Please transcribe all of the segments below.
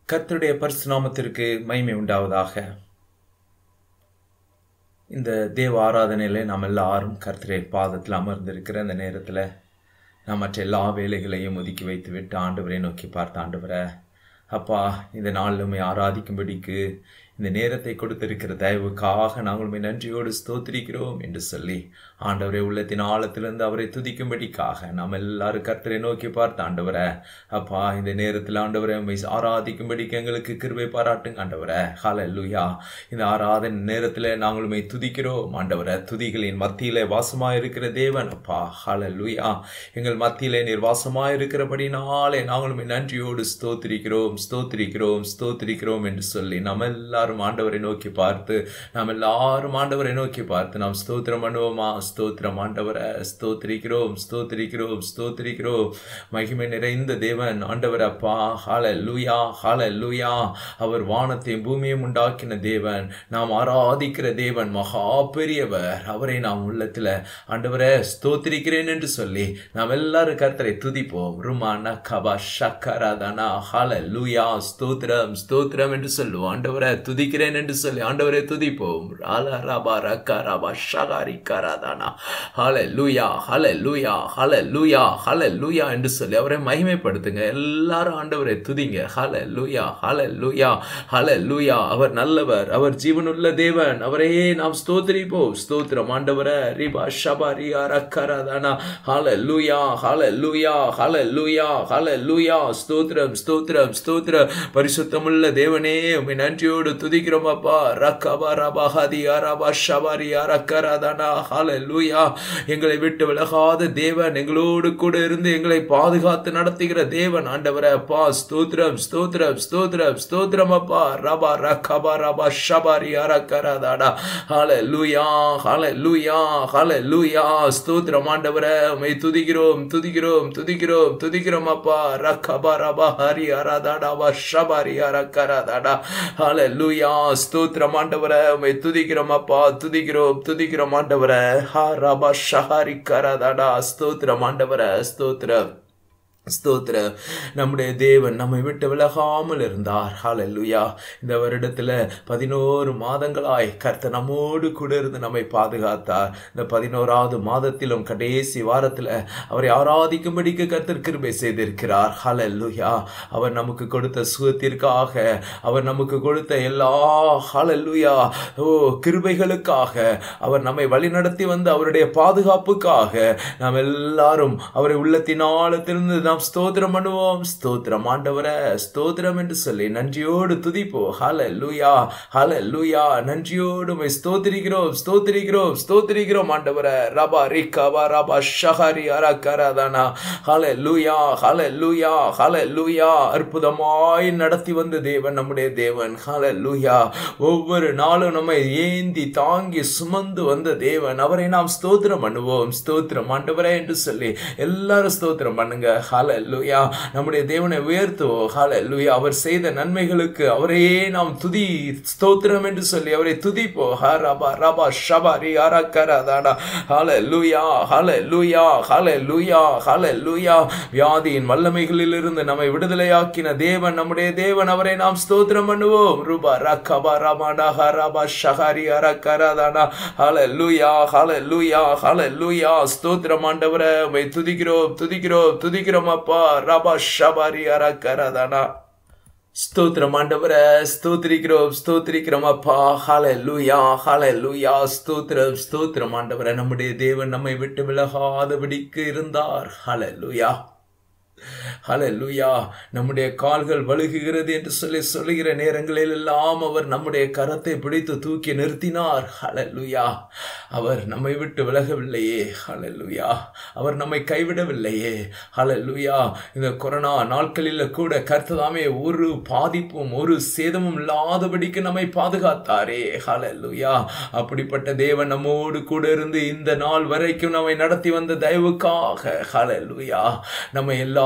கர்த்தருடைய பரிசுநாமத்திற்கு மகிமை உண்டாவதாக இந்த தேவ ஆராதனையில் நாம் எல்லாரும் கர்த்தருடைய பாதத்தில் அமர்ந்திருக்கிற இந்த நேரத்தில் நாம் மற்ற எல்லா வேலைகளையும் ஒதுக்கி வைத்து விட்டு ஆண்டவரை நோக்கி பார்த்த ஆண்டவரை அப்பா இந்த நாளில் உண்மை ஆராதிக்கும்படிக்கு இந்த நேரத்தை கொடுத்திருக்கிற தயவுக்காக நாங்கள் உண்மை நன்றியோடு ஸ்தோத்திரிக்கிறோம் என்று சொல்லி ஆண்டவரை உள்ளத்தின் ஆழத்திலிருந்து அவரை துதிக்கும்படிக்காக நாம் எல்லாரும் கர்த்தரை நோக்கி பார்த்த ஆண்டவரை அப்பா இந்த நேரத்தில் ஆண்டவரை உண்மை ஆராதிக்கும்படிக்கு எங்களுக்கு கிருபை பாராட்டுங்க ஆண்டவரை ஹால லூயா இந்த ஆராதனை நேரத்தில் நாங்கள் உண்மை துதிக்கிறோம் ஆண்டவரை துதிகளின் மத்தியிலே வாசமாக இருக்கிற தேவன் அப்பா ஹால லூயா எங்கள் மத்தியிலே நீர் வாசமாக இருக்கிறபடினாலே நாங்கள் உண்மை நன்றியோடு ஸ்தோத்திரிக்கிறோம் ஸ்தோத்திரிக்கிறோம் ஸ்தோத்திரிக்கிறோம் என்று சொல்லி நம்ம எல்லாரும் ஆண்டவரை நோக்கி பார்த்து நாம் எல்லாரும் ஆண்டவரை நோக்கி பார்த்து நாம் ஸ்தோத்திரம் பண்ணுவோமா ஸ்தோத்திரம் ஆண்டவரை ஸ்தோத்திரிக்கிறோம் ஸ்தோத்திரிக்கிறோம் ஸ்தோத்திரிக்கிறோம் மகிமை நிறைந்த தேவன் ஆண்டவர் அப்பா ஹால லூயா ஹால லூயா அவர் வானத்தையும் பூமியையும் உண்டாக்கின தேவன் நாம் ஆராதிக்கிற தேவன் மகா பெரியவர் அவரை நாம் உள்ளத்தில் ஆண்டவரை ஸ்தோத்திரிக்கிறேன் என்று சொல்லி நாம் எல்லாரும் கர்த்தரை துதிப்போம் ருமான கபா ஷக்கராதனா ஹால லூயா ஸ்தோத்திரம் ஸ்தோத்திரம் என்று சொல்லுவோம் ஆண்டவரை துதிக்கிறேன் என்று சொல்லி ஆண்டவரை துதிப்போம் ராலா ராபா ரக்கா ராபா ஷகாரி கராதானா ஹால லூயா ஹால லூயா ஹால லூயா ஹால லூயா என்று சொல்லி அவரை மகிமைப்படுத்துங்க எல்லாரும் ஆண்டவரை துதிங்க ஹால லூயா ஹால லூயா ஹால லூயா அவர் நல்லவர் அவர் ஜீவனுள்ள தேவன் அவரையே நாம் ஸ்தோத்திரிப்போம் ஸ்தோத்திரம் ஆண்டவரை ரிபா ஷபா ரியா ரக்கராதானா ஹால லூயா ஹால லூயா ஹால லூயா ஹால லூயா ஸ்தோத்திரம் ஸ்தோத்திரம் ஸ்தோத்திர பரிசுத்தமுள்ள தேவனே உமை நன்றியோடு துதிக்கிறோம் அப்பா ரக்கபா ரபா ஹதி அரபா ஷபாரி அரக்கராதானா ஹால லூயா எங்களை விட்டு விலகாத தேவன் எங்களோடு கூட இருந்து எங்களை பாதுகாத்து நடத்துகிற தேவன் ஆண்டவரை அப்பா ஸ்தோத்திரம் ஸ்தோத்திரம் ஸ்தோத்திரம் ஸ்தோத்திரம் அப்பா ரபா ரக்கபா ரபா ஷபாரி அரக்கராதாடா ஹால லூயா ஹால லூயா ஹால லூயா ஸ்தோத்திரம் ஆண்டவரை உமை துதிக்கிறோம் துதிக்கிறோம் துதிக்கிறோம் துதிக்கிறோம் அப்பா ரக்கபா ரபா ஹரி அரதாடா வா ஷபாரி அரக்கராதாடா ஹால லூயா ஸ்தோத்திரம் ஆண்டவரை உமை துதிக்கிறோம் அப்பா துதிக்கிறோம் துதிக்கிறோம் ஆண்டவரை ஹா ரபா ஷஹாரி கரதாடா ஸ்தோத்திரம் ஆண்டவரை ஸ்தோத்திரம் ஸ்தோத்திர நம்முடைய தேவன் நம்மை விட்டு விலகாமல் இருந்தார் ஹalleluya இந்த வருடத்தில் பதினோரு மாதங்களாய் கர்த்தர் நம்மோடு கூட இருந்து நம்மை பாதுகாத்தார் இந்த பதினோராவது மாதத்திலும் கடைசி வாரத்தில் அவரை ஆராதிக்கும்படிக்கு கர்த்தர் கிருபை செய்திருக்கிறார் ஹalleluya அவர் நமக்கு கொடுத்த சுகத்திற்காக அவர் நமக்கு கொடுத்த எல்லா ஹalleluya ஓ கிருபைகளுக்காக அவர் நம்மை வழிநடத்தி வந்து அவருடைய பாதுகாப்புக்காக நாம் எல்லாரும் அவரை உள்ளத்தின் ஆழத்திலிருந்து நாம் ஸ்தோத்திரம் பண்ணுவோம் ஸ்தோத்திரம் ஆண்டவரை ஸ்தோத்திரம் என்று சொல்லி நன்றியோடு துதிப்போம் ஹல லூயா ஹல லூயா நன்றியோடு உம்மை ஸ்தோத்திரிக்கிறோம் ஸ்தோத்திரிக்கிறோம் ஸ்தோத்திரிக்கிறோம் ஆண்டவரை ரபா ரிகாபா ரபா ஷஹாரி அரகரதானா ஹல லூயா ஹல லூயா ஹல லூயா அற்புதமாய் நடத்தி வந்த தேவன் நம்முடைய தேவன் ஹல லூயா ஒவ்வொரு நாளும் நம்மை ஏந்தி தாங்கி சுமந்து வந்த தேவன் அவரை நாம் ஸ்தோத்திரம் பண்ணுவோம் ஸ்தோத்திரம் ஆண்டவரே என்று சொல்லி எல்லாரும் ஸ்தோத்திரம் பண்ணுங்க ஹல லூயா நம்முடைய தேவனை உயர்த்துவோம் ஹல லூயா அவர் செய்த நன்மைகளுக்கு அவரையே நாம் துதி ஸ்தோத்திரம் என்று சொல்லி அவரை துதிப்போ ஹ ரபா ரபா ஷபா ரி அரக்கரதாடா ஹல லூயா ஹல லூயா ஹல லூயா ஹல லூயா வியாதியின் வல்லமைகளில் இருந்து நம்மை விடுதலையாக்கின தேவன் நம்முடைய தேவன் அவரை நாம் ஸ்தோத்திரம் பண்ணுவோம் ரூபா ரக்கபா ரமாடா ஹ ரபா ஷஹாரி அரக்கரதாடா ஹல லூயா ஹல லூயா ஹல லூயா ஸ்தோத்திரம் ஆண்டவரை உம்மை துதிக்கிறோம் துதிக்கிறோம் துதிக்கிறோம் அப்பா ரபா ஷபாரி அரக்கரதானா ஸ்தோத்திரம் ஆண்டவரை ஸ்தோத்திரிக்கிறோம் ஸ்தோத்திரிக்கிறோம் அப்பா ஹால லூயா ஹால லூயா ஸ்தோத்திரம் ஸ்தோத்திரம் ஆண்டவரை நம்முடைய தேவன் நம்மை விட்டு விலகாதபடிக்கு இருந்தார் ஹால லூயா ஹலலுயா நம்முடைய கால்கள் வழுகுகிறது என்று சொல்லி சொல்லுகிற நேரங்களில் எல்லாம் அவர் நம்முடைய கரத்தை பிடித்து தூக்கி நிறுத்தினார் ஹலலுயா அவர் நம்மை விட்டு விலகவில்லையே ஹலலுயா அவர் நம்மை கைவிடவில்லையே ஹலலுயா இந்த கொரோனா நாட்களில் கூட கர்த்ததாமே ஒரு பாதிப்பும் ஒரு சேதமும் இல்லாதபடிக்கு நம்மை பாதுகாத்தாரே ஹலலுயா அப்படிப்பட்ட தேவன் நம்மோடு கூட இருந்து இந்த நாள் வரைக்கும் நம்மை நடத்தி வந்த தயவுக்காக ஹலலுயா நம்ம எல்லா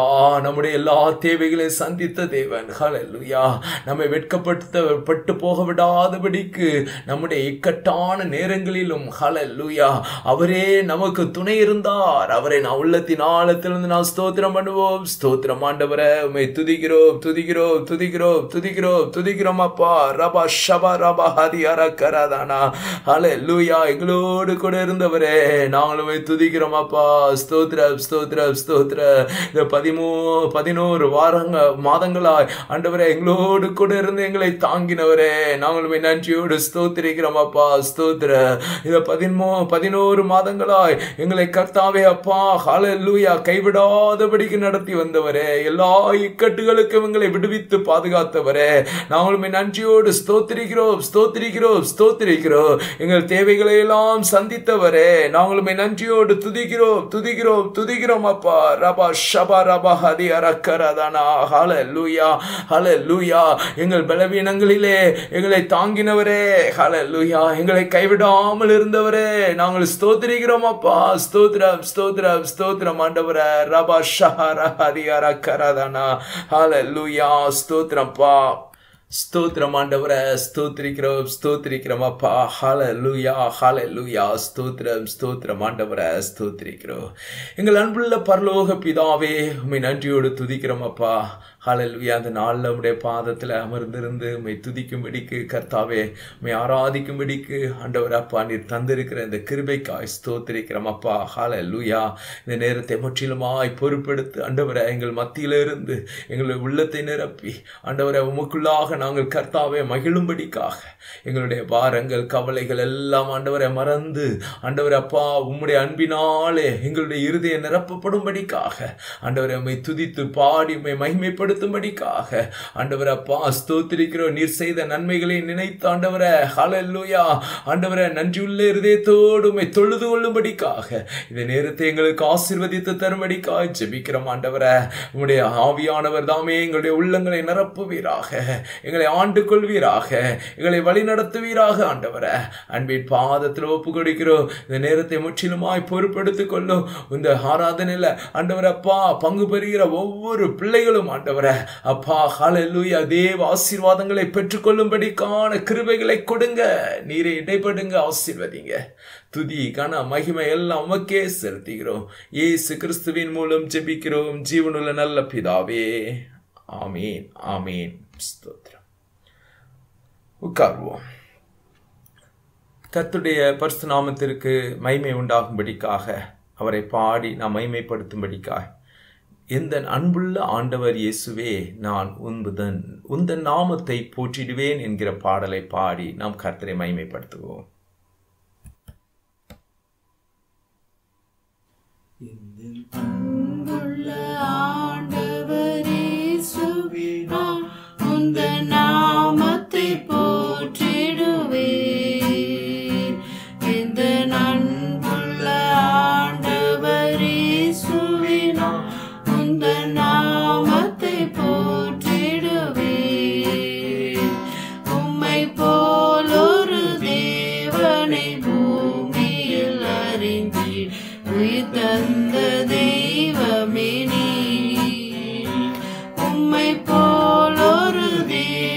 நம்முடைய எல்லா தேவைகளையும் சந்தித்த தேவன் ஹalleluya நம்மை வெட்கப்படுத்த பட்டு போக விடாதபடிக்கு நம்முடைய இக்கட்டான நேரங்களிலும் ஹalleluya அவரே நமக்கு துணை இருந்தார் அவரை நான் உள்ளத்தின் ஆழத்திலிருந்து நான் ஸ்தோத்திரம் பண்ணுவோம் ஸ்தோத்திரம் ஆண்டவரே உம்மை துதிக்கிறோம் துதிக்கிறோம் துதிக்கிறோம் துதிக்கிறோம் துதிக்கிறோம் அப்பா ரபா ஷபா ரபா ஹதி அரக்கராதானா ஹalleluya எங்களோடு கூட இருந்தவரே நாங்களும் உம்மை துதிக்கிறோம் அப்பா ஸ்தோத்திரம் ஸ்தோத்திரம் ஸ்தோத்திர இந்த பதிமூ பதினோரு வாரங்க மாதங்களாய் ஆண்டவரே எங்களோடு கூட இருந்து எங்களை தாங்கினவரே நாங்களுமே நன்றியோடு ஸ்தோத்திரிக்கிறோம் அப்பா ஸ்தோத்திர இந்த பதிமூ பதினோரு மாதங்களாய் எங்களை கர்த்தாவே அப்பா ஹalleluya கைவிடாதபடிக்கு நடத்தி வந்தவரே எல்லா இக்கட்டுகளுக்கும் எங்களை விடுவித்து பாதுகாத்தவரே நாங்களுமே நன்றியோடு ஸ்தோத்திரிக்கிறோம் ஸ்தோத்திரிக்கிறோம் ஸ்தோத்திரிக்கிறோம் எங்கள் தேவைகளை எல்லாம் சந்தித்தவரே நாங்களுமே நன்றியோடு துதிக்கிறோம் துதிக்கிறோம் துதிக்கிறோம் அப்பா ரபா ஷபா ரபா ஹதி அரக்கரதானா ஹalleluya ஹalleluya எங்கள் பலவீனங்களிலே எங்களை தாங்கினவரே ஹalleluya எங்களை கைவிடாமல் இருந்தவரே நாங்கள் ஸ்தோத்திரிக்கிறோம் அப்பா ஸ்தோத்திரம் ஸ்தோத்திரம் ஸ்தோத்திரம் ஆண்டவரே ரபா ஷஹர ஹதி அரக்கரதானா ஹalleluya ஸ்தோத்திரம்ப்பா ஸ்தோத்திரம் ஆண்டவரை ஸ்தோத்திரிக்கிறோம் ஸ்தோத்திரிக்கிறோம் அப்பா ஹalleluya ஹalleluya ஸ்தோத்திரம் ஸ்தோத்திரம் ஆண்டவரை ஸ்தோத்திரிக்கிறோம் எங்கள் அன்புள்ள பரலோக பிதாவே உம்மை நன்றியோடு துதிக்கிறோம் அப்பா ஹalleluya அந்த நாளில் உம்முடைய பாதத்தில் அமர்ந்திருந்து உம்மை துதிக்கும்படிக்கு கர்த்தாவே உம்மை ஆராதிக்கும்படிக்கு ஆண்டவர் அப்பா நீர் தந்திருக்கிற இந்த கிருபைக்காய் ஸ்தோத்திரிக்கிறோம் அப்பா ஹalleluya இந்த நேரத்தை முற்றிலுமாய் பொறுப்பெடுத்து ஆண்டவரை எங்கள் மத்தியிலிருந்து எங்களுடைய உள்ளத்தை நிரப்பி ஆண்டவரை உமக்குள்ளாக நாங்கள் கர்த்தாவே மகிழும்படிக்காக எங்களுடைய பாரங்கள் கவலைகள் எல்லாம் ஆண்டவரை மறந்து ஆண்டவர் அப்பா உம்முடைய அன்பினாலே எங்களுடைய இருதய நிரப்பப்படும்படிக்காக ஆண்டவரை உம்மை துதித்து பாடி உம்மை மகிமைப்படுத்தும்படிக்காக ஆண்டவர் அப்பா ஸ்தோத்திரிக்கிறோம் நீர் செய்த நன்மைகளை நினைத்து ஆண்டவரை ஹalleluya ஆண்டவரை நன்றியுள்ள இருதயத்தோடு உம்மை தொழுது கொள்ளும்படிக்காக இந்த நேரத்தை எங்களுக்கு ஆசீர்வதித்து தரும்படிக்காக ஜெபிக்கிறோம் ஆண்டவரை உம்முடைய ஆவியானவர் தாமே எங்களுடைய உள்ளங்களை நிரப்புவீராக எங்களை ஆண்டு கொள்வீராக எங்களை வழி நடத்துவீராக ஆண்டவரை அன்பின் பாதத்தில் ஒப்பு கொடுக்கிறோம் இந்த நேரத்தை முற்றிலுமாய் பொறுப்பெடுத்துக் கொள்ளும் இந்த ஆராதனையில் ஆண்டவர் அப்பா பங்கு பெறுகிற ஒவ்வொரு பிள்ளைகளும் ஆண்டவரை அப்பா ஹalleluya தேவ ஆசீர்வாதங்களை பெற்றுக்கொள்ளும்படிக்கான கிருபைகளை கொடுங்க நீரை இடைப்படுங்க ஆசீர்வதிங்க துதி கன மகிமை எல்லாம் உமக்கே செலுத்துகிறோம் இயேசு கிறிஸ்துவின் மூலம் ஜெபிக்கிறோம் ஜீவனுள்ள நல்ல பிதாவே ஆமீன் ஆமீன் ஸ்தோத்திரம் உட்கார்வோம் கர்த்துடைய பரிசு நாமத்திற்கு மகிமை உண்டாகும்படிக்காக அவரை பாடி நாம் மகிமைப்படுத்தும்படிக்காக எந்த அன்புள்ள ஆண்டவர் இயேசுவே நான் உன்புதன் உந்தன் நாமத்தை போற்றிடுவேன் என்கிற பாடலை பாடி நாம் கர்த்தரை மகிமைப்படுத்துவோம் அன்புள்ள ஆண்டவரே சுவினா உந்த நாமத்தை போற்றிடுவேன் இந்த அன்புள்ள ஆண்டவரே சுவினா உந்த நாமத்தை போற்றிடுவேன் உம்மை போலொரு தேவனை பூமியில் அறிந்தேன் உயிர் தந்த தெய்வமே நீ உம்மை போலொரு தேவனை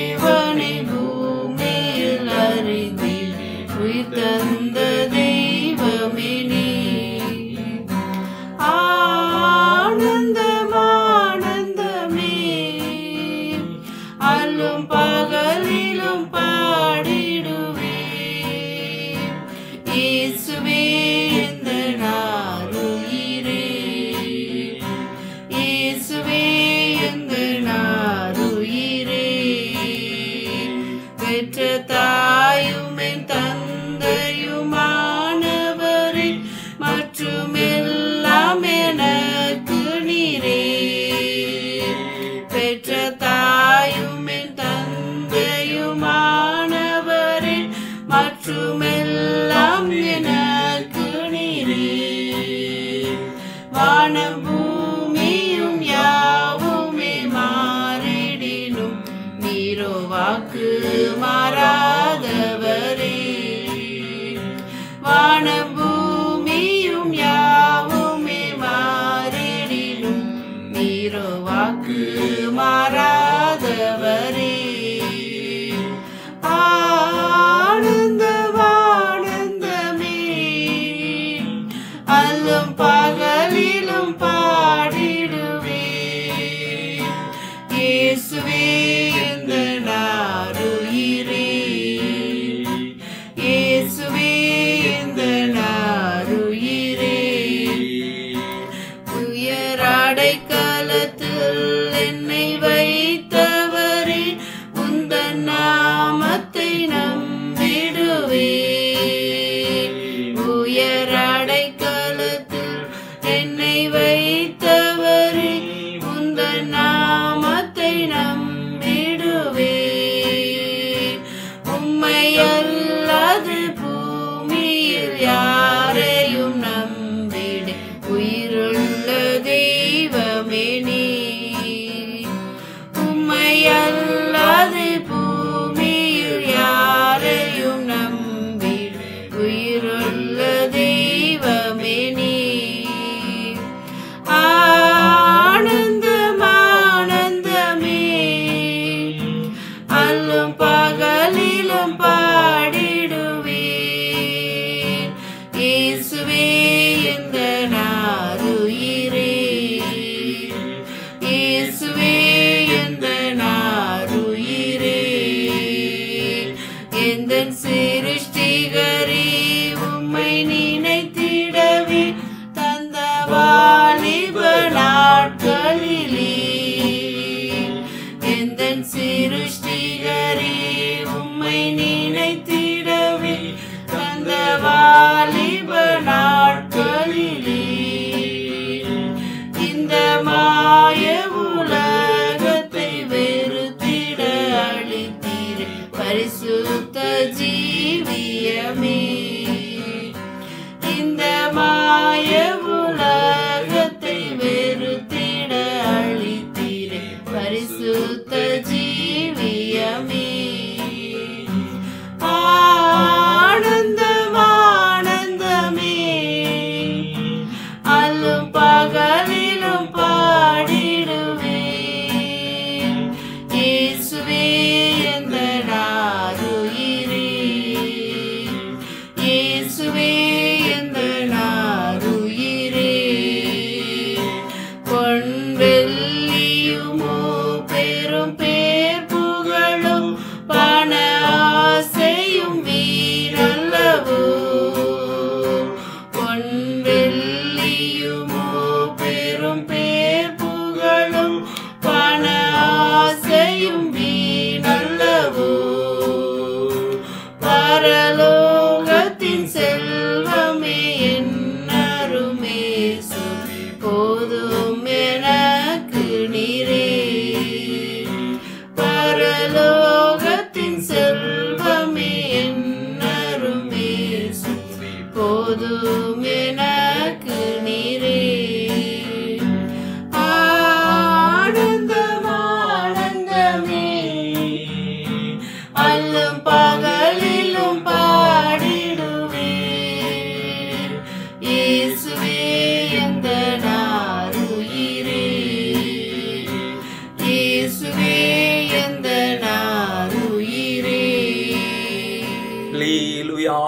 இயேசுவே எந்த நாருயிரே இயேசுவே எந்த நாருயிரே உயராடை காலத்தில் என்னை வைத்தவரே உந்தன் நாமத்தை நம்பிடுவே உயராடை காலத்தில் என்னை வைத்தவரே உந்தன் நாமத்தை நம்பிடுவே உம்மை அல்லாது பூமியில் யாரையும் நம்பிடு உயிருள்ள தெய்வமே நீ உம்மை அல்லாது பூமியில் யாரையும் நம்பிடு உயிருள்ள தெய்வமே நீ ஆனந்தம் ஆனந்தமே அல்லும் பகலிலும் பாடிடுவேன் இயேசுவே இந்த நாருயிரே இயேசுவே இந்த நாருயிரே எந்த சிருஷ்டிகரே உம்மை நினைத்திடவே தந்த வாலிப நாட்களிலே எந்த சிருஷ்டிகரே உம்மை நினைத்திடவே தந்த வாலிப நாட்களிலே இந்த மாய உலகத்தை வெறுத்திட அளித்தீர் பரிசுத்த ஜீவியமே இந்த மாய உலகத்தை வெறுத்திட அளித்தீர் பரிசுத்த ஜீவியமே ஆனந்தம் ஆனந்தமே அல்லும் பகலிலும் பாடிடுவேன் இயேசுவே எந்த நாருயிரே இயேசுவே எந்த நாருயிரே பொன் வெள்ளியுமோ பெரும் பேர் புகழும் பண ஆசையும் வீரல்லவோ பொன் வெள்ளியுமோ பெரும் பேர் புகழும் பண ஆசையும் வீணல்லவோ பரலோகத்தின் செல்வமே என்னருமே சுவி போதும் எனக்கு நீரே பரலோகத்தின் செல்வமே என்னருமே சுவி போதும் எனக்கு நீரே ஆனந்தம் ஆனந்தமே அல்லும் பகலிலும் பாடிடுவேன் இயேசுவே எந்த நாருயிரே இயேசுவே எந்த நாருயிரே லீலுயா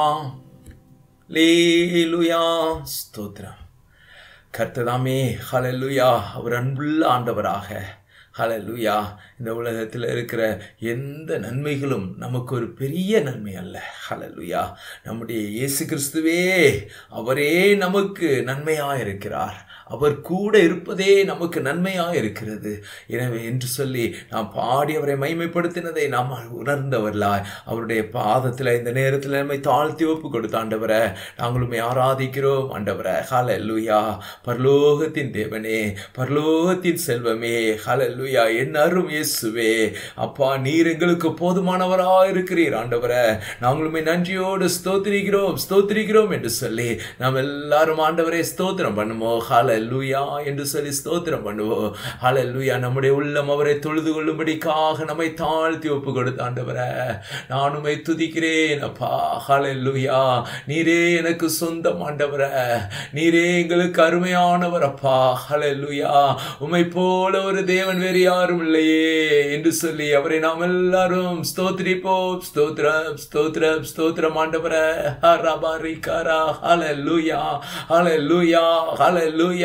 லீலுயா ஸ்தோத்திரம் கர்த்ததாமே ஹalleluya அவர் அன்புள்ள ஆண்டவராக ஹalleluya இந்த உலகத்தில் இருக்கிற எந்த நன்மைகளும் நமக்கு ஒரு பெரிய நன்மை அல்ல ஹalleluya நம்முடைய இயேசு கிறிஸ்துவே அவரே நமக்கு நன்மையாக இருக்கிறார் அவர் கூட இருப்பதே நமக்கு நன்மையாக இருக்கிறது எனவே என்று சொல்லி நாம் பாடி அவரை மைமைப்படுத்தினதை நாம் உணர்ந்தவர்களாய் அவருடைய பாதத்தில் இந்த நேரத்தில் நம்மை தாழ்த்தி ஒப்பு கொடுத்த ஆண்டவரை நாங்களுமே ஆராதிக்கிறோம் ஆண்டவரை ஹalleluya பரலோகத்தின் தேவனே பரலோகத்தின் செல்வமே ஹalleluya என் அரும் இயேசுவே அப்பா நீர் எங்களுக்கு போதுமானவராக இருக்கிறீர் ஆண்டவரை நாங்களுமே நன்றியோடு ஸ்தோத்திரிக்கிறோம் ஸ்தோத்திரிக்கிறோம் என்று சொல்லி நாம் எல்லாரும் ஆண்டவரை ஸ்தோத்திரம் பண்ணுவோம் ஹalleluya என்று சொல்லி ஸ்தோத்திரம் பண்ணுவோம் ஹalleluya நம்முடைய உள்ளம் அவரை தொழுது கொள்ளும்படிக்காக நம்மை தாழ்த்தி ஒப்பு கொடுத்த ஆண்டவரை நானுமை துதிக்கிறேன் அப்பா ஹalleluya நீரே எனக்கு சொந்தம் ஆண்டவரை நீரே எங்களுக்கு அருமையானவர் அப்பா ஹalleluya உம்மை போல ஒரு தேவன் வேறு யாரும் இல்லையே என்று சொல்லி அவரை நாம் எல்லாரும் ஸ்தோத்திரிப்போம் ஸ்தோத்திரம் ஸ்தோத்திரம் ஸ்தோத்திரம் ஆண்டவரை ஹரபாரிகாரா ஹalleluya ஹalleluya ஹalleluya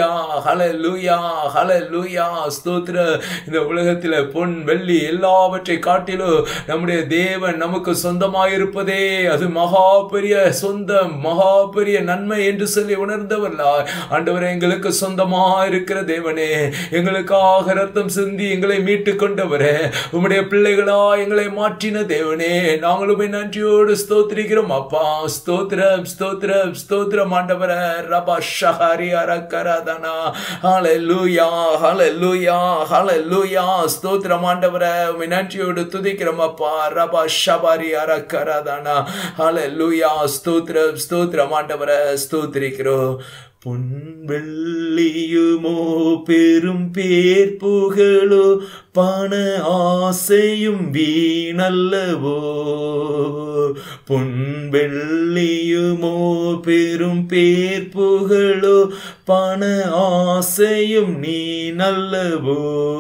ஹalleluya ஹalleluya ஹalleluya ஸ்தோத்திர இந்த உலகத்தில் பொன் வெள்ளி எல்லாவற்றை காட்டிலும் நம்முடைய தேவன் நமக்கு சொந்தமாயிருப்பதே அது மகா பெரிய சொந்தம் மகா பெரிய நன்மை என்று சொல்லி உணர்ந்தவர்களா ஆண்டவரே எங்களுக்கு சொந்தமா இருக்கிற தேவனே எங்களுக்காக ரத்தம் சிந்தி எங்களை மீட்டு கொண்டவரே உம்முடைய பிள்ளைகளா எங்களை மாற்றின தேவனே நாங்களும் நன்றியோடு ஸ்தோத்திரிக்கிறோம் அப்பா ஸ்தோத்திரம் ஸ்தோத்திரம் ஸ்தோத்திரம் ஆண்டவரே ரபா ஷஹரி அரக்கரதனா ஹalleluya ஹalleluya ஹalleluya ஸ்தோத்திரம் ஆண்டவரே உம்மை நன்றியோடு துதிக்கிறோம் அப்பா ரபா ஷபாரி அரக்கரதனா ஹalleluya ஸ்தோத்திரம் ஸ்தோத்திரம் ஆண்டவரே ஸ்தோத்திரிக்கிறோம் பொன் வெள்ளியுமோ பெரும் பேர் புகழோ பண ஆசையும் வீணல்லவோ பொன் வெள்ளியுமோ பெரும் பேர் புகழோ பண ஆசையும் நீ நல்லவோ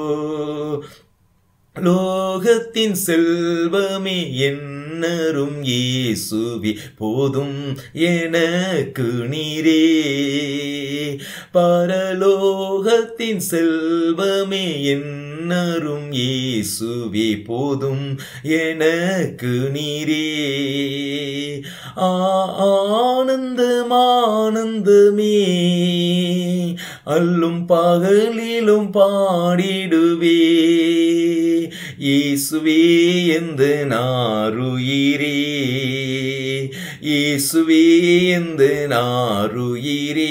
லோகத்தின் செல்வமே என்னரும் இயேசுவி போதும் எனக்கு நீரே பரலோகத்தின் செல்வமே என்னரும் இயேசுவி போதும் எனக்கு நீரே ஆனந்தம் ஆனந்தமே அல்லும் பகலிலும் பாடிடுவே இயேசுவே எந்த நாருயிரே இயேசுவே எந்த நாருயிரே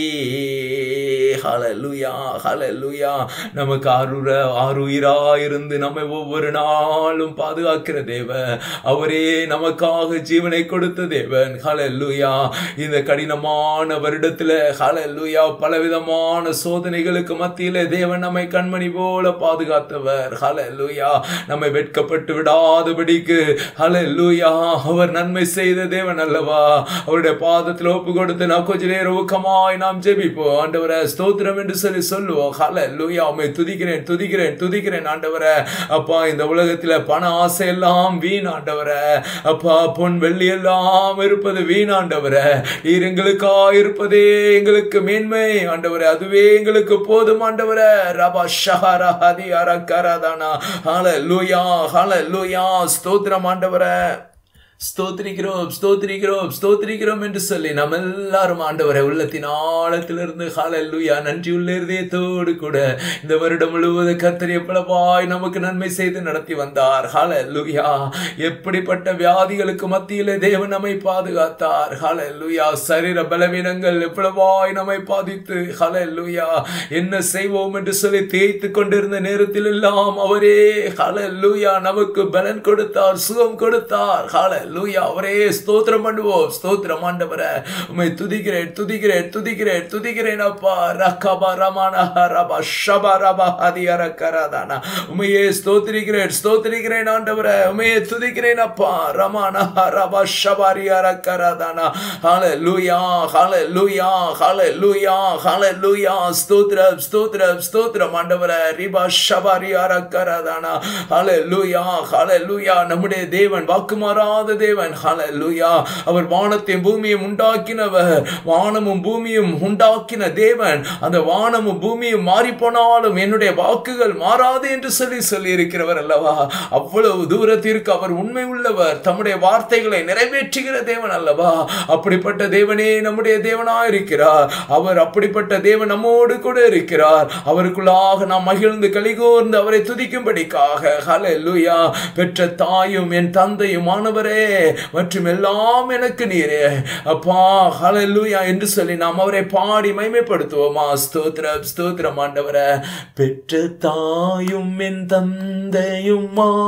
ஹalleluya ஹalleluya நமக்கு ஆருர ஆருயிரா இருந்து நம்மை ஒவ்வொரு நாளும் பாதுகாக்கிற தேவன் அவரே நமக்காக ஜீவனை கொடுத்த தேவன் ஹalleluya இந்த கடினமான வருடத்துல ஹalleluya பலவிதமான சோதனைகளுக்கு மத்தியில தேவன் நம்மை கண்மணி போல பாதுகாத்தவர் ஹalleluya நம்மை வெட்கப்பட்டு விடாதபடிக்கு ஹalleluya அவர் நன்மை செய்த தேவன் அல்லவா அவருடைய பாதத்தில் ஒப்பு கொடுத்து நான் கொஞ்ச நேரம் ஊக்கமாய் நாம் ஜெபிப்போம் ஆண்டவரை ஸ்தோத்திரம் என்று சொல்லி சொல்லுவோம் ஹalleluya உம்மை துதிக்கிறேன் துதிக்கிறேன் துதிக்கிறேன் ஆண்டவரே அப்பா இந்த உலகத்துல பண ஆசை எல்லாம் வீண் ஆண்டவரே அப்பா பொன் வெள்ளி எல்லாம் இருப்பது வீண் ஆண்டவரே நீர் எங்களுக்கா இருப்பதே எங்களுக்கு மேன்மை ஆண்டவரே அதுவே எங்களுக்கு போதும் ஆண்டவரே ரபா ஷஹரா ஹதி அரக்கரதானா ஹalleluya ஹalleluya ஸ்தோத்திரம் ஆண்டவரே ஸ்தோத்திரிக்கிறோம் ஸ்தோத்திரிக்கிறோம் ஸ்தோத்திரிக்கிறோம் என்று சொல்லி நம்ம எல்லாரும் ஆண்டவரை உள்ளத்தின் ஆழத்திலிருந்து ஹalleluya நன்றியுள்ள இருதயத்தோடு கூட இந்த வருடம் முழுவதும் கர்த்தர் எவ்வளவாய் நமக்கு நன்மை செய்து நடத்தி வந்தார் ஹalleluya எப்படிப்பட்ட வியாதிகளுக்கு மத்தியிலே தேவன் நம்மை பாதுகாத்தார் ஹalleluya சரீர பலவீனங்கள் எவ்வளவாய் நம்மை பாதித்து ஹalleluya என்ன செய்வோம் என்று சொல்லி தேய்த்து கொண்டிருந்த நேரத்தில் எல்லாம் அவரே ஹalleluya நமக்கு பலன் கொடுத்தார் சுகம் கொடுத்தார் ஹalleluya அவரே ஸ்தோத்திரம் பண்ணுவோம் ஸ்தோத்திரம் ஆண்டவரே உம்மை துதிக்கிறேன் துதிக்கிறேன் துதிக்கிறேன் துதிக்கிறேன் அப்பா ரக்கபா ரமான ரபா ஷபா ரபா ஹதியர கரதானா உமையே ஸ்தோத்திரிக்கிறேன் ஸ்தோத்திரிக்கிறேன் ஆண்டவரே உமையே துதிக்கிறேன் அப்பா ரமான ரபா ஷபாரியர கரதானா ஹalleluya ஹalleluya ஹalleluya ஹalleluya ஸ்தோத்திரம் ஸ்தோத்திரம் ஸ்தோத்திரம் ஆண்டவரே ரிபா ஷபாரியர கரதானா ஹalleluya ஹalleluya நம்முடைய தேவன் வாக்குமாறாத தேவன் ஹalleluya அவர் வானத்தையும் பூமியையும் உண்டாக்கினவர் வானமும் பூமியும் உண்டாக்கின தேவன் அந்த வானமும் பூமியும் மாறி போனாலும் என்னுடைய வாக்குகள் மாறாது என்று சொல்லி சொல்லி இருக்கிறவர் அல்லவா அவ்வளவு தூரத்திற்கு அவர் உண்மை உள்ளவர் தம்முடைய வார்த்தைகளை நிறைவேற்றுகிற தேவன் அல்லவா அப்படிப்பட்ட தேவனே நம்முடைய தேவனா இருக்கிறார் அவர் அப்படிப்பட்ட தேவன் நம்மோடு கூட இருக்கிறார் அவருக்குள்ளாக நாம் மகிழ்ந்து கலிகோர்ந்து அவரை துதிக்கும்படிக்காக ஹalleluya பெற்ற தாயும் என் தந்தையும் ஆனவரே மற்றும் எல்லாம் எனக்கு நீரே அப்பா ஹalleluya என்று சொல்லி நாம் அவரை பாடி மைமைப்படுத்துவோமா ஸ்தோத்திரம் ஸ்தோத்திரம் ஆண்டவரே பெற்ற தாயும் என் தந்தையும்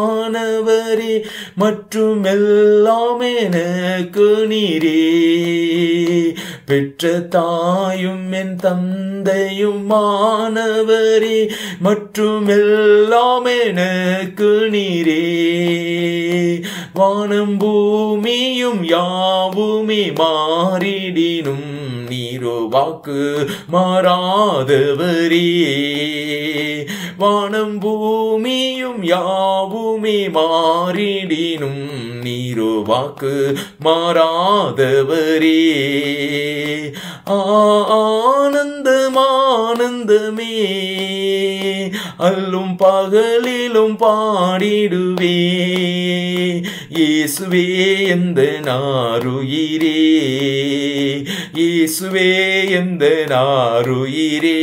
மாணவரே மற்றும் எல்லாம் எனக்கு நீரே பெற்ற தாயும் என் தந்தையும் மாணவரே மற்றும் எல்லாம் எனக்கு நீரே வானம் பூமியும் யாவுமே மாறிடினும் நீரோ வாக்கு மாறாதவரே வானம் பூமியும் யாவுமே மாறிடினும் நீரோ வாக்கு மாறாதவரே ஆனந்தம் ஆனந்தமே அல்லும் பகலிலும் பாடிடுவே இயேசுவே எந்த நாருயிரே இயேசுவே எந்த நாருயிரே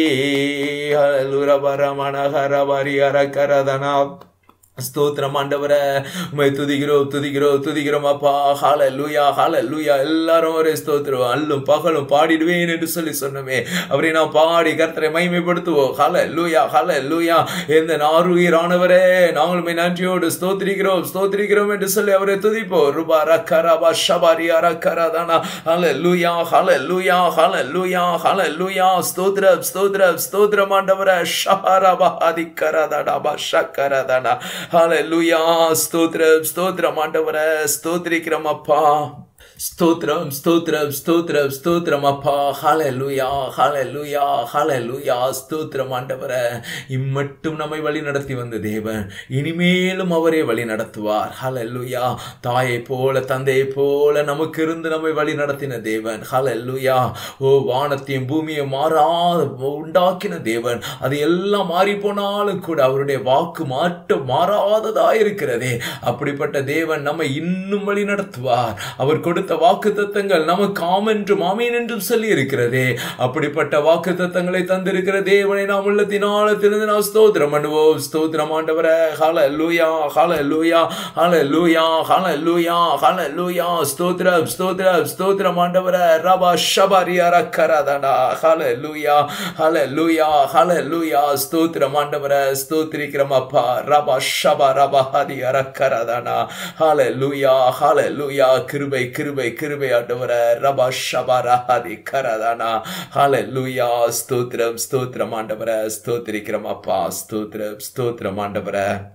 அலுரபரமண ஹரபரி அரக்கரதனா ஸ்தோத்திரம் ஆண்டவர உமை துதிக்கிறோம் துதிக்கிறோம் துதிக்கிறோம் அப்பா ஹால லூயா ஹால லூயா எல்லாரும் ஒரே ஸ்தோத்திரம் அல்லும் பகலும் பாடிடுவேன் என்று சொல்லி சொன்னமே அவரை நான் பாடி கர்த்தரை மகிமைப்படுத்துவோம் ஹால லூயா ஹால லூயா எந்த நாருயிரானவரே நாங்களுமே நன்றியோடு ஸ்தோத்திரிக்கிறோம் ஸ்தோத்திரிக்கிறோம் என்று சொல்லி அவரை துதிப்போம் ரூபா ரக்கரபா ஷபாரியா ரக்கரதானா ஹால லூயா ஹால லூயா ஹால லூயா ஹால லூயா ஸ்தோத்திரம் ஸ்தோத்திரம் ஸ்தோத்திரம் ஆண்டவர ஷஹரபா அதிகரதடா ஷக்கரதடா ஹalleluya ஸ்தோத்திரம் ஸ்தோத்திரம் ஆண்டவரே ஸ்தோத்திரிக்கிறோம் அப்பா ஸ்தோத்திரம் ஸ்தோத்திரம் ஸ்தோத்திரம் ஸ்தோத்திரம் அப்பா ஹalleluya ஹalleluya ஹalleluya ஸ்தோத்திரம் ஆண்டவரே இம்மட்டும் நம்மை வழி நடத்தி வந்த தேவன் இனிமேலும் அவரே வழி நடத்துவார் ஹalleluya தாயை போல தந்தையை போல நமக்கு இருந்து நம்மை வழி நடத்தின தேவன் ஹalleluya ஓ வானத்தையும் பூமியும் மாறாத உண்டாக்கின தேவன் அது எல்லாம் மாறி போனாலும் கூட அவருடைய வாக்கு மாற்ற மாறாததா இருக்கிறதே அப்படிப்பட்ட தேவன் நம்மை இன்னும் வழி நடத்துவார் அவர் கொடுத்த வாக்கு தத்தங்கள் நமக்கு ஆம் என்றும் ஆமீன் என்றும் சொல்லி இருக்கிறதே அப்படிப்பட்ட வாக்கு தத்தங்களை தந்திருக்கிற தேவனை நாம் உள்ளத்தினாலத்திலிருந்து நாம் ஸ்தோத்திரம் பண்ணுவோம் ஸ்தோத்திரம் ஆண்டவரே ஹால லூயா ஹால லூயா ஹால லூயா ஹால லூயா ஹால லூயா ஸ்தோத்திரம் ஸ்தோத்திரம் ஸ்தோத்திரம் ஆண்டவரே ரபா ஷபரியா ரக்கரதடா ஹால லூயா ஹால லூயா ஹால லூயா ஸ்தோத்திரம் ஆண்டவரே ஸ்தோத்திரிக்கிறோம் அப்பா ரபா ஷபா ரபா ஹதி அரக்கரதடா ஹால லூயா ஹால லூயா கிருபை கிருபை கிருபை ஆண்டவர ரபா ஷபா ரஹதி கரதானா ஹால லூயா ஸ்தோத்திரம் ஸ்தோத்திரம் ஆண்டவர ஸ்தோத்திரிக்கிறோம் அப்பா ஸ்தோத்திரம் ஸ்தோத்திரம் ஆண்டவர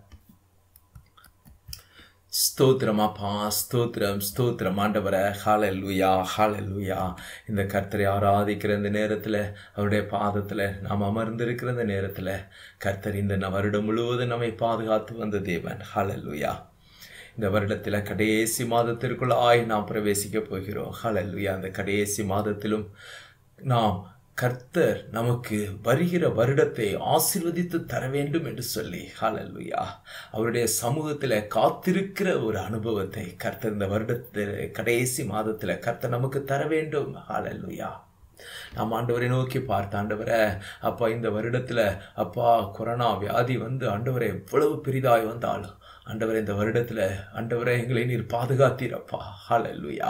ஸ்தோத்திரம் அப்பா ஸ்தோத்திரம் ஸ்தோத்திரம் ஆண்டவர ஹாலல்லூயா ஹாலல்லூயா இந்த கர்த்தரை ஆராதிக்கிற இந்த நேரத்தில் அவருடைய பாதத்தில் நாம் அமர்ந்திருக்கிற இந்த நேரத்தில் கர்த்தர் இந்த வருடம் முழுவதும் நம்மை பாதுகாத்து வந்த தேவன் ஹாலல்லூயா இந்த வருடத்தில் கடைசி மாதத்திற்குள்ளாய் நாம் பிரவேசிக்க போகிறோம் ஹalleluya அந்த கடைசி மாதத்திலும் நாம் கர்த்தர் நமக்கு வருகிற வருடத்தை ஆசீர்வதித்து தர வேண்டும் என்று சொல்லி ஹalleluya அவருடைய சமூகத்தில் காத்திருக்கிற ஒரு அனுபவத்தை கர்த்தர் இந்த வருடத்தில் கடைசி மாதத்தில் கர்த்தர் நமக்கு தர வேண்டும் ஹalleluya நாம் ஆண்டவரை நோக்கி பார்த்த ஆண்டவரை அப்பா இந்த வருடத்தில் அப்பா கொரோனா வியாதி வந்து ஆண்டவரை எவ்வளவு பெரிதாய் வந்தாலும் ஆண்டவரை இந்த வருடத்தில் ஆண்டவரை எங்களை நீர் பாதுகாத்தீரப்பா ஹalleluya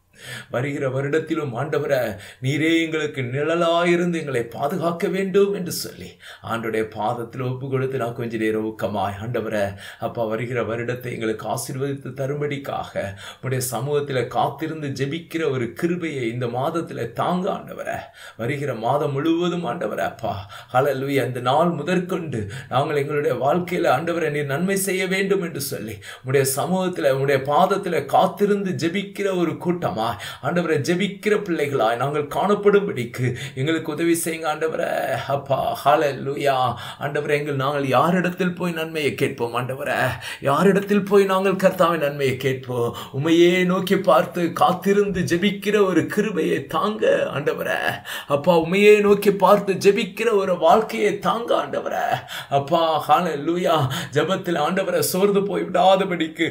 வருகிற வருடத்திலும் ஆண்டவரை நீரே எங்களுக்கு நிழலாயிருந்து எங்களை பாதுகாக்க வேண்டும் என்று சொல்லி ஆண்டுடைய பாதத்தில் ஒப்பு கொடுத்து நான் கொஞ்ச நேரம் ஊக்கமாய் ஆண்டவரை அப்பா வருகிற வருடத்தை எங்களுக்கு ஆசீர்வதித்து தரும்படிக்காக உடைய சமூகத்தில் காத்திருந்து ஜெபிக்கிற ஒரு கிருபையை இந்த மாதத்தில் தாங்க ஆண்டவரை வருகிற மாதம் முழுவதும் ஆண்டவரை அப்பா ஹalleluya அந்த நாள் முதற்கொண்டு நாங்கள் எங்களுடைய வாழ்க்கையில் ஆண்டவரை நீர் நன்மை செய்ய வேண்டும் என்று சொல்லி உடைய சமூகத்தில் உடைய பாதத்தில் காத்திருந்து ஜெபிக்கிற ஒரு கூட்டமா ஆண்டவரை ஜெபிக்கிற பிள்ளைகளாய் நாங்கள் காணப்படும்படிக்கு எங்களுக்கு உதவி செய்யுங்க ஆண்டவரை அப்பா ஹalleluya ஆண்டவரை எங்கள் நாங்கள் யாரிடத்தில் போய் நன்மையை கேட்போம் ஆண்டவரை யாரிடத்தில் போய் நாங்கள் கர்த்தாவின் நன்மையை கேட்போம் உமையே நோக்கி பார்த்து காத்திருந்து ஜெபிக்கிற ஒரு கிருபையை தாங்க ஆண்டவரை அப்பா உமையே நோக்கி பார்த்து ஜெபிக்கிற ஒரு வாழ்க்கையை தாங்க ஆண்டவரை அப்பா ஹalleluya ஜெபத்தில் ஆண்டவரை சோர்ந்து போய் விடாதபடிக்கு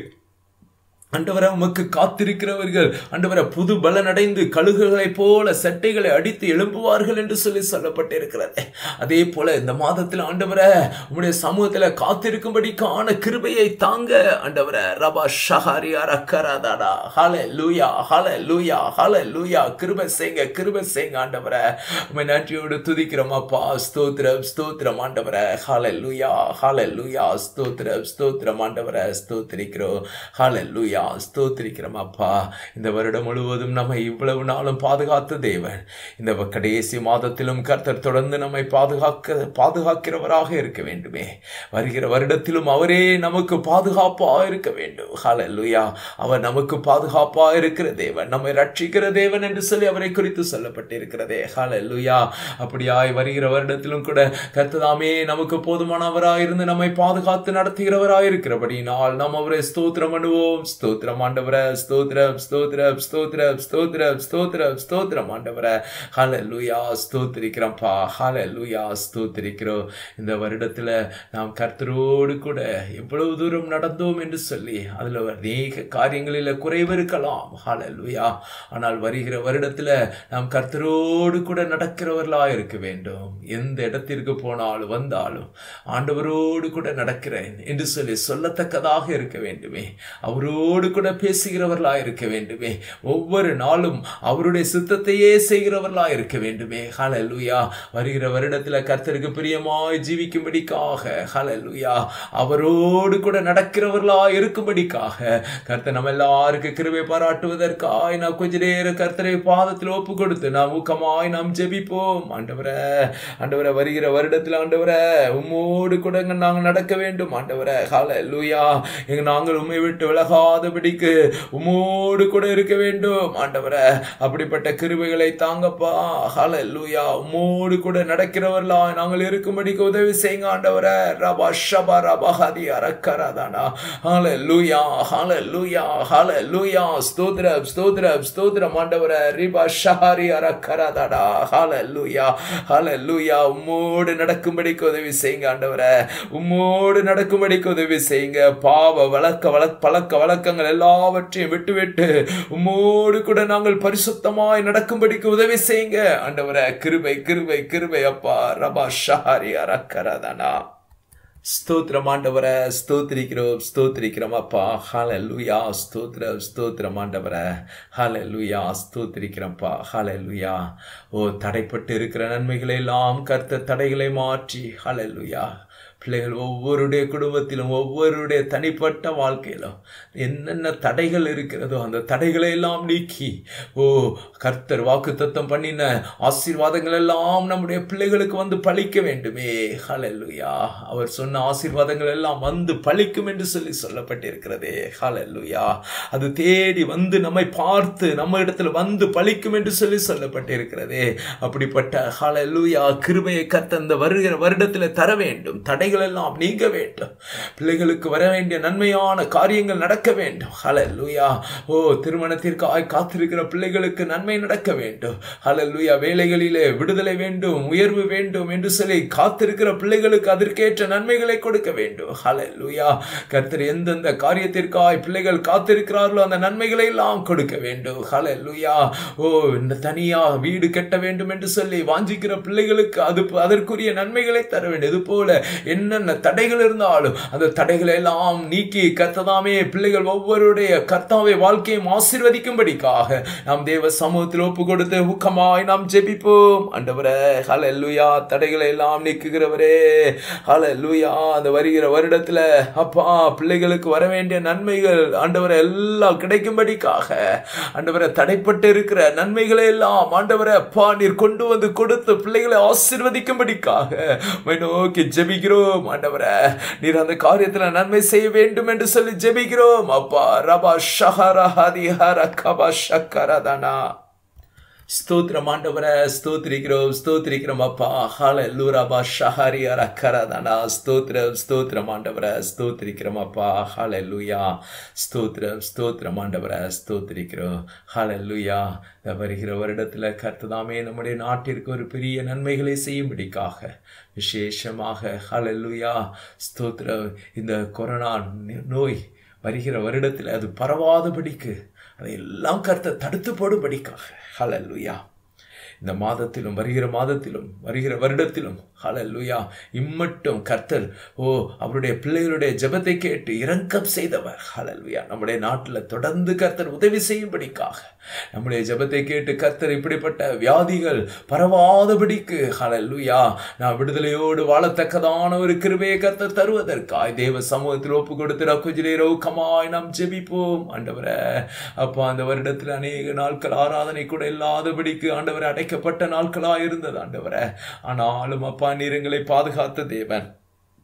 அண்டவரை உமக்கு காத்திருக்கிறவர்கள் அண்டவரை புது பலன் அடைந்து கழுகுகளைப் போல சட்டைகளை அடித்து எழும்புவார்கள் என்று சொல்லி சொல்லப்பட்டிருக்கிறது அதே போல இந்த மாதத்தில் ஆண்டவரை உம்முடைய சமூகத்தில் காத்திருக்கும்படிக்கான கிருபையை தாங்க ஆண்டவரை ரபா ஷஹாரி அரக்கராதாடா ஹால லூயா ஹால லூயா ஹால லூயா கிருபை செய்ங்க கிருபை செய்ங்க ஆண்டவரை உண்மை நன்றியோடு துதிக்கிறோம் அப்பா ஸ்தோத்திரம் ஸ்தோத்திரம் ஆண்டவரை ஹால லூயா ஹால லூயா ஸ்தோத்திரம் ஸ்தோத்திரம் ஆண்டவரை ஸ்தோத்திரிக்கிறோம் ஹால லூயா ஸ்தோத்திரிக்கிறோம் அப்பா இந்த வருடம் முழுவதும் நம்மை இவ்வளவு நாளும் பாதுகாத்த தேவன் இந்த கடைசி மாதத்திலும் கர்த்தர் தொடர்ந்து நம்மை பாதுகாக்க பாதுகாக்கிறவராக இருக்க வேண்டுமே வருகிற வருடத்திலும் அவரே நமக்கு பாதுகாப்பாக இருக்க வேண்டும் ஹalleluya அவர் நமக்கு பாதுகாப்பாக இருக்கிற தேவன் நம்மை ரட்சிக்கிற தேவன் என்று சொல்லி அவரை குறித்து சொல்லப்பட்டிருக்கிறதே ஹalleluya அப்படியாய் வருகிற வருடத்திலும் கூட கர்த்ததாமே நமக்கு போதுமானவராக இருந்து நம்மை பாதுகாத்து நடத்துகிறவராக இருக்கிறபடியினால் நாம் அவரை ஸ்தோத்திரம் பண்ணுவோம் ஸ்தோத்திரம் ஆண்டவரே ஸ்தோத்திரம் ஸ்தோத்திரம் ஸ்தோத்திரம் ஸ்தோத்திரம் ஸ்தோத்திரம் ஸ்தோத்திரம் ஆண்டவரே ஹalleluya ஸ்தோத்திரிக்கிறோம்ப்பா ஹalleluya ஸ்தோத்திரிக்கிறோம் இந்த வருடத்துல நாம் கர்த்தரோடு கூட எவ்வளவு தூரம் நடந்தோம் என்று சொல்லி அதுல அநேக காரியங்களில் குறைவு இருக்கலாம் ஹalleluya ஆனால் வருகிற வருடத்துல நாம் கர்த்தரோடு கூட நடக்கிறவர்களா இருக்க வேண்டும் எந்த இடத்திற்கு போனாலும் வந்தாலும் ஆண்டவரோடு கூட நடக்கிறேன் என்று சொல்லி சொல்லத்தக்கதாக இருக்க வேண்டுமே அவரோடு கூட பேசுகிறவர்களா இருக்க வேண்டுமே ஒவ்வொரு நாளும் அவருடைய சித்தத்தையே செய்கிறவர்களா இருக்க வேண்டுமே ஹalleluya வருகிற வருடத்துல கர்த்தருக்கு பிரியமாய் ஜீவிக்கும்படிக்காக ஹalleluya அவரோடு கூட நடக்கிறவர்களா இருக்கும்படிக்காக கர்த்தர் நம்ம எல்லாருக்கு கிருபை பாராட்டுவதற்காய் நான் கொஞ்ச நேரம் கர்த்தரை பாதத்தில் ஒப்பு கொடுத்து நாம் ஊக்கமாய் நாம் ஜெபிப்போம் ஆண்டவரே ஆண்டவரே வருகிற வருடத்தில் ஆண்டவரே உம்மோடு கூட நாங்கள் நடக்க வேண்டும் ஆண்டவரே ஹalleluya எங்க நாங்கள் உம்மை விட்டு விலகாதபடிக்கு உம்மோடு கூட இருக்க வேண்டும் ஆண்டவரே அப்படிப்பட்ட கிருபைகளை தாங்கப்பா ஹalleluya உம்மோடு கூட நடக்கிறவர்களா நாங்கள் இருக்கும்படிக்கு உதவி செய்யுங்க ஆண்டவரே ரபா ஷபா ரபா ஹதி அரக்கரதானா ஹalleluya ஹalleluya ஹalleluya ஸ்தோத்திரம் ஸ்தோத்திரம் ஸ்தோத்திரம் ஆண்டவரே ரிபா ஷஹரி அரக்கரதாடா ஹalleluya ஹalleluya உம்மோடு நடக்கும்படிக்கு உதவி செய்யுங்க ஆண்டவரே உம்மோடு நடக்கும்படிக்கு உதவி செய்யுங்க பாவ வழக்க வழக்க பழக்க வழக்கங்கள் எல்லாவற்றையும் விட்டுவிட்டு உம்மோடு கூட நாங்கள் பரிசுத்தமாய் நடக்கும்படிக்கு உதவி செய்யுங்க ஆண்டவரே கிருபை கிருபை கிருபை அப்பா ரபா ஷஹாரி அரக்கரதானா ஸ்தோத்திரம் ஆண்டவரை ஸ்தோத்திரிக்கிறோம் ஸ்தோத்திரிக்கிறோம் அப்பா ஹalleluya ஸ்தோத்திரம் ஸ்தோத்திரம் ஆண்டவரை ஹalleluya ஸ்தோத்திரிக்கிறோம்ப்பா ஹalleluya ஓ தடைப்பட்டு இருக்கிற நன்மைகளை எல்லாம் கர்த்த தடைகளை மாற்றி ஹalleluya பிள்ளைகள் ஒவ்வொருடைய குடும்பத்திலும் ஒவ்வொருடைய தனிப்பட்ட வாழ்க்கையிலும் என்னென்ன தடைகள் இருக்கிறதோ அந்த தடைகளை எல்லாம் நீக்கி ஓ கர்த்தர் வாக்கு தத்தம் பண்ணின ஆசீர்வாதங்கள் எல்லாம் நம்முடைய பிள்ளைகளுக்கு வந்து பழிக்க வேண்டுமே ஹalleluya அவர் சொன்ன ஆசீர்வாதங்கள் எல்லாம் வந்து பழிக்கும் என்று சொல்லி சொல்லப்பட்டிருக்கிறதே ஹalleluya அது தேடி வந்து நம்மை பார்த்து நம்ம இடத்துல வந்து பழிக்கும் என்று சொல்லி சொல்லப்பட்டிருக்கிறதே அப்படிப்பட்ட ஹalleluya கிருபையை கர்த்த அந்த வருகிற வருடத்தில் தர வேண்டும் தடைகள் எல்லாம் நீங்க வேண்டும் பிள்ளைகளுக்கு வர வேண்டிய நன்மையான காரியங்கள் நடக்க வேண்டும் ஹalleluya ஓ திருமணத்திற்காக காத்திருக்கிற பிள்ளைகளுக்கு நன்மை நடக்க வேண்டும் ஹalleluya வேலைகளிலே விடுதலை வேண்டும் உயர்வு வேண்டும் என்று சொல்லி காத்திருக்கிற பிள்ளைகளுக்கு அதற்கேற்ற நன்மைகளை கொடுக்க வேண்டும் ஹalleluya கர்த்தர் எந்தெந்த காரியத்திற்காய் பிள்ளைகள் காத்திருக்கிறார்களோ அந்த நன்மைகளை எல்லாம் கொடுக்க வேண்டும் ஹalleluya ஓ இந்த தனியா வீடு கட்ட வேண்டும் என்று சொல்லி வாஞ்சிக்கிற பிள்ளைகளுக்கு அது அதற்குரிய நன்மைகளை தர வேண்டும் இது போல என்னென்ன தடைகள் இருந்தாலும் அந்த தடைகளை எல்லாம் நீக்கி கர்த்ததாமே பிள்ளைகள் ஒவ்வொருடைய கர்த்தாவை வாழ்க்கையும் ஆசீர்வதிக்கும்படிக்காக நாம் தேவ சமூகத்தில் ஒப்பு கொடுத்து ஊக்கமாய் நாம் ஜெபிப்போம் ஆண்டவரே ஹalleluya தடைகளை எல்லாம் நீக்குகிறவரே ஹalleluya அந்த வருகிற வருடத்துல அப்பா பிள்ளைகளுக்கு வர வேண்டிய நன்மைகள் ஆண்டவரை எல்லாம் கிடைக்கும்படிக்காக ஆண்டவரை தடைப்பட்டு இருக்கிற நன்மைகளை எல்லாம் ஆண்டவரை அப்பா நீர் கொண்டு வந்து கொடுத்து பிள்ளைகளை ஆசீர்வதிக்கும்படிக்காக உம்மை நோக்கி ஜெபிக்கிறோம் ஆண்டவரே நீர் அந்த காரியத்துல நன்மை செய்ய வேண்டும் என்று சொல்லி ஜெபிக்கிறோம் அப்பா ரபா ஷஹர ஹரிஹர கபா ஷக்கரதனா ஸ்தோத்திரம் ஆண்டவரை ஸ்தோத்திரிக்கிறோம் ஸ்தோத்திரிக்கிறோம் அப்பா ஹால லூராபா ஷஹாரி அரக்கரதனா ஸ்தோத்திரம் ஸ்தோத்திரம் ஆண்டவரை ஸ்தோத்திரிக்கிறோம் அப்பா ஹால லூயா ஸ்தோத்திரம் ஸ்தோத்திரம் ஆண்டவரை ஸ்தோத்திரிக்கிறோம் ஹால லூயா வருகிற வருடத்தில் கர்த்ததாமே நம்முடைய நாட்டிற்கு ஒரு பெரிய நன்மைகளை செய்யும்படிக்காக விசேஷமாக ஹalleluya ஸ்தோத்திரம் இந்த கொரோனா நோய் வருகிற வருடத்தில் அது பரவாதபடிக்கு அதையெல்லாம் கர்த்த தடுத்து போடும்படிக்காக ஹalleluya இந்த மாதத்திலும் வருகிற மாதத்திலும் வருகிற வருடத்திலும் ஹalleluya இம்மட்டும் கர்த்தர் ஓ அவருடைய பிள்ளைகளுடைய ஜெபத்தை கேட்டு இரக்கம் செய்தவர் ஹalleluya நம்முடைய நாட்டில் தொடர்ந்து கர்த்தர் உதவி செய்யும்படிக்காக நம்முடைய ஜெபத்தை கேட்டு கர்த்தர் இப்படிப்பட்ட வியாதிகள் பரவாதபடிக்கு ஹalleluya நான் விடுதலையோடு வாழத்தக்கதான ஒரு கிருபையை கர்த்தர் தருவதற்காய் தேவ சமூகத்தில் ஒப்பு கொடுத்து ரகுஜிலே ரௌக்கமாய் நாம் ஜெபிப்போம் ஆண்டவரே அப்பா அந்த வருடத்தில் அநேக நாட்கள் ஆராதனை கூட இல்லாதபடிக்கு ஆண்டவரை அடைக்கப்பட்ட நாட்களாக இருந்தது ஆண்டவரே ஆனாலும் அப்பா நீர் எங்களை பாதுகாத்த தேவன்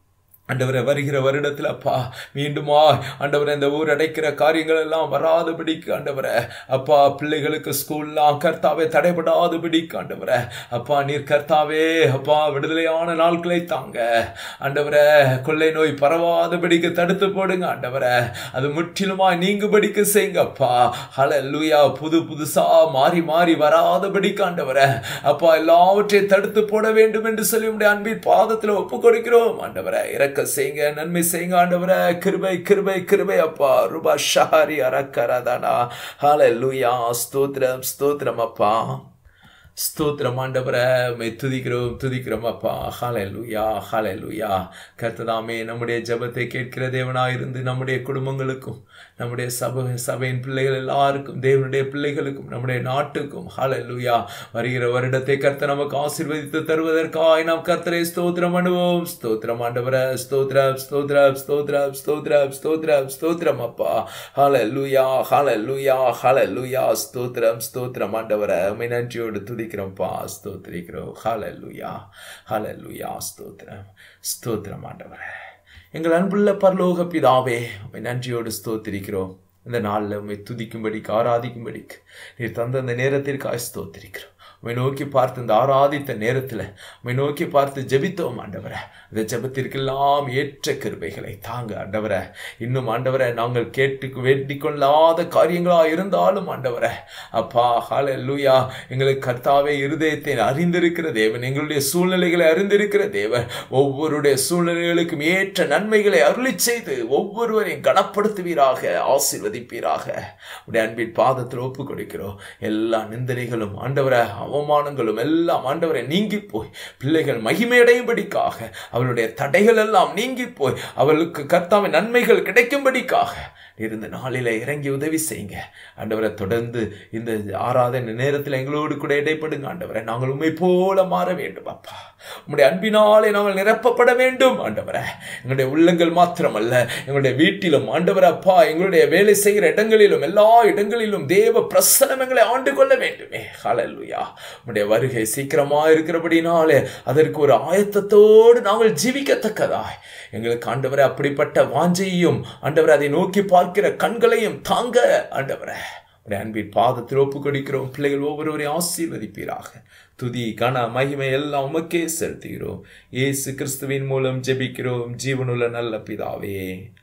ஆண்டவரை வருகிற வருடத்தில் அப்பா மீண்டுமா ஆண்டவரை இந்த ஊர் அடைக்கிற காரியங்கள் எல்லாம் வராதபடிக்கு ஆண்டவரை அப்பா பிள்ளைகளுக்கு ஸ்கூல்லாம் கர்த்தாவே தடைபடாதபடிக்கு ஆண்டவரை அப்பா நீர் கர்த்தாவே அப்பா விடுதலையான நாட்களை தாங்க ஆண்டவரை கொள்ளை நோய் பரவாதபடிக்கு தடுத்து போடுங்க ஆண்டவரை அது முற்றிலுமாய் நீங்குபடிக்கு செய்யுங்க அப்பா ஹல லூயா புது புதுசா மாறி மாறி வராதபடிக்கு ஆண்டவரை அப்பா எல்லாவற்றையும் தடுத்து போட வேண்டும் என்று சொல்லி உடைய அன்பின் பாதத்தில் ஒப்பு கொடுக்கிறோம் ஆண்டவரை இறக்க செய்யுங்க நன்மை செய்யுங்க ஆண்டவரை கிருபை கிருபை கிருபை அப்பா ரூபா ஷஹாரி அரக்கரதானா ஹால லூயா ஸ்தோத்திரம் ஸ்தோத்திரம் அப்பா ஸ்தோத்திரம் ஆண்டவரை உம்மை துதிக்கிறோம் துதிக்கிறோம் அப்பா ஹாலே லூயா ஹாலே லூயா கர்த்ததாமே நம்முடைய ஜெபத்தை கேட்கிற தேவனாக இருந்து நம்முடைய குடும்பங்களுக்கும் நம்முடைய சபை சபையின் பிள்ளைகள் எல்லாருக்கும் தேவனுடைய பிள்ளைகளுக்கும் நம்முடைய நாட்டுக்கும் ஹாலே லூயா வருகிற வருடத்தை கர்த்தர் நமக்கு ஆசீர்வதித்து தருவதற்காக நாம் கர்த்தரை ஸ்தோத்திரம் பண்ணுவோம் ஸ்தோத்திரம் ஆண்டவரை ஸ்தோத்திரம் ஸ்தோத்திரம் ஸ்தோத்திரம் ஸ்தோத்திரம் ஸ்தோத்திரம் ஸ்தோத்திரம் அப்பா ஹாலே லூயா ஹாலே லூயா ஹாலே லூயா ஸ்தோத்திரம் ஸ்தோத்திரம் ஆண்டவரை உம்மை நன்றியோடு துதிக்கிறோம்ப்பா ஸ்தோத்திரிக்கிறோம் ஹாலே லூயா ஹாலே லூயா ஸ்தோத்திரம் ஸ்தோத்திரம் ஆண்டவரை எங்கள் அன்புள்ள பரலோக பிதாவே உம்மை நன்றியோடு ஸ்தோத்திரிக்கிறோம் இந்த நாளில் உண்மை துதிக்கும்படிக்கு ஆராதிக்கும்படிக்கு நீர் தந்த இந்த நேரத்திற்காக ஸ்தோத்திரிக்கிறோம் உண்மை நோக்கி பார்த்து இந்த ஆராதித்த நேரத்தில் உண்மை நோக்கி பார்த்து ஜெபித்தோம் ஆண்டவரை இந்த ஜெபத்திற்கெல்லாம் ஏற்ற கிருபைகளை தாங்க ஆண்டவரை இன்னும் ஆண்டவரை நாங்கள் கேட்டு வேண்டிக் கொள்ளாத காரியங்களா இருந்தாலும் ஆண்டவரை அப்பா ஹால லூயா எங்களுக்கு கர்த்தாவே இருதயத்தை அறிந்திருக்கிற தேவன் எங்களுடைய சூழ்நிலைகளை அறிந்திருக்கிற தேவன் ஒவ்வொருடைய சூழ்நிலைகளுக்கும் ஏற்ற நன்மைகளை அருளி செய்து ஒவ்வொருவரையும் கனப்படுத்துவீராக ஆசீர்வதிப்பீராக உடைய அன்பின் பாதத்தில் ஒப்பு கொடுக்கிறோம் எல்லா நிந்தனைகளும் ஆண்டவரை அவமானங்களும் எல்லாம் ஆண்டவரை நீங்கி போய் பிள்ளைகள் மகிமையடையும்படிக்காக அவளுடைய தடைகள் எல்லாம் நீங்கி போய் அவளுக்கு கர்த்தாவின் நன்மைகள் கிடைக்கும்படிக்காக இருந்த நாளில இறங்கி உதவி செய்யுங்க ஆண்டவரை தொடர்ந்து இந்த ஆராதனை நேரத்தில் எங்களோடு கூட இடைப்படுங்க ஆண்டவரை நாங்கள் உண்மை போல மாற வேண்டும் அப்பா உங்களுடைய அன்பினாலே நாங்கள் நிரப்பப்பட வேண்டும் ஆண்டவரை எங்களுடைய உள்ளங்கள் மாத்திரமல்ல எங்களுடைய வீட்டிலும் ஆண்டவர் அப்பா எங்களுடைய வேலை செய்கிற இடங்களிலும் எல்லா இடங்களிலும் தேவ பிரசனம் எங்களை ஆண்டு கொள்ள வேண்டுமே ஹalleluya உங்களுடைய வருகை சீக்கிரமா இருக்கிறபடினாலே அதற்கு ஒரு ஆயத்தத்தோடு நாங்கள் ஜீவிக்கத்தக்கதாய் எங்களுக்கு ஆண்டவரை அப்படிப்பட்ட வாஞ்சையும் ஆண்டவரை அதை நோக்கி பார்க்கிற கண்களையும் தாங்க ஆண்டவரை உடைய அன்பின் பாதத்தில் ஒப்பு கொடுக்கிறோம் பிள்ளைகள் ஒவ்வொருவரையும் ஆசீர்வதிப்பீராக துதி கன மகிமை எல்லாம் உமக்கே செலுத்துகிறோம் இயேசு கிறிஸ்துவின் மூலம் ஜெபிக்கிறோம் ஜீவனுள்ள நல்ல பிதாவே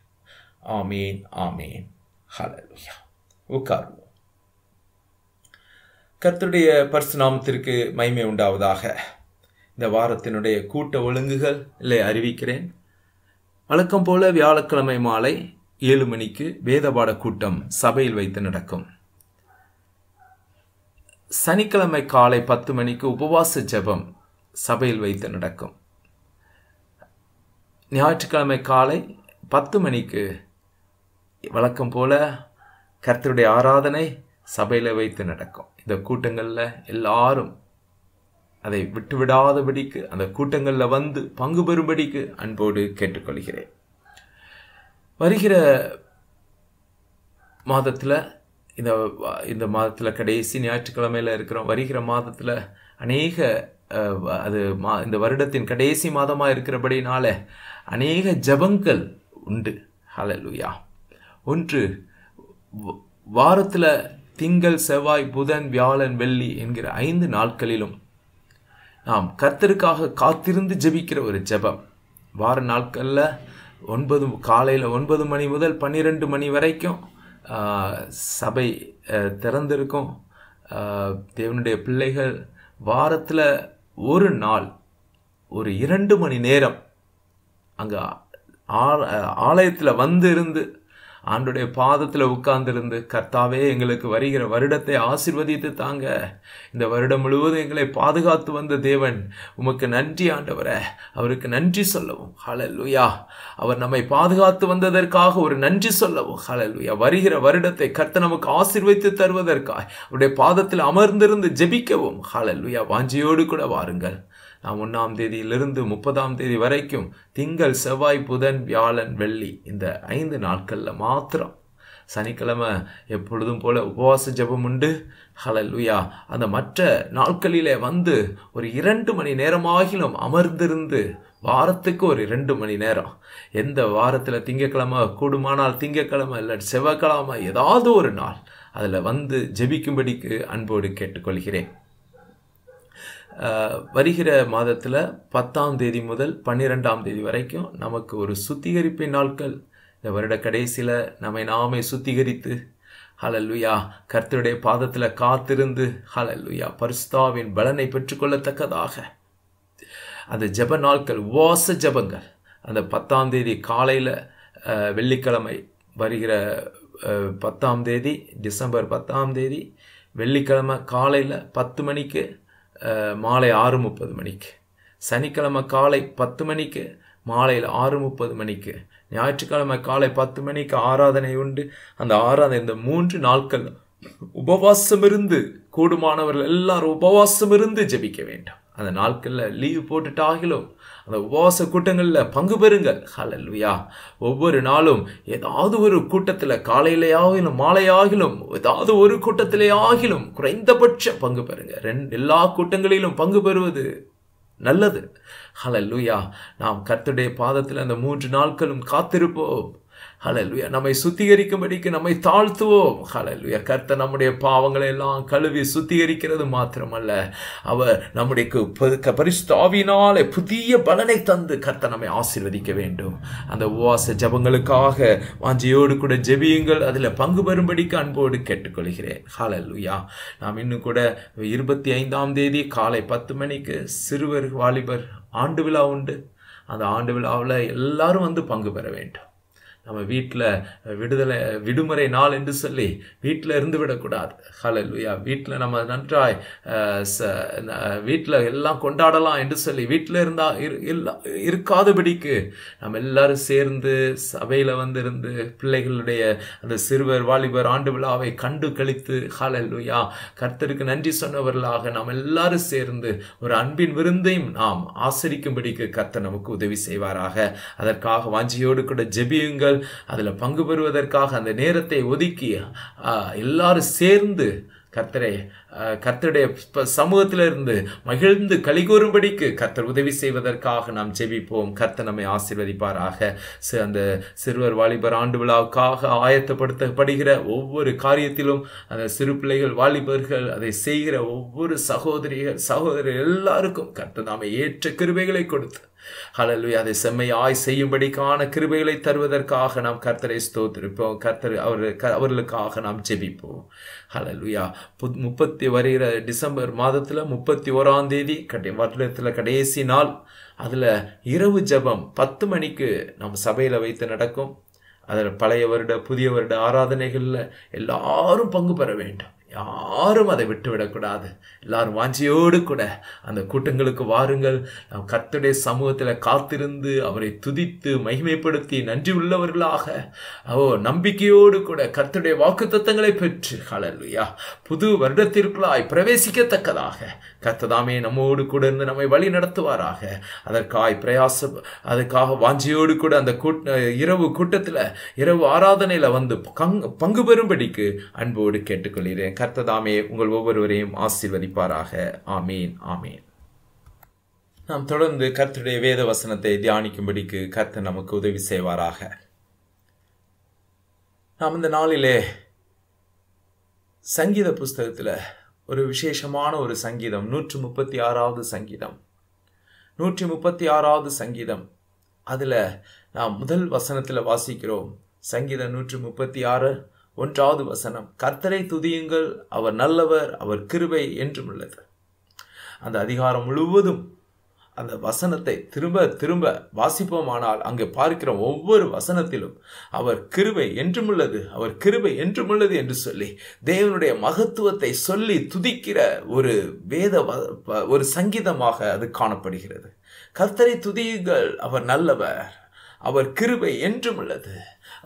ஆமீன் ஆமீன் ஹalleluya உட்காருவோம் கர்த்தருடைய பரிசுநாமத்திற்கு மகிமை உண்டாவதாக இந்த வாரத்தினுடைய கூட்ட ஒழுங்குகள் இல்லை அறிவிக்கிறேன் வழக்கம் போல வியாழக்கிழமை மாலை ஏழு மணிக்கு வேதபாட கூட்டம் சபையில் வைத்து நடக்கும் சனிக்கிழமை காலை பத்து மணிக்கு உபவாச ஜெபம் சபையில் வைத்து நடக்கும் ஞாயிற்றுக்கிழமை காலை பத்து மணிக்கு வழக்கம் போல கர்த்தருடைய ஆராதனை சபையில் வைத்து நடக்கும் இந்த கூட்டங்களில் எல்லாரும் அதை விட்டுவிடாதபடிக்கு அந்த கூட்டங்களில் வந்து பங்கு பெறும்படிக்கு அன்போடு கேட்டுக்கொள்கிறேன் வருகிற மாதத்தில் இந்த இந்த மாதத்தில் கடைசி ஞாயிற்றுக்கிழமையில் இருக்கிறோம் வருகிற மாதத்தில் அநேக அஹ், அது மா இந்த வருடத்தின் கடைசி மாதமாக இருக்கிறபடினால அநேக ஜபங்கள் உண்டு ஹalleluya ஒன்று வ- வாரத்தில் திங்கள் செவ்வாய் புதன் வியாழன் வெள்ளி என்கிற ஐந்து நாட்களிலும் நாம் கர்த்தருக்காக காத்திருந்து ஜெபிக்கிற ஒரு ஜெபம் வார நாட்களில் ஒன்பது காலையில் ஒன்பது மணி முதல் பன்னிரெண்டு மணி வரைக்கும் ஆ, சபை அ, திறந்திருக்கும் ஆ, தேவனுடைய பிள்ளைகள் வாரத்தில் ஒரு நாள் ஒரு இரண்டு மணி நேரம் அங்கே ஆலயத்தில் வந்து இருந்து ஆண்டுடைய பாதத்தில் உட்கார்ந்திருந்து கர்த்தாவே எங்களுக்கு வருகிற வருடத்தை ஆசீர்வதித்து தாங்க இந்த வருடம் முழுவதும் எங்களை பாதுகாத்து வந்த தேவன் உமக்கு நன்றி ஆண்டவரே அவருக்கு நன்றி சொல்லவும் ஹalleluya அவர் நம்மை பாதுகாத்து வந்ததற்காக ஒரு நன்றி சொல்லவும் ஹalleluya வருகிற வருடத்தை கர்த்தர் நமக்கு ஆசீர்வதித்து தருவதற்காக அவருடைய பாதத்தில் அமர்ந்திருந்து ஜெபிக்கவும் ஹalleluya வாஞ்சியோடு கூட வாருங்கள் நாம் ஒன்றாம் தேதியிலிருந்து முப்பதாம் தேதி வரைக்கும் திங்கள் செவ்வாய் புதன் வியாழன் வெள்ளி இந்த ஐந்து நாட்களில் மாத்திரம் சனிக்கிழமை எப்பொழுதும் போல உபவாச ஜெபம் உண்டு ஹalleluya அந்த மற்ற நாட்களிலே வந்து ஒரு இரண்டு மணி நேரமாகிலும் அமர்ந்திருந்து வாரத்துக்கு ஒரு ரெண்டு மணி நேரம் எந்த வாரத்தில் திங்கக்கிழமை கூடுமானால் திங்கக்கிழமை இல்லை செவ்வாய்க்கிழமை ஏதாவது ஒரு நாள் அதில் வந்து ஜெபிக்கும்படிக்கு அன்போடு கேட்டுக்கொள்கிறேன் அஹ், வருகிற மாதத்தில் பத்தாம் தேதி முதல் பன்னிரெண்டாம் தேதி வரைக்கும் நமக்கு ஒரு சுத்திகரிப்பின் நாட்கள் இந்த வருட கடைசியில் நம்மை நாமே சுத்திகரித்து ஹலல்லுயா கர்த்தருடைய பாதத்தில் காத்திருந்து ஹலல்லுயா பரிசுத்தாவின் பலனை பெற்றுக்கொள்ளத்தக்கதாக அந்த ஜெப நாட்கள் உபவாச ஜெபங்கள் அந்த பத்தாம் தேதி காலையில் வெள்ளிக்கிழமை வருகிற அஹ், பத்தாம் தேதி டிசம்பர் பத்தாம் தேதி வெள்ளிக்கிழமை காலையில் பத்து மணிக்கு அஹ், மாலை ஆறு முப்பது மணிக்கு சனிக்கிழமை காலை பத்து மணிக்கு மாலையில் ஆறு முப்பது மணிக்கு ஞாயிற்றுக்கிழமை காலை பத்து மணிக்கு ஆராதனை உண்டு அந்த ஆராதனை இந்த மூன்று நாட்கள் உபவாசம் இருந்து கூடுமானவர்கள் எல்லாரும் உபவாசம் இருந்து ஜெபிக்க வேண்டும் அந்த நாட்களில் லீவ் போட்டுட்டாகிலும் அந்த உபவாச கூட்டங்களில் பங்கு பெறுங்கள் ஹalleluya ஒவ்வொரு நாளும் ஏதாவது ஒரு கூட்டத்தில் காலையிலேயாகிலும் மாலையாகிலும் ஏதாவது ஒரு கூட்டத்திலே ஆகிலும் குறைந்தபட்ச பங்கு பெறுங்க ரெண்டு எல்லா கூட்டங்களிலும் பங்கு பெறுவது நல்லது ஹalleluya நாம் கர்த்தருடைய பாதத்தில் அந்த மூன்று நாட்களும் காத்திருப்போம் ஹalleluya நம்மை சுத்திகரிக்கும்படிக்கு நம்மை தாழ்த்துவோம் ஹalleluya கர்த்தர் நம்முடைய பாவங்களை எல்லாம் கழுவி சுத்திகரிக்கிறது மாத்திரமல்ல அவர் நம்முடைய கு- ப- பரிசுத்த ஆவியினாலே புதிய பலனை தந்து கர்த்தர் நம்மை ஆசீர்வதிக்க வேண்டும் அந்த உபவாச ஜபங்களுக்காக வாஞ்சியோடு கூட ஜெபியுங்கள் அதில் பங்கு பெறும்படிக்கு அன்போடு கேட்டுக்கொள்கிறேன் ஹalleluya நாம் இன்னும் கூட இருபத்தி ஐந்தாம் தேதி காலை பத்து மணிக்கு சிறுவர் வாலிபர் ஆண்டு விழா உண்டு அந்த ஆண்டு விழாவில் எல்லாரும் வந்து பங்கு பெற வேண்டும் நம்ம வீட்டில் விடுதலை விடுமுறை நாள் என்று சொல்லி வீட்டில் இருந்து விடக்கூடாது ஹalleluya வீட்டில் நம்ம நன்றாய் வீட்டில் எல்லாம் கொண்டாடலாம் என்று சொல்லி வீட்டில் இருந்தால் இருக்காதபடிக்கு நம்ம எல்லாரும் சேர்ந்து சபையில் வந்து இருந்து பிள்ளைகளுடைய அந்த சிறுவர் வாலிபர் ஆண்டு விழாவை கண்டு கழித்து ஹalleluya கர்த்தருக்கு நன்றி சொன்னவர்களாக நாம் எல்லாரும் சேர்ந்து ஒரு அன்பின் விருந்தையும் நாம் ஆசரிக்கும்படிக்கு கர்த்தர் நமக்கு உதவி செய்வாராக அதற்காக வாஞ்சியோடு கூட ஜெபியுங்கள் அதில் பங்கு பெறுவதற்காக அந்த நேரத்தை ஒதுக்கி ஆ, எல்லாரும் சேர்ந்து கர்த்தரை ஆ, கர்த்தருடைய ப- சமூகத்தில இருந்து மகிழ்ந்து கலிகூறும்படிக்கு கர்த்தர் உதவி செய்வதற்காக நாம் ஜெபிப்போம் கர்த்தர் நம்மை ஆசீர்வதிப்பாராக சி- அந்த சிறுவர் வாலிபர் ஆண்டு விழாவுக்காக ஆயத்தப்படுத்தப்படுகிற ஒவ்வொரு காரியத்திலும் அந்த சிறு பிள்ளைகள் வாலிபர்கள் அதை செய்கிற ஒவ்வொரு சகோதரிகள் சகோதரர் எல்லாருக்கும் கர்த்தர் நாம ஏற்ற கிருபைகளை கொடுத்து ஹalleluya அதை செம்மையாய் செய்யும்படிக்கான கிருபைகளை தருவதற்காக நாம் கர்த்தரை ஸ்தோத்திரிப்போம் கர்த்தர் அவர் க- அவர்களுக்காக நாம் ஜெபிப்போம் ஹalleluya புத்- முப்பத்தி வருகிற டிசம்பர் மாதத்துல முப்பத்தி ஓராம் தேதி கடை வருடத்துல கடைசி நாள் அதுல இரவு ஜெபம் பத்து மணிக்கு நம் சபையில வைத்து நடக்கும் அதில் பழைய வருட புதிய வருட ஆராதனைகளில் எல்லாரும் பங்கு பெற வேண்டும் யாரும் அதை விட்டுவிடக்கூடாது எல்லாரும் வாஞ்சியோடு கூட அந்த கூட்டங்களுக்கு வாருங்கள் நாம் கர்த்தருடைய சமூகத்தில் காத்திருந்து அவரை துதித்து மகிமைப்படுத்தி நன்றி உள்ளவர்களாக ஓ நம்பிக்கையோடு கூட கர்த்தருடைய வாக்குத்தத்தங்களை பெற்று ஹalleluya புது வருடத்திற்குள்ளாய் பிரவேசிக்கத்தக்கதாக கர்த்ததாமே நம்மோடு கூட இருந்து நம்மை வழி நடத்துவாராக அதற்காய் பிரயாச அதுக்காக வாஞ்சியோடு கூட அந்த கூட்ட இரவு கூட்டத்தில் இரவு ஆராதனையில் வந்து பங்கு பங்கு பெறும்படிக்கு அன்போடு கேட்டுக்கொள்கிறேன் கர்த்ததாமே உங்கள் ஒவ்வொருவரையும் ஆசீர்வதிப்பாராக ஆமீன் ஆமீன் நாம் தொடர்ந்து கர்த்தருடைய வேத வசனத்தை தியானிக்கும்படிக்கு கர்த்தர் நமக்கு உதவி செய்வாராக நாம் இந்த நாளிலே சங்கீத புஸ்தகத்தில் ஒரு விசேஷமான ஒரு சங்கீதம் நூற்று முப்பத்தி ஆறாவது சங்கீதம் நூற்றி முப்பத்தி ஆறாவது சங்கீதம் அதில் நாம் முதல் வசனத்தில் வாசிக்கிறோம் சங்கீதம் நூற்று முப்பத்தி ஆறு ஒன்றாவது வசனம் கர்த்தரை துதியுங்கள் அவர் நல்லவர் அவர் கிருபை என்றும் உள்ளது அந்த அதிகாரம் முழுவதும் அந்த வசனத்தை திரும்ப திரும்ப வாசிப்போமானால் அங்கே பார்க்கிற ஒவ்வொரு வசனத்திலும் அவர் கிருபை என்றுமுள்ளது அவர் கிருபை என்றுமுள்ளது என்று சொல்லி தேவனுடைய மகத்துவத்தை சொல்லி துதிக்கிற ஒரு வேத வ- வ- ஒரு சங்கீதமாக அது காணப்படுகிறது கர்த்தரை துதியுங்கள் அவர் நல்லவர் அவர் கிருபை என்றும் உள்ளது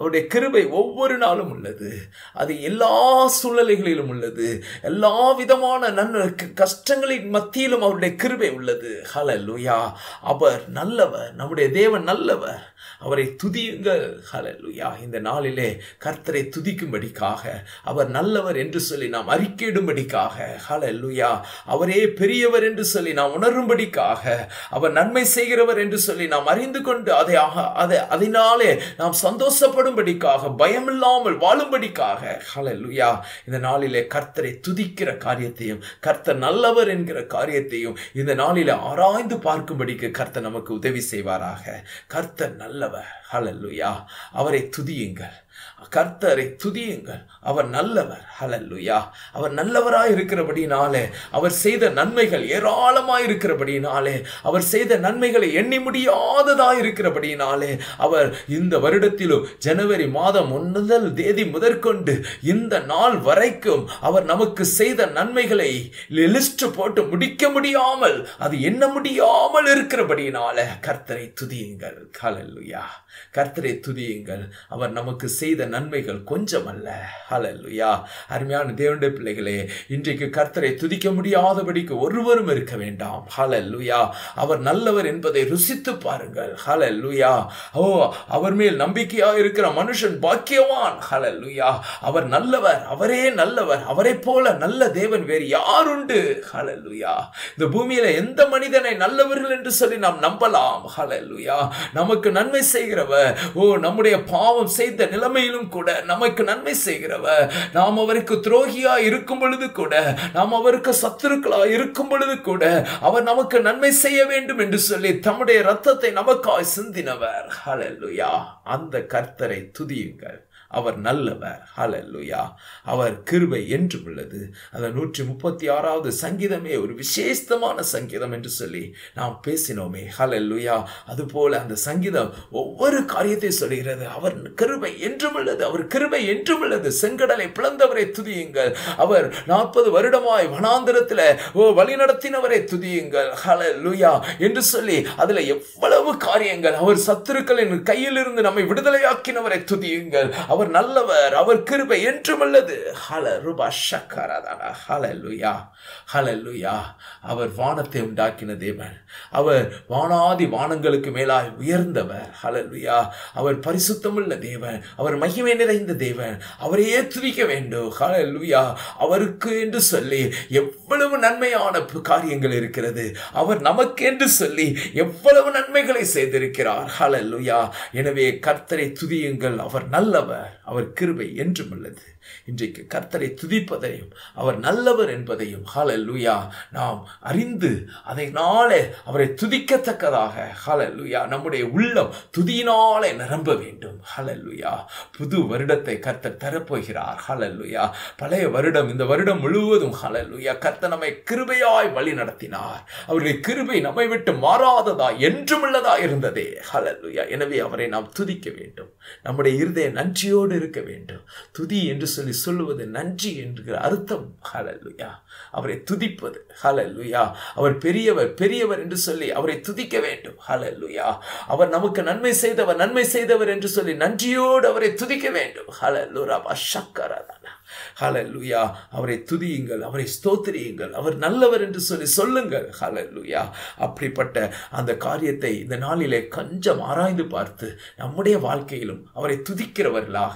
அவருடைய கிருபை ஒவ்வொரு நாளும் உள்ளது அது எல்லா சூழ்நிலைகளிலும் உள்ளது எல்லா விதமான நன்மை கஷ்டங்களின் மத்தியிலும் அவருடைய கிருபை உள்ளது ஹalleluya அவர் நல்லவர் நம்முடைய தேவன் நல்லவர் அவரை துதியுங்கள் ஹalleluya இந்த நாளிலே கர்த்தரை துதிக்கும்படிக்காக அவர் நல்லவர் என்று சொல்லி நாம் அறிக்கையிடும்படிக்காக ஹalleluya அவரே பெரியவர் என்று சொல்லி நாம் உணரும்படிக்காக அவர் நன்மை செய்கிறவர் என்று சொல்லி நாம் அறிந்து கொண்டு அதை ஆக- அதை அதனாலே நாம் சந்தோஷப்படும்படிக்காக பயமில்லாமல் வாழும்படிக்காக ஹalleluya இந்த நாளிலே கர்த்தரை துதிக்கிற காரியத்தையும் கர்த்தர் நல்லவர் என்கிற காரியத்தையும் இந்த நாளிலே ஆராய்ந்து பார்க்கும்படிக்கு கர்த்தர் நமக்கு உதவி செய்வாராக கர்த்தர் நல்லவர் ஹalleluya அவரை துதியுங்கள் கர்த்தரை துதியுங்கள் அவர் நல்லவர் ஹalleluya அவர் நல்லவராய் இருக்கிறபடினாலே அவர் செய்த நன்மைகள் ஏராளமாய் இருக்கிறபடினாலே அவர் செய்த நன்மைகளை எண்ணி முடியாததாய் இருக்கிறபடினாலே அவர் இந்த வருடத்திலும் ஜனவரி மாதம் முதல் தேதி முதற்கொண்டு இந்த நாள் வரைக்கும் அவர் நமக்கு செய்த நன்மைகளை லிஸ்ட் போட்டு முடிக்க முடியாமல் அது எண்ண முடியாமல் இருக்கிறபடினால கர்த்தரை துதியுங்கள் ஹalleluya கர்த்தரை துதியுங்கள் அவர் நமக்கு செய்த நன்மைகள் கொஞ்சம் அல்ல ஹalleluya அருமையான தேவனுடைய பிள்ளைகளே இன்றைக்கு கர்த்தரை துதிக்க முடியாதபடிக்கு ஒருவரும் இருக்க வேண்டாம் ஹalleluya அவர் நல்லவர் என்பதை ருசித்து பாருங்கள் ஹalleluya ஓ அவர் மேல் நம்பிக்கையா இருக்கிற மனுஷன் பாக்கியவான் ஹalleluya அவர் நல்லவர் அவரே நல்லவர் அவரை போல நல்ல தேவன் வேறு யாருண்டு ஹalleluya இந்த பூமியில எந்த மனிதனை நல்லவர்கள் என்று சொல்லி நாம் நம்பலாம் ஹalleluya நமக்கு நன்மை செய்கிறவர் ஓ நம்முடைய பாவம் செய்த நிலைமையிலும் கூட நமக்கு நன்மை செய்கிறவர் நாம் அவருக்கு துரோகியா இருக்கும் பொழுது கூட நாம் அவருக்கு சத்துருக்களா இருக்கும் பொழுது கூட அவர் நமக்கு நன்மை செய்ய வேண்டும் என்று சொல்லி தம்முடைய ரத்தத்தை நமக்காய் சிந்தினவர் ஹalleluya அந்த கர்த்தரை துதியுங்கள் அவர் நல்லவர் ஹalleluya அவர் கிருபை என்றும் உள்ளது அந்த நூற்றி முப்பத்தி ஆறாவது சங்கீதமே ஒரு விசேஷமான சங்கீதம் என்று சொல்லி நாம் பேசினோமே ஹalleluya அதுபோல அந்த சங்கீதம் ஒவ்வொரு காரியத்தை சொல்கிறது அவர் கிருபை என்றும் உள்ளது அவர் கிருபை என்றும் உள்ளது செங்கடலை பிளந்தவரை துதியுங்கள் அவர் நாற்பது வருடமாய் வனாந்திரத்தில் ஓ வழி நடத்தினவரை துதியுங்கள் ஹalleluya என்று சொல்லி அதுல எவ்வளவு காரியங்கள் அவர் சத்துருக்களின் கையிலிருந்து நம்மை விடுதலையாக்கினவரை துதியுங்கள் அவர் நல்லவர் அவர் கிருபை என்றும் உள்ளது ஹல ரூபா ஷக்கரதன ஹalleluya ஹalleluya அவர் வானத்தை உண்டாக்கின தேவன் அவர் வானாதி வானங்களுக்கு மேலாய் உயர்ந்தவர் ஹalleluya அவர் பரிசுத்தமுள்ள தேவன் அவர் மகிமை நிறைந்த தேவன் அவரையே துதிக்க வேண்டும் ஹalleluya அவருக்கு என்று சொல்லி எவ்வளவு நன்மையான ப- காரியங்கள் இருக்கிறது அவர் நமக்கு என்று சொல்லி எவ்வளவு நன்மைகளை செய்திருக்கிறார் ஹalleluya எனவே கர்த்தரை துதியுங்கள் அவர் நல்லவர் அவர் கிருபை என்றும் உள்ளது இன்றைக்கு கர்த்தரை துதிப்பதையும் அவர் நல்லவர் என்பதையும் ஹalleluya நாம் அறிந்து அதனாலே அவரை துதிக்கத்தக்கதாக ஹalleluya நம்முடைய உள்ளம் துதியினாலே நிரம்ப வேண்டும் ஹalleluya புது வருடத்தை கர்த்தர் தரப்போகிறார் ஹalleluya பழைய வருடம் இந்த வருடம் முழுவதும் ஹalleluya கர்த்தர் நம்மை கிருபையாய் வழி நடத்தினார் அவருடைய கிருபை நம்மை விட்டு மாறாததா என்றும் உள்ளதா இருந்ததே ஹalleluya எனவே அவரை நாம் துதிக்க வேண்டும் நம்முடைய இருதய நன்றியோடு இருக்க வேண்டும் துதி என்று சொல்லி சொல்லுவது நன்றி என்கிற அர்த்தம் ஹalleluya அவரை துதிப்பது ஹalleluya அவர் பெரியவர் பெரியவர் என்று சொல்லி அவரை துதிக்க வேண்டும் ஹalleluya அவர் நமக்கு நன்மை செய்தவர் நன்மை செய்தவர் என்று சொல்லி நன்றியோடு அவரை துதிக்க வேண்டும் ஹalleluya பஷக்கரதன ஹalleluya அவரை துதியுங்கள் அவரை ஸ்தோத்திரியுங்கள் அவர் நல்லவர் என்று சொல்லி சொல்லுங்கள் ஹalleluya அப்படிப்பட்ட அந்த காரியத்தை இந்த நாளிலே கொஞ்சம் ஆராய்ந்து பார்த்து நம்முடைய வாழ்க்கையிலும் அவரை துதிக்கிறவர்களாக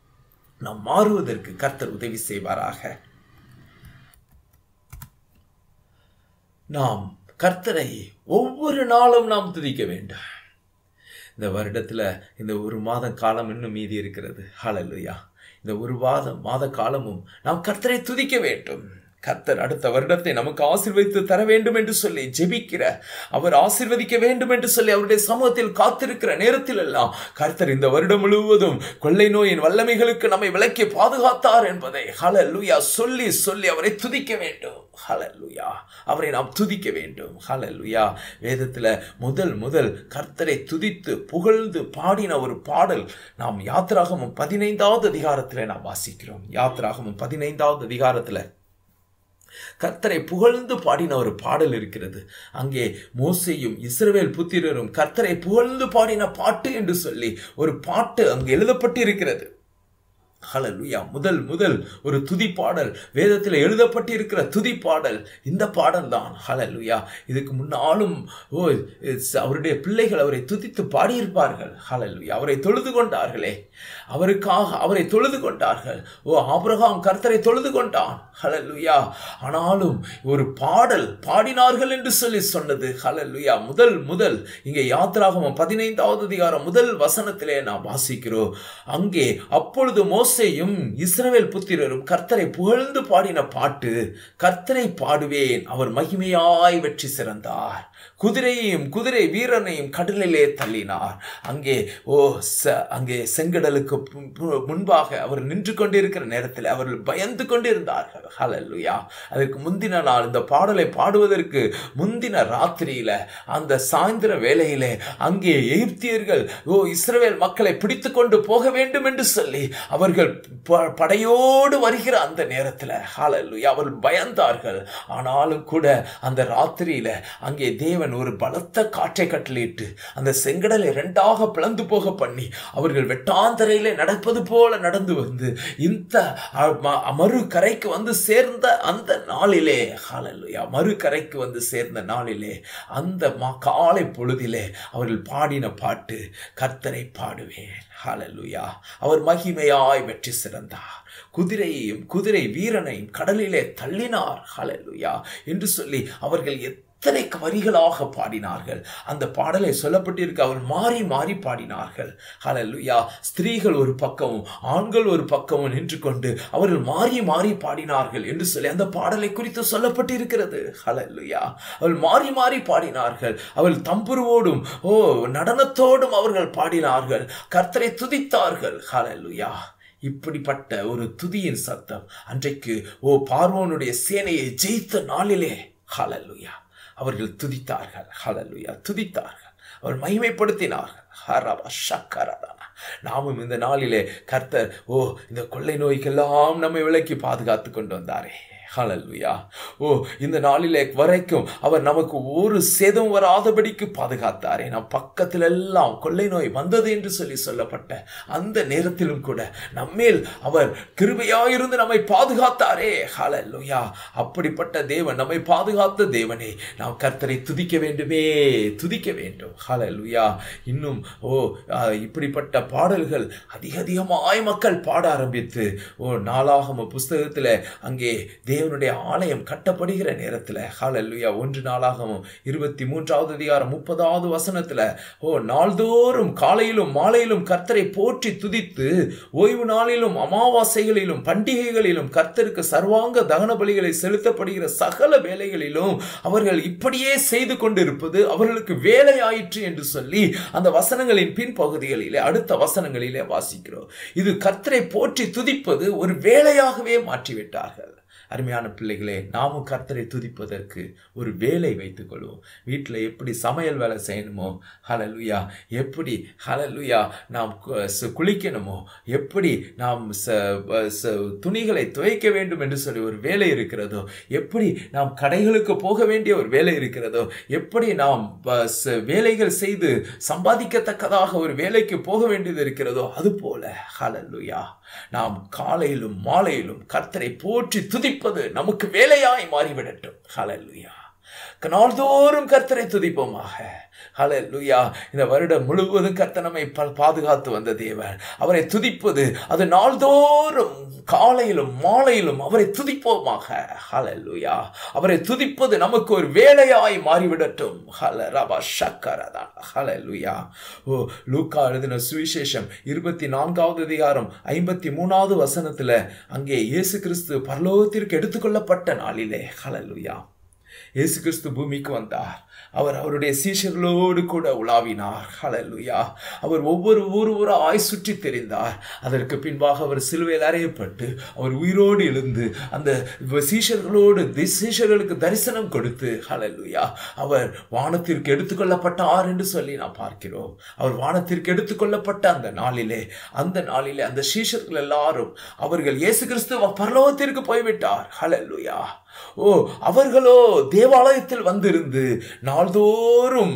நாம் மாறுவதற்கு கர்த்தர் உதவி செய்வாராக நாம் கர்த்தரை ஒவ்வொரு நாளும் நாம் துதிக்க வேண்டும் இந்த வருடத்துல இந்த ஒரு மாத காலம் இன்னும் மீதி இருக்கிறது ஹalleluya இந்த ஒரு வாதம் மாத காலமும் நாம் கர்த்தரை துதிக்க வேண்டும் கர்த்தர் அடுத்த வருடத்தை நமக்கு ஆசீர்வதித்து தர வேண்டும் என்று சொல்லி ஜெபிக்கிற அவர் ஆசீர்வதிக்க வேண்டும் என்று சொல்லி அவருடைய சமூகத்தில் காத்திருக்கிற நேரத்தில் எல்லாம் கர்த்தர் இந்த வருடம் முழுவதும் கொள்ளை நோயின் வல்லமைகளுக்கு நம்மை விலக்கி பாதுகாத்தார் என்பதை ஹalleluya சொல்லி சொல்லி அவரை துதிக்க வேண்டும் ஹalleluya அவரை நாம் துதிக்க வேண்டும் ஹalleluya வேதத்துல முதல் முதல் கர்த்தரை துதித்து புகழ்ந்து பாடின ஒரு பாடல் நாம் யாத்ராகமம் பதினைந்தாவது அதிகாரத்துல நாம் வாசிக்கிறோம் யாத்ராகமம் பதினைந்தாவது அதிகாரத்துல கர்த்தரை புகழ்ந்து பாடின ஒரு பாடல் இருக்கிறது அங்கே மோசையும் இஸ்ரவேல் புத்திரரும் கர்த்தரை புகழ்ந்து பாடின பாட்டு என்று சொல்லி ஒரு பாட்டு அங்கு எழுதப்பட்டு இருக்கிறது ஹalleluya முதல் முதல் ஒரு துதி பாடல் வேதத்தில் எழுதப்பட்டிருக்கிற துதி பாடல் இந்த பாடல் தான் ஹalleluya இதுக்கு முன்னாலும் ஓ இட்ஸ் அவருடைய பிள்ளைகள் அவரை துதித்து பாடியிருப்பார்கள் ஹalleluya அவரை தொழுது கொண்டார்களே அவருக்காக அவரை தொழுது கொண்டார்கள் ஓ ஆபிரகாம் கர்த்தரை தொழுது கொண்டான் ஹalleluya ஆனாலும் ஒரு பாடல் பாடினார்கள் என்று சொல்லி சொன்னது ஹalleluya முதல் முதல் இங்கே யாத்ராகமம் பதினைந்தாவது அதிகாரம் முதல் வசனத்திலே நாம் வாசிக்கிறோம் அங்கே அப்பொழுது மோசேயும் இஸ்ரவேல் புத்திரரும் கர்த்தரை புகழ்ந்து பாடின பாட்டு கர்த்தரை பாடுவேன் அவர் மகிமையாய் வெற்றி சிறந்தார் குதிரையையும் குதிரை வீரனையும் கடலிலே தள்ளினார் அங்கே ஓ ச அங்கே செங்கடலுக்கு பு- பு- முன்பாக அவர் நின்று கொண்டிருக்கிற நேரத்தில் அவர்கள் பயந்து கொண்டிருந்தார்கள் ஹalleluya அதற்கு முந்தின நாள் இந்த பாடலை பாடுவதற்கு முந்தின ராத்திரியில அந்த சாயந்தர வேளையிலே அங்கே எகிப்தியர்கள் ஓ இஸ்ரவேல் மக்களை பிடித்து கொண்டு போக வேண்டும் என்று சொல்லி அவர்கள் ப- படையோடு வருகிற அந்த நேரத்தில் ஹalleluya அவர்கள் பயந்தார்கள் ஆனாலும் கூட அந்த ராத்திரியில அங்கே தேவன் ஒரு பலத்த காற்றை கட்டளையிட்டு அந்த செங்கடலை இரண்டாக பிளந்து போக பண்ணி அவர்கள் வெட்டாந்தரையிலே நடப்பது போல நடந்து வந்து இந்த அ- ம- மறு கரைக்கு வந்து சேர்ந்த அந்த நாளிலே ஹalleluya மறு கரைக்கு வந்து சேர்ந்த நாளிலே அந்த மா- காலை பொழுதிலே அவர்கள் பாடின பாட்டு கர்த்தரை பாடுவேன் ஹalleluya அவர் மகிமையாய் வெற்றி சிறந்தார் குதிரையையும் குதிரை வீரனையும் கடலிலே தள்ளினார் ஹalleluya என்று சொல்லி அவர்கள் எத்தனை வரிகளாக பாடினார்கள் அந்த பாடலை சொல்லப்பட்டிருக்க அவர் மாறி மாறி பாடினார்கள் ஹalleluya ஸ்திரீகள் ஒரு பக்கமும் ஆண்கள் ஒரு பக்கமும் நின்று கொண்டு அவர்கள் மாறி மாறி பாடினார்கள் என்று சொல்லி அந்த பாடலை குறித்து சொல்லப்பட்டிருக்கிறது ஹalleluya அவர்கள் மாறி மாறி பாடினார்கள் அவர்கள் தம்புருவோடும் ஓ நடனத்தோடும் அவர்கள் பாடினார்கள் கர்த்தரை துதித்தார்கள் ஹalleluya இப்படிப்பட்ட ஒரு துதியின் சத்தம் அன்றைக்கு ஓ பார்வோனுடைய சேனையை ஜெயித்த நாளிலே ஹalleluya அவர்கள் துதித்தார்கள் ஹalleluya துதித்தார்கள் அவர் மகிமைப்படுத்தினார்கள் ஹரபா ஷக்கரடனா நாமும் இந்த நாளிலே கர்த்தர் ஓ இந்த கொள்ளை நோய்க்கெல்லாம் நம்மை விலக்கி பாதுகாத்து கொண்டு வந்தாரே ஹalleluya ஓ இந்த நாளிலே வரைக்கும் அவர் நமக்கு ஒரு சேதம் வராதபடிக்கு பாதுகாத்தாரே நம் பக்கத்தில் எல்லாம் கொள்ளை நோய் வந்தது என்று சொல்லி சொல்லப்பட்ட அந்த நேரத்திலும் கூட நம்மேல் அவர் கிருபையாயிருந்து நம்மை பாதுகாத்தாரே ஹalleluya அப்படிப்பட்ட தேவன் நம்மை பாதுகாத்த தேவனே நாம் கர்த்தரை துதிக்க வேண்டுமே துதிக்க வேண்டும் ஹalleluya இன்னும் ஓ ஆ, இப்படிப்பட்ட பாடல்கள் அதிக அதிகமாய் மக்கள் பாட ஆரம்பித்து ஓ நாளாகம புஸ்தகத்தில் அங்கே தேவனுடைய ஆலயம் கட்டப்படுகிற நேரத்தில் ஹalleluya ஒன்று நாளாகமும் இருபத்தி மூன்றாவது அதிகாரம் முப்பதாவது வசனத்தில் ஓ நாள்தோறும் காலையிலும் மாலையிலும் கர்த்தரை போற்றி துதித்து ஓய்வு நாளிலும் அமாவாசைகளிலும் பண்டிகைகளிலும் கர்த்தருக்கு சர்வாங்க தகன பலிகளை செலுத்தப்படுகிற சகல வேலைகளிலும் அவர்கள் இப்படியே செய்து கொண்டிருப்பது அவர்களுக்கு வேலையாயிற்று என்று சொல்லி அந்த வசனங்களின் பின்பகுதிகளிலே அடுத்த வசனங்களிலே வாசிக்கிறோம் இது கர்த்தரை போற்றி துதிப்பது ஒரு வேலையாகவே மாற்றிவிட்டார்கள் அருமையான பிள்ளைகளே நாமும் கர்த்தரை துதிப்பதற்கு ஒரு வேலை வைத்துக் கொள்வோம் வீட்டில் எப்படி சமையல் வேலை செய்யணுமோ ஹலலுயா எப்படி ஹலலுயா நாம் கு- ச- குளிக்கணுமோ எப்படி நாம் ச- வ- ச- துணிகளை துவைக்க வேண்டும் என்று சொல்லி ஒரு வேலை இருக்கிறதோ எப்படி நாம் கடைகளுக்கு போக வேண்டிய ஒரு வேலை இருக்கிறதோ எப்படி நாம் வ- ச- வேலைகள் செய்து சம்பாதிக்கத்தக்கதாக ஒரு வேலைக்கு போக வேண்டியது இருக்கிறதோ அதுபோல ஹலலுயா நாம் காலையிலும் மாலையிலும் கர்த்தரை போற்றி துதிப்பது நமக்கு வேலையாய் மாறிவிடட்டும் ஹalleluya நாள்தோறும் கர்த்தரை துதிப்போமாக ஹalleluya இந்த வருடம் முழுவதும் கர்த்தர் நம்மை பா- பாதுகாத்து வந்த தேவன் அவரை துதிப்பது அது நாள்தோறும் காலையிலும் மாலையிலும் அவரை துதிப்போமாக ஹalleluya அவரை துதிப்பது நமக்கு ஒரு வேலையாய் மாறிவிடட்டும் ஹல ரபா ஷக்கரதா ஹalleluya ஓ லூக்கா எழுதின சுவிசேஷம் இருபத்தி நான்காவது அதிகாரம் ஐம்பத்தி மூணாவது வசனத்துல அங்கே இயேசு கிறிஸ்து பரலோகத்திற்கு எடுத்துக்கொள்ளப்பட்ட நாளிலே ஹalleluya இயேசு கிறிஸ்து பூமிக்கு வந்தார் அவர் அவருடைய சீஷர்களோடு கூட உலாவினார் ஹalleluya அவர் ஒவ்வொரு ஊர் ஊராய் சுற்றி தெரிந்தார் அதற்கு பின்பாக அவர் சிலுவையில் அறையப்பட்டு அவர் உயிரோடு எழுந்து அந்த சீஷர்களோடு தி- சீஷர்களுக்கு தரிசனம் கொடுத்து ஹalleluya அவர் வானத்திற்கு எடுத்துக்கொள்ளப்பட்டார் என்று சொல்லி நாம் பார்க்கிறோம் அவர் வானத்திற்கு எடுத்துக்கொள்ளப்பட்ட அந்த நாளிலே அந்த நாளிலே அந்த சீஷர்கள் எல்லாரும் அவர்கள் இயேசு கிறிஸ்து பரலோகத்திற்கு போய்விட்டார் ஹalleluya ஓ அவர்களோ தேவாலயத்தில் வந்திருந்து நாள்தோறும்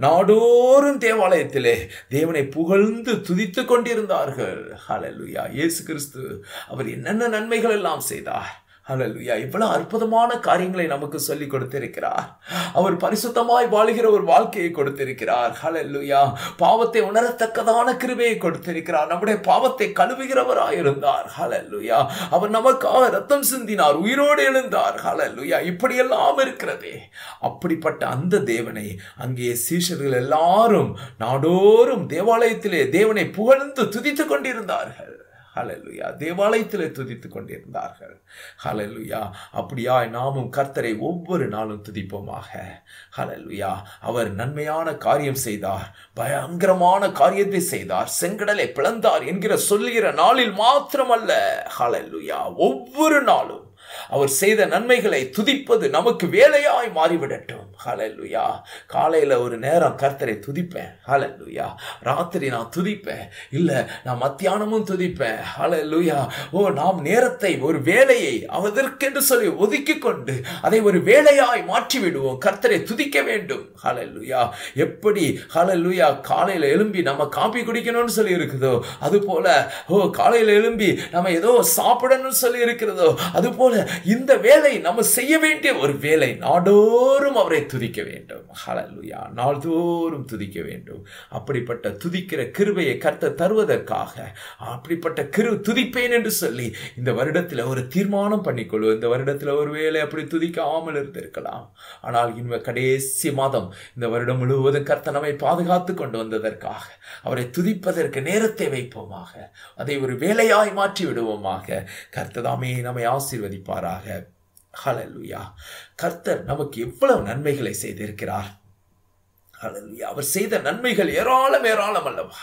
நாடோறும் தேவாலயத்திலே தேவனை புகழ்ந்து துதித்து கொண்டிருந்தார்கள் ஹalleluya இயேசு கிறிஸ்து அவர் என்னென்ன நன்மைகள் எல்லாம் செய்தார் ஹalleluya இவ்வளவு அற்புதமான காரியங்களை நமக்கு சொல்லி கொடுத்திருக்கிறார் அவர் பரிசுத்தமாய் வாழுகிற ஒரு வாழ்க்கையை கொடுத்திருக்கிறார் ஹalleluya பாவத்தை உணரத்தக்கதான கிருபையை கொடுத்திருக்கிறார் நம்முடைய பாவத்தை கழுவுகிறவராய் இருந்தார் ஹalleluya அவர் நமக்காக ரத்தம் சிந்தினார் உயிரோடு எழுந்தார் ஹalleluya இப்படியெல்லாம் இருக்கிறதே அப்படிப்பட்ட அந்த தேவனை அங்கே சீஷர்கள் எல்லாரும் நாடோறும் தேவாலயத்திலே தேவனை புகழ்ந்து துதித்துக் கொண்டிருந்தார்கள் ஹalleluya தேவாலயத்திலே துதித்துக் கொண்டிருந்தார்கள் ஹalleluya அப்படியாய் நாமும் கர்த்தரை ஒவ்வொரு நாளும் துதிப்போமாக ஹalleluya அவர் நன்மையான காரியம் செய்தார் பயங்கரமான காரியத்தை செய்தார் செங்கடலை பிளந்தார் என்கிற சொல்லுகிற நாளில் மாத்திரமல்ல ஹalleluya ஒவ்வொரு நாளும் அவர் செய்த நன்மைகளை துதிப்பது நமக்கு வேலையாய் மாறிவிடட்டும் ஹalleluya காலையில ஒரு நேரம் கர்த்தரை துதிப்பேன் ஹalleluya ராத்திரி நான் துதிப்பேன் இல்ல நான் மத்தியானமும் துதிப்பேன் ஹalleluya ஓ நாம் நேரத்தை ஒரு வேலையை அவதற்கென்று சொல்லி ஒதுக்கி கொண்டு அதை ஒரு வேலையாய் மாற்றி விடுவோம் கர்த்தரை துதிக்க வேண்டும் ஹalleluya எப்படி ஹalleluya காலையில எழும்பி நம்ம காபி குடிக்கணும்னு சொல்லி இருக்குதோ அது போல ஓ காலையில எழும்பி நம்ம ஏதோ சாப்பிடணும்னு சொல்லி இருக்கிறதோ அது போல இந்த வேலை நம்ம செய்ய வேண்டிய ஒரு வேலை நாடோறும் அவரை துதிக்க வேண்டும் ஹalleluya நாள்தோறும் துதிக்க வேண்டும் அப்படிப்பட்ட துதிக்கிற கிருபையை கர்த்தர் தருவதற்காக அப்படிப்பட்ட கிரு துதிப்பேன் என்று சொல்லி இந்த வருடத்தில் ஒரு தீர்மானம் பண்ணிக்கொள்வோம் இந்த வருடத்தில் ஒரு வேலை அப்படி துதிக்காமல் இருந்திருக்கலாம் ஆனால் இனிமே கடைசி மாதம் இந்த வருடம் முழுவதும் கர்த்தர் நம்மை பாதுகாத்து கொண்டு வந்ததற்காக அவரை துதிப்பதற்கு நேரத்தை வைப்போமாக அதை ஒரு வேலையாய் மாற்றி விடுவோமாக கர்த்ததாமே நம்மை ஆசீர்வதிப்பாராக ஹalleluya கர்த்தர் நமக்கு எவ்வளவு நன்மைகளை செய்திருக்கிறார் ஹalleluya அவர் செய்த நன்மைகள் ஏராளம் ஏராளம் அல்லவா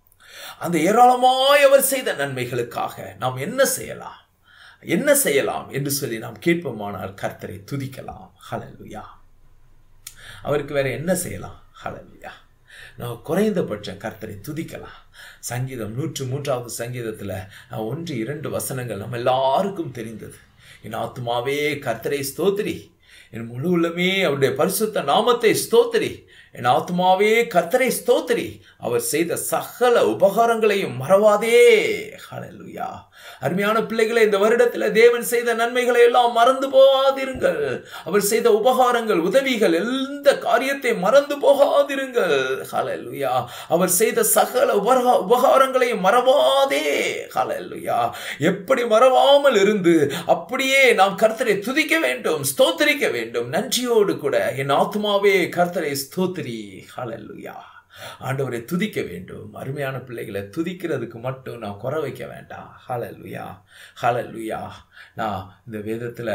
அந்த ஏராளமாய் அவர் செய்த நன்மைகளுக்காக நாம் என்ன செய்யலாம் என்ன செய்யலாம் என்று சொல்லி நாம் கேட்போமானால் கர்த்தரை துதிக்கலாம் ஹalleluya அவருக்கு வேற என்ன செய்யலாம் ஹalleluya நான் குறைந்தபட்சம் கர்த்தரை துதிக்கலாம் சங்கீதம் நூற்று மூன்றாவது சங்கீதத்தில் ஒன்று இரண்டு வசனங்கள் நம்ம எல்லாருக்கும் தெரிந்தது என் ஆத்மாவே கர்த்தரை ஸ்தோத்திரி என் முழு உள்ளமே அவருடைய பரிசுத்த நாமத்தை ஸ்தோத்திரி என் ஆத்மாவே கர்த்தரை ஸ்தோத்திரி அவர் செய்த சகல உபகாரங்களையும் மறவாதே ஹalleluya அருமையான பிள்ளைகளை இந்த வருடத்தில் தேவன் செய்த நன்மைகளை எல்லாம் மறந்து போகாதிருங்கள் அவர் செய்த உபகாரங்கள் உதவிகள் எந்த காரியத்தை மறந்து போகாதிருங்கள் ஹalleluya அவர் செய்த சகல உபகா உபகாரங்களையும் மறவாதே ஹalleluya எப்படி மறவாமல் இருந்து அப்படியே நாம் கர்த்தரை துதிக்க வேண்டும் ஸ்தோத்திரிக்க வேண்டும் நன்றியோடு கூட என் ஆத்மாவே கர்த்தரை ஸ்தோத்திரி ஹalleluya ஆண்டவரை துதிக்க வேண்டும் அருமையான பிள்ளைகளை துதிக்கிறதுக்கு மட்டும் நான் குறை வைக்க வேண்டாம் ஹalleluya ஹalleluya நான் இந்த வேதத்தில்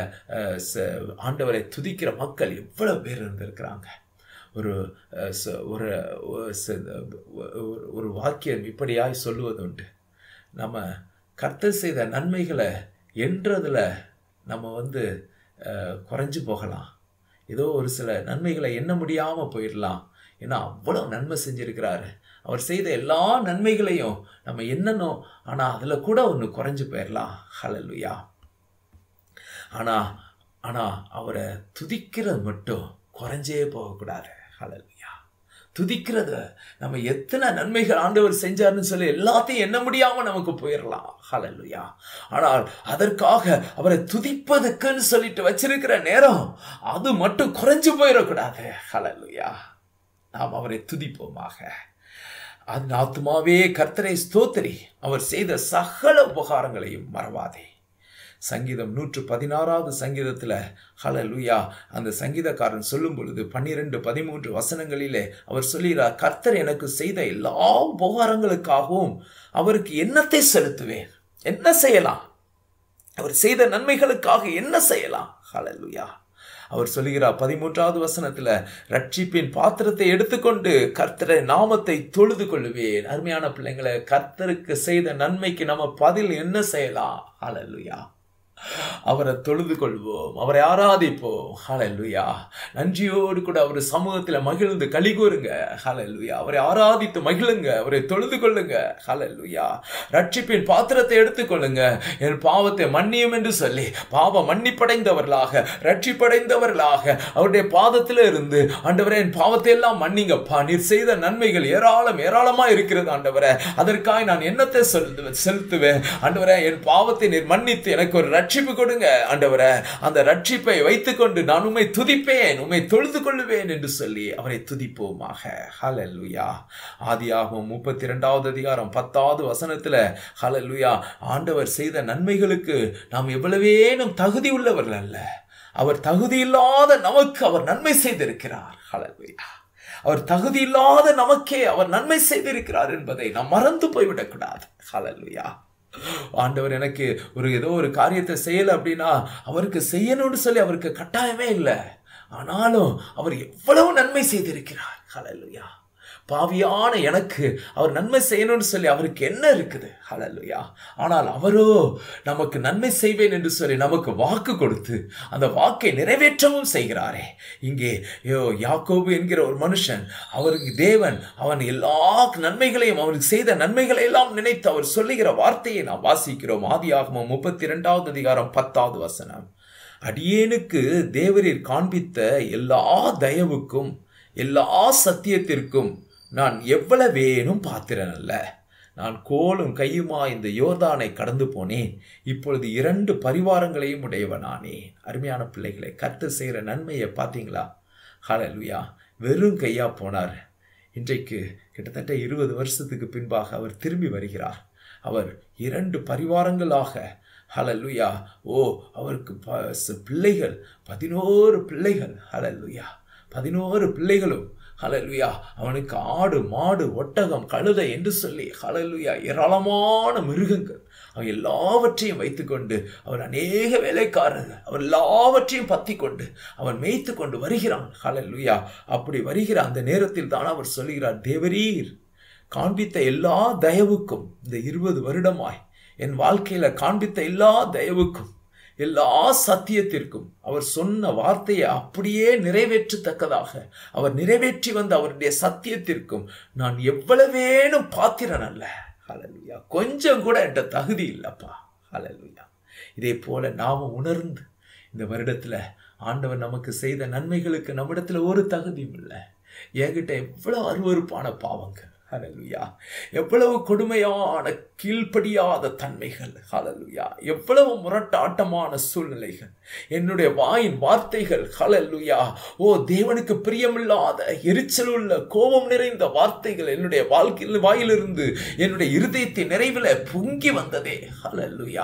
ஆண்டவரை துதிக்கிற மக்கள் எவ்வளவு பேர் இருந்திருக்கிறாங்க ஒரு அஹ், ச- ஒரு ஒரு ச- ஒரு- ஒரு வாக்கியம் இப்படியாய் சொல்லுவது உண்டு நம்ம கர்த்தர் செய்த நன்மைகளை என்றதில் நம்ம வந்து அஹ், குறைஞ்சு போகலாம் ஏதோ ஒரு சில நன்மைகளை எண்ண முடியாமல் போயிடலாம் ஏன்னா அவ்வளோ நன்மை செஞ்சிருக்கிறாரு அவர் செய்த எல்லா நன்மைகளையும் நம்ம என்னன்னோம் ஆனால் அதில் கூட ஒன்று குறைஞ்சு போயிடலாம் ஹalleluya ஆனால் ஆனால் அவரை துதிக்கிறது மட்டும் குறைஞ்சே போகக்கூடாது ஹalleluya துதிக்கிறத நம்ம எத்தனை நன்மைகள் ஆண்டவர் செஞ்சாருன்னு சொல்லி எல்லாத்தையும் எண்ண முடியாம நமக்கு போயிடலாம் ஹalleluya ஆனால் அதற்காக அவரை துதிப்பதுக்குன்னு சொல்லிட்டு வச்சிருக்கிற நேரம் அது மட்டும் குறைஞ்சு போயிடக்கூடாது ஹalleluya நாம் அவரை துதிப்போமாக அது ஆத்துமாவே கர்த்தரை ஸ்தோத்திரி அவர் செய்த சகல உபகாரங்களையும் மறவாதே சங்கீதம் நூற்று பதினாறாவது சங்கீதத்தில் ஹalleluya அந்த சங்கீதக்காரன் சொல்லும் பொழுது பன்னிரெண்டு பதிமூன்று வசனங்களிலே அவர் சொல்லுகிறார் கர்த்தர் எனக்கு செய்த எல்லா உபகாரங்களுக்காகவும் அவருக்கு என்னத்தை செலுத்துவேன் என்ன செய்யலாம் அவர் செய்த நன்மைகளுக்காக என்ன செய்யலாம் ஹalleluya அவர் சொல்லுகிறார் பதிமூன்றாவது வசனத்துல ரட்சிப்பின் பாத்திரத்தை எடுத்துக்கொண்டு கர்த்தரை நாமத்தை தொழுது கொள்ளுவேன் அருமையான பிள்ளைங்களை கர்த்தருக்கு செய்த நன்மைக்கு நம்ம பதில் என்ன செய்யலாம் ஹalleluya அவரை தொழுது கொள்வோம் அவரை ஆராதிப்போம் ஹalleluya நன்றியோடு கூட அவர் சமூகத்தில் மகிழ்ந்து களி கூறுங்க ஹalleluya அவரை ஆராதித்து மகிழுங்க அவரை தொழுது கொள்ளுங்க ஹalleluya ரட்சிப்பின் பாத்திரத்தை எடுத்துக்கொள்ளுங்க என் பாவத்தை மன்னியும் என்று சொல்லி பாவ மன்னிப்படைந்தவர்களாக ரட்சிப்படைந்தவர்களாக அவருடைய பாதத்தில் இருந்து ஆண்டவரே என் பாவத்தை எல்லாம் மன்னிங்கப்பா நீர் செய்த நன்மைகள் ஏராளம் ஏராளமா இருக்கிறது ஆண்டவரே அதற்காக நான் என்னத்தை செலுத்துவேன் செலுத்துவேன் ஆண்டவரே என் பாவத்தை நீர் மன்னித்து எனக்கு ஒரு ரட்சிப்பு கொடுங்க ஆண்டவரே அந்த ரட்சிப்பை வைத்துக்கொண்டு நான் உம்மை துதிப்பேன் உம்மை தொழுது கொள்ளுவேன் என்று சொல்லி அவரை துதிப்போமாக ஹalleluya ஆதியாகமம் முப்பத்தி இரண்டாவது அதிகாரம் பத்தாவது வசனத்துல ஹalleluya ஆண்டவர் செய்த நன்மைகளுக்கு நாம் எவ்வளவேனும் தகுதி உள்ளவர்கள் அல்ல அவர் தகுதி இல்லாத நமக்கு அவர் நன்மை செய்திருக்கிறார் ஹalleluya அவர் தகுதி இல்லாத நமக்கே அவர் நன்மை செய்திருக்கிறார் என்பதை நாம் மறந்து போய்விடக்கூடாது ஹalleluya ஆண்டவர் எனக்கு ஒரு ஏதோ ஒரு காரியத்தை செய்யலை அப்படின்னா அவருக்கு செய்யணும்னு சொல்லி அவருக்கு கட்டாயமே இல்லை ஆனாலும் அவர் எவ்வளவு நன்மை செய்திருக்கிறார் ஹalleluya பாவியான எனக்கு அவர் நன்மை செய்யணும்னு சொல்லி அவருக்கு என்ன இருக்குது ஹalleluya ஆனால் அவரோ நமக்கு நன்மை செய்வேன் என்று சொல்லி நமக்கு வாக்கு கொடுத்து அந்த வாக்கை நிறைவேற்றவும் செய்கிறாரே இங்கே யோ யாக்கோபு என்கிற ஒரு மனுஷன் அவருக்கு தேவன் அவன் எல்லா நன்மைகளையும் அவனுக்கு செய்த நன்மைகளை எல்லாம் நினைத்து அவர் சொல்லுகிற வார்த்தையை நாம் வாசிக்கிறோம் ஆதியாகமம் முப்பத்தி இரண்டாவது அதிகாரம் பத்தாவது வசனம் அடியேனுக்கு தேவரீர் காண்பித்த எல்லா தயவுக்கும் எல்லா சத்தியத்திற்கும் நான் எவ்வளவேனும் பாத்திரன் அல்ல நான் கோலும் கையுமா இந்த யோர்தானை கடந்து போனேன் இப்பொழுது இரண்டு பரிவாரங்களையும் உடையவனானேன் அருமையான பிள்ளைகளை கத்து செய்கிற நன்மையை பார்த்தீங்களா ஹalleluya வெறும் கையா போனார் இன்றைக்கு கிட்டத்தட்ட இருபது வருஷத்துக்கு பின்பாக அவர் திரும்பி வருகிறார் அவர் இரண்டு பரிவாரங்களாக ஹalleluya ஓ அவருக்கு ப- ச- பிள்ளைகள் பதினோரு பிள்ளைகள் ஹalleluya பதினோரு பிள்ளைகளும் ஹalleluya அவனுக்கு ஆடு மாடு ஒட்டகம் கழுதை என்று சொல்லி ஹalleluya ஏராளமான மிருகங்கள் அவன் எல்லாவற்றையும் வைத்துக்கொண்டு அவர் அநேக வேலைக்காரர்கள் அவர் எல்லாவற்றையும் பத்தி கொண்டு அவன் மேய்த்து கொண்டு வருகிறான் ஹalleluya அப்படி வருகிற அந்த நேரத்தில் தான் அவர் சொல்லுகிறார் தேவரீர் காண்பித்த எல்லா தயவுக்கும் இந்த இருபது வருடமாய் என் வாழ்க்கையில காண்பித்த எல்லா தயவுக்கும் எல்லா சத்தியத்திற்கும் அவர் சொன்ன வார்த்தையை அப்படியே நிறைவேற்றத்தக்கதாக அவர் நிறைவேற்றி வந்த அவருடைய சத்தியத்திற்கும் நான் எவ்வளவேனும் பாத்திரன் அல்ல ஹalleluya கொஞ்சம் கூட என்ற தகுதி இல்லப்பா ஹalleluya இதே போல நாம உணர்ந்து இந்த வருடத்துல ஆண்டவர் நமக்கு செய்த நன்மைகளுக்கு நம்மிடத்துல ஒரு தகுதியும் இல்லை என்கிட்ட எவ்வளவு அருவருப்பான பாவங்கள் ஹalleluya எவ்வளவு கொடுமையான கீழ்ப்படியாத தன்மைகள் ஹalleluya எவ்வளவு முரட்டாட்டமான சூழ்நிலைகள் என்னுடைய வாயின் வார்த்தைகள் ஹalleluya ஓ தேவனுக்கு பிரியமில்லாத எரிச்சல் உள்ள கோபம் நிறைந்த வார்த்தைகள் என்னுடைய வாழ்க்கையில் வாயிலிருந்து என்னுடைய இருதயத்தை நிறைவில் பொங்கி வந்ததே ஹalleluya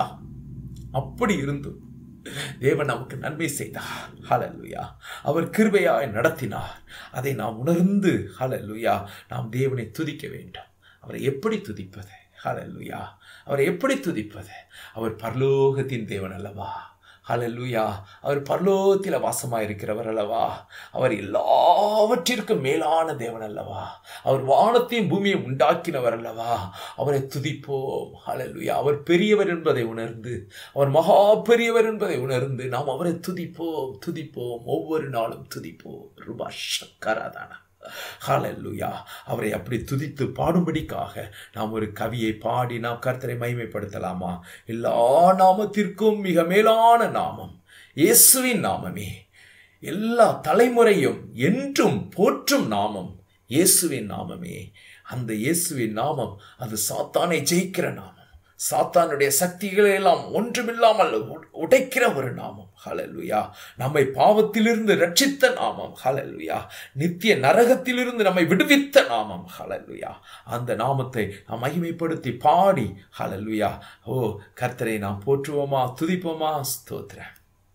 அப்படி இருந்தும் தேவன் நமக்கு நன்மை செய்தார் ஹalleluya அவர் கிருபையாய் நடத்தினார் அதை நாம் உணர்ந்து ஹalleluya நாம் தேவனை துதிக்க வேண்டும் அவரை எப்படி துதிப்பது ஹalleluya அவரை எப்படி துதிப்பது அவர் பரலோகத்தின் தேவன் அல்லவா ஹalleluya அவர் பரலோகத்தில் வாசமாக இருக்கிறவர் அல்லவா அவர் எல்லாவற்றிற்கும் மேலான தேவன் அல்லவா அவர் வானத்தையும் பூமியை உண்டாக்கினவர் அல்லவா அவரை துதிப்போம் ஹalleluya அவர் பெரியவர் என்பதை உணர்ந்து அவர் மகா பெரியவர் என்பதை உணர்ந்து நாம் அவரை துதிப்போம் துதிப்போம் ஒவ்வொரு நாளும் துதிப்போம் ரூபா சக்கராதானா ஹalleluya அவரை அப்படி துதித்து பாடும்படிக்காக நாம் ஒரு கவியை பாடி நாம் கர்த்தரை மகிமைப்படுத்தலாமா எல்லா நாமத்திற்கும் மிக மேலான நாமம் இயேசுவின் நாமமே எல்லா தலைமுறையும் என்றும் போற்றும் நாமம் இயேசுவின் நாமமே அந்த இயேசுவின் நாமம் அது சாத்தானை ஜெயிக்கிற நாமம் சாத்தானுடைய சக்திகளை எல்லாம் ஒன்றுமில்லாமல் உ- உடைக்கிற ஒரு நாமம் ஹalleluya நம்மை பாவத்திலிருந்து ரட்சித்த நாமம் ஹalleluya நித்திய நரகத்திலிருந்து நம்மை விடுவித்த நாமம் ஹalleluya அந்த நாமத்தை நாம் மகிமைப்படுத்தி பாடி ஹalleluya ஓ கர்த்தரை நாம் போற்றுவோமா துதிப்போமா ஸ்தோத்திரம்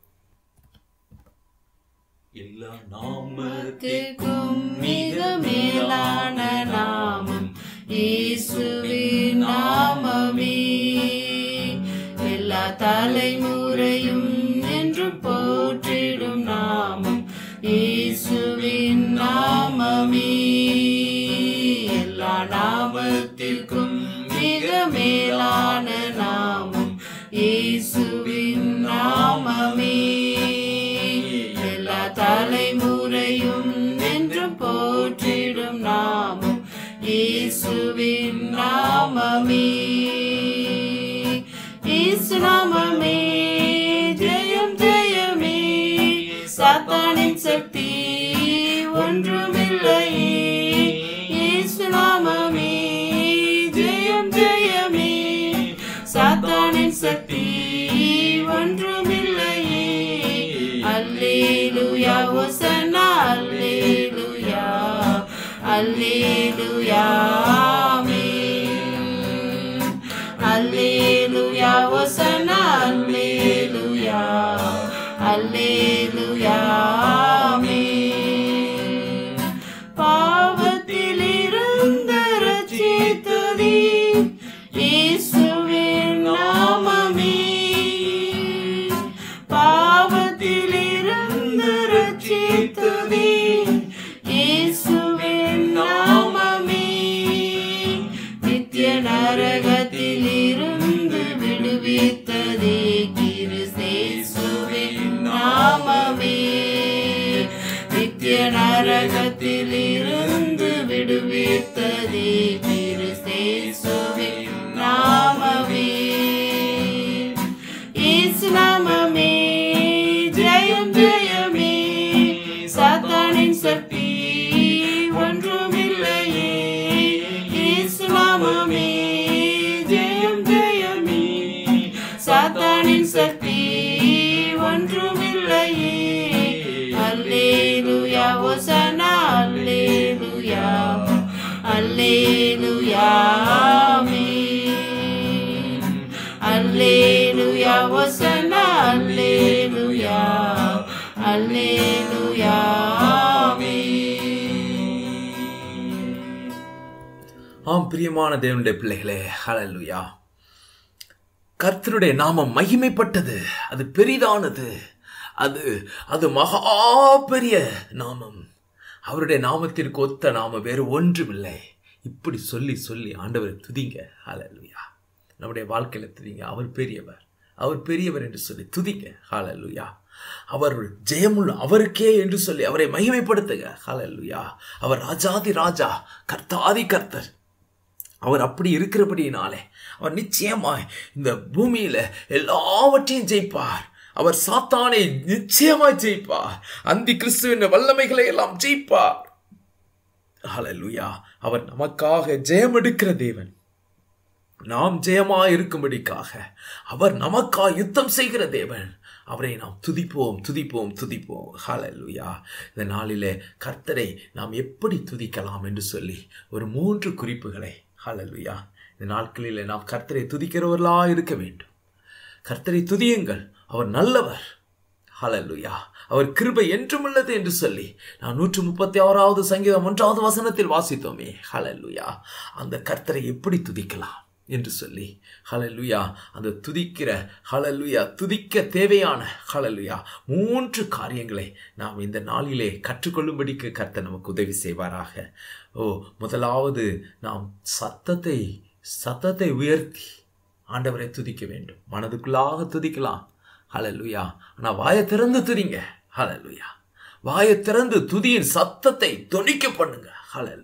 எல்லா நாமத்திற்கும் மிக மேலான நாமம் இயேசுவின் நாமமே எல்லா தலைமுறையும் என்று போற்றிடும் நாமம் இயேசுவின் நாமமே எல்லா நாமத்திற்கும் மிக மேலான நாமம் இயேசுவின் சாத்தானின் சக்தி ஒன்றுமில்லையே அல்லேலுயா ஒசனா அல்லேலுயா அல்லேலுயா ஆமென். அல்லேலுயா ஒசனா அல்லேலுயா அல்லேலுயா ஆமென். பாவத்தில் இருந்து ரட்சித்ததே இயேசுவின் நாமமே பாவத்தில் இருந்து ரட்சித்ததே இயேசுவின் நாமமே நித்திய நரகத்தில் இருந்து விடுவித்ததே கிறிஸ்தேசுவின் நாமமே நித்திய நரகத்தில் இருந்து விடுவித்ததே கிறிஸ்தேசுவின் நாமமே இயேசு நாமமே ஜெயம் ஜெயமே சாத்தானின் சக்தி ஒன்றுமில்லையே இயேசு நாமமே ஜெயம் ஜெயமே சாத்தானின் சக்தி ஒன்றுமில்லையே அல்லேலுயா ஒசனா அல்லேலுயா அல்லேலுயா ஆமென். அல்லேலுயா ஒசனா அல்லேலுயா அல்லேலுயா ஆமென். ஆம் பிரியமான தேவனுடைய பிள்ளைகளே ஹalleluya கர்த்தருடைய நாமம் மகிமைப்பட்டது அது பெரிதானது அது அது மகா பெரிய நாமம் அவருடைய நாமத்திற்கு ஒத்த நாமம் வேறு ஒன்றுமில்லை இப்படி சொல்லி சொல்லி ஆண்டவரை துதிங்க ஹalleluya நம்முடைய வாழ்க்கையில துதிங்க அவர் பெரியவர் அவர் பெரியவர் என்று சொல்லி துதிங்க ஹalleluya அவர் ஜெயமுள்ள அவருக்கே என்று சொல்லி அவரை மகிமைப்படுத்துங்க ஹalleluya அவர் ராஜாதி ராஜா கர்த்தாதி கர்த்தர் அவர் அப்படி இருக்கிறபடியினாலே அவர் நிச்சயமாய் இந்த பூமியில எல்லாவற்றையும் ஜெயிப்பார் அவர் சாத்தானை நிச்சயமாய் ஜெயிப்பார் அந்தி கிறிஸ்துவின் வல்லமைகளை எல்லாம் ஜெயிப்பார் ஹalleluya அவர் நமக்காக ஜெயம் எடுக்கிற தேவன் நாம் ஜெயமாய் இருக்கும்படிக்காக அவர் நமக்காக யுத்தம் செய்கிற தேவன் அவரை நாம் துதிப்போம் துதிப்போம் துதிப்போம் ஹalleluya இந்த நாளிலே கர்த்தரை நாம் எப்படி துதிக்கலாம் என்று சொல்லி ஒரு மூன்று குறிப்புகளை ஹalleluya இந்த நாட்களிலே நாம் கர்த்தரை துதிக்கிறவர்களா இருக்க வேண்டும் கர்த்தரை துதியுங்கள் அவர் நல்லவர் ஹalleluya அவர் கிருபை என்றும் உள்ளது என்று சொல்லி நான் நூற்று முப்பத்தி ஆறாவது சங்கீதம் ஒன்றாவது வசனத்தில் வாசித்தோமே ஹalleluya அந்த கர்த்தரை எப்படி துதிக்கலாம் என்று சொல்லி ஹalleluya அந்த துதிக்கிற ஹalleluya துதிக்க தேவையான ஹalleluya மூன்று காரியங்களை நாம் இந்த நாளிலே கற்றுக்கொள்ளும்படிக்கு கர்த்தர் நமக்கு உதவி செய்வாராக ஓ முதலாவது நாம் சத்தத்தை சத்தத்தை உயர்த்தி ஆண்டவரை துதிக்க வேண்டும் மனதுக்குள்ளாக துதிக்கலாம் ஹalleluya ஆனா வாயை திறந்து துதிங்க ஹalleluya வாயை திறந்து துதியின் சத்தத்தை தொனிக்க பண்ணுங்க ஹalleluya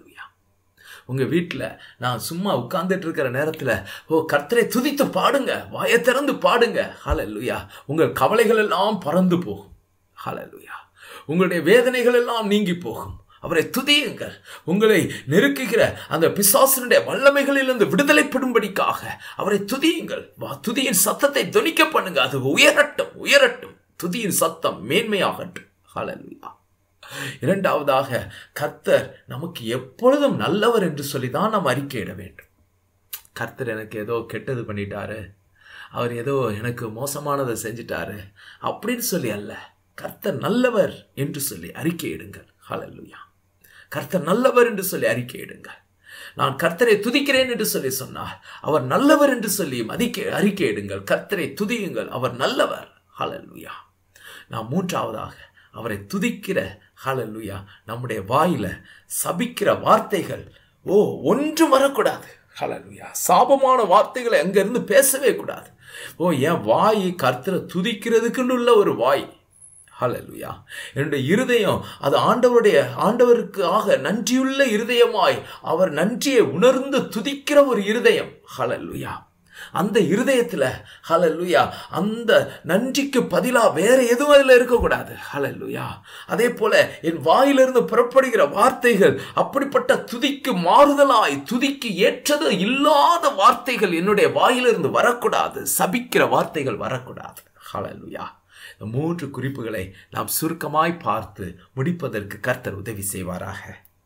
உங்க வீட்டில் நான் சும்மா உட்கார்ந்துட்டு இருக்கிற நேரத்தில் ஓ கர்த்தரை துதித்து பாடுங்க வாயை திறந்து பாடுங்க ஹalleluya உங்கள் கவலைகள் எல்லாம் பறந்து போகும் ஹalleluya உங்களுடைய வேதனைகள் எல்லாம் நீங்கி போகும் அவரை துதியுங்கள் உங்களை நெருக்குகிற அந்த பிசாசனுடைய வல்லமைகளிலிருந்து விடுதலைப்படும்படிக்காக அவரை துதியுங்கள் வா துதியின் சத்தத்தை தொனிக்க பண்ணுங்க அது உயரட்டும் உயரட்டும் துதியின் சத்தம் மேன்மையாகட்டும் ஹalleluya இரண்டாவதாக கர்த்தர் நமக்கு எப்பொழுதும் நல்லவர் என்று சொல்லி தான் நாம் அறிக்கையிட வேண்டும் கர்த்தர் எனக்கு ஏதோ கெட்டது பண்ணிட்டாரு அவர் ஏதோ எனக்கு மோசமானதை செஞ்சிட்டாரு அப்படின்னு சொல்லி அல்ல கர்த்தர் நல்லவர் என்று சொல்லி அறிக்கையிடுங்கள் ஹalleluya கர்த்தர் நல்லவர் என்று சொல்லி அறிக்கையிடுங்கள் நான் கர்த்தரை துதிக்கிறேன் என்று சொல்லி சொன்னார் அவர் நல்லவர் என்று சொல்லி மதிக்க அறிக்கையிடுங்கள் கர்த்தரை துதியுங்கள் அவர் நல்லவர் ஹalleluya நாம் மூன்றாவதாக அவரை துதிக்கிற ஹalleluya நம்முடைய வாயில சபிக்கிற வார்த்தைகள் ஓ ஒன்றும் வரக்கூடாது ஹalleluya சாபமான வார்த்தைகளை அங்கிருந்து பேசவே கூடாது ஓ என் வாய் கர்த்தரை துதிக்கிறதுக்குன்னு உள்ள ஒரு வாய் ஹalleluya என்னுடைய இருதயம் அது ஆண்டவருடைய ஆண்டவருக்காக நன்றியுள்ள இருதயமாய் அவர் நன்றியை உணர்ந்து துதிக்கிற ஒரு இருதயம் ஹalleluya அந்த இருதயத்துல ஹalleluya அந்த நன்றிக்கு பதிலா வேற எதுவும் அதுல இருக்கக்கூடாது ஹalleluya அதே போல என் வாயிலிருந்து புறப்படுகிற வார்த்தைகள் அப்படிப்பட்ட துதிக்கு மாறுதலாய் துதிக்கு ஏற்றது இல்லாத வார்த்தைகள் என்னுடைய வாயிலிருந்து வரக்கூடாது சபிக்கிற வார்த்தைகள் வரக்கூடாது ஹalleluya இந்த மூன்று குறிப்புகளை நாம் சுருக்கமாய் பார்த்து முடிப்பதற்கு கர்த்தர் உதவி செய்வாராக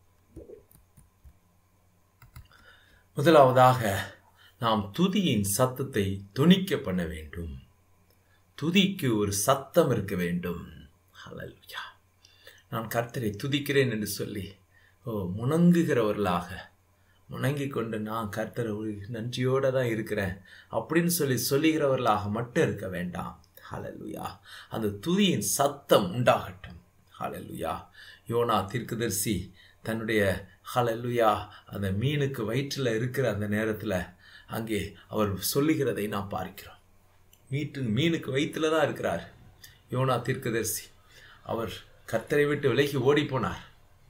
முதலாவதாக நாம் துதியின் சத்தத்தை துணிக்க பண்ண வேண்டும் துதிக்கு ஒரு சத்தம் இருக்க வேண்டும் ஹalleluya நான் கர்த்தரை துதிக்கிறேன் என்று சொல்லி ஓ முணங்குகிறவர்களாக முணங்கி கொண்டு நான் கர்த்தரை ஒரு நன்றியோடு தான் இருக்கிறேன் அப்படின்னு சொல்லி சொல்லுகிறவர்களாக மட்டும் இருக்க வேண்டாம் ஹalleluya அந்த துதியின் சத்தம் உண்டாகட்டும் ஹalleluya யோனா தீர்க்கதரிசி தன்னுடைய ஹalleluya அந்த மீனுக்கு வயிற்றில் இருக்கிற அந்த நேரத்தில் அங்கே அவர் சொல்லுகிறதை நாம் பார்க்கிறோம் மீட்டு மீனுக்கு வயிற்றில் தான் இருக்கிறார் யோனா தீர்க்கதரிசி அவர் கர்த்தரை விட்டு விலகி ஓடி போனார்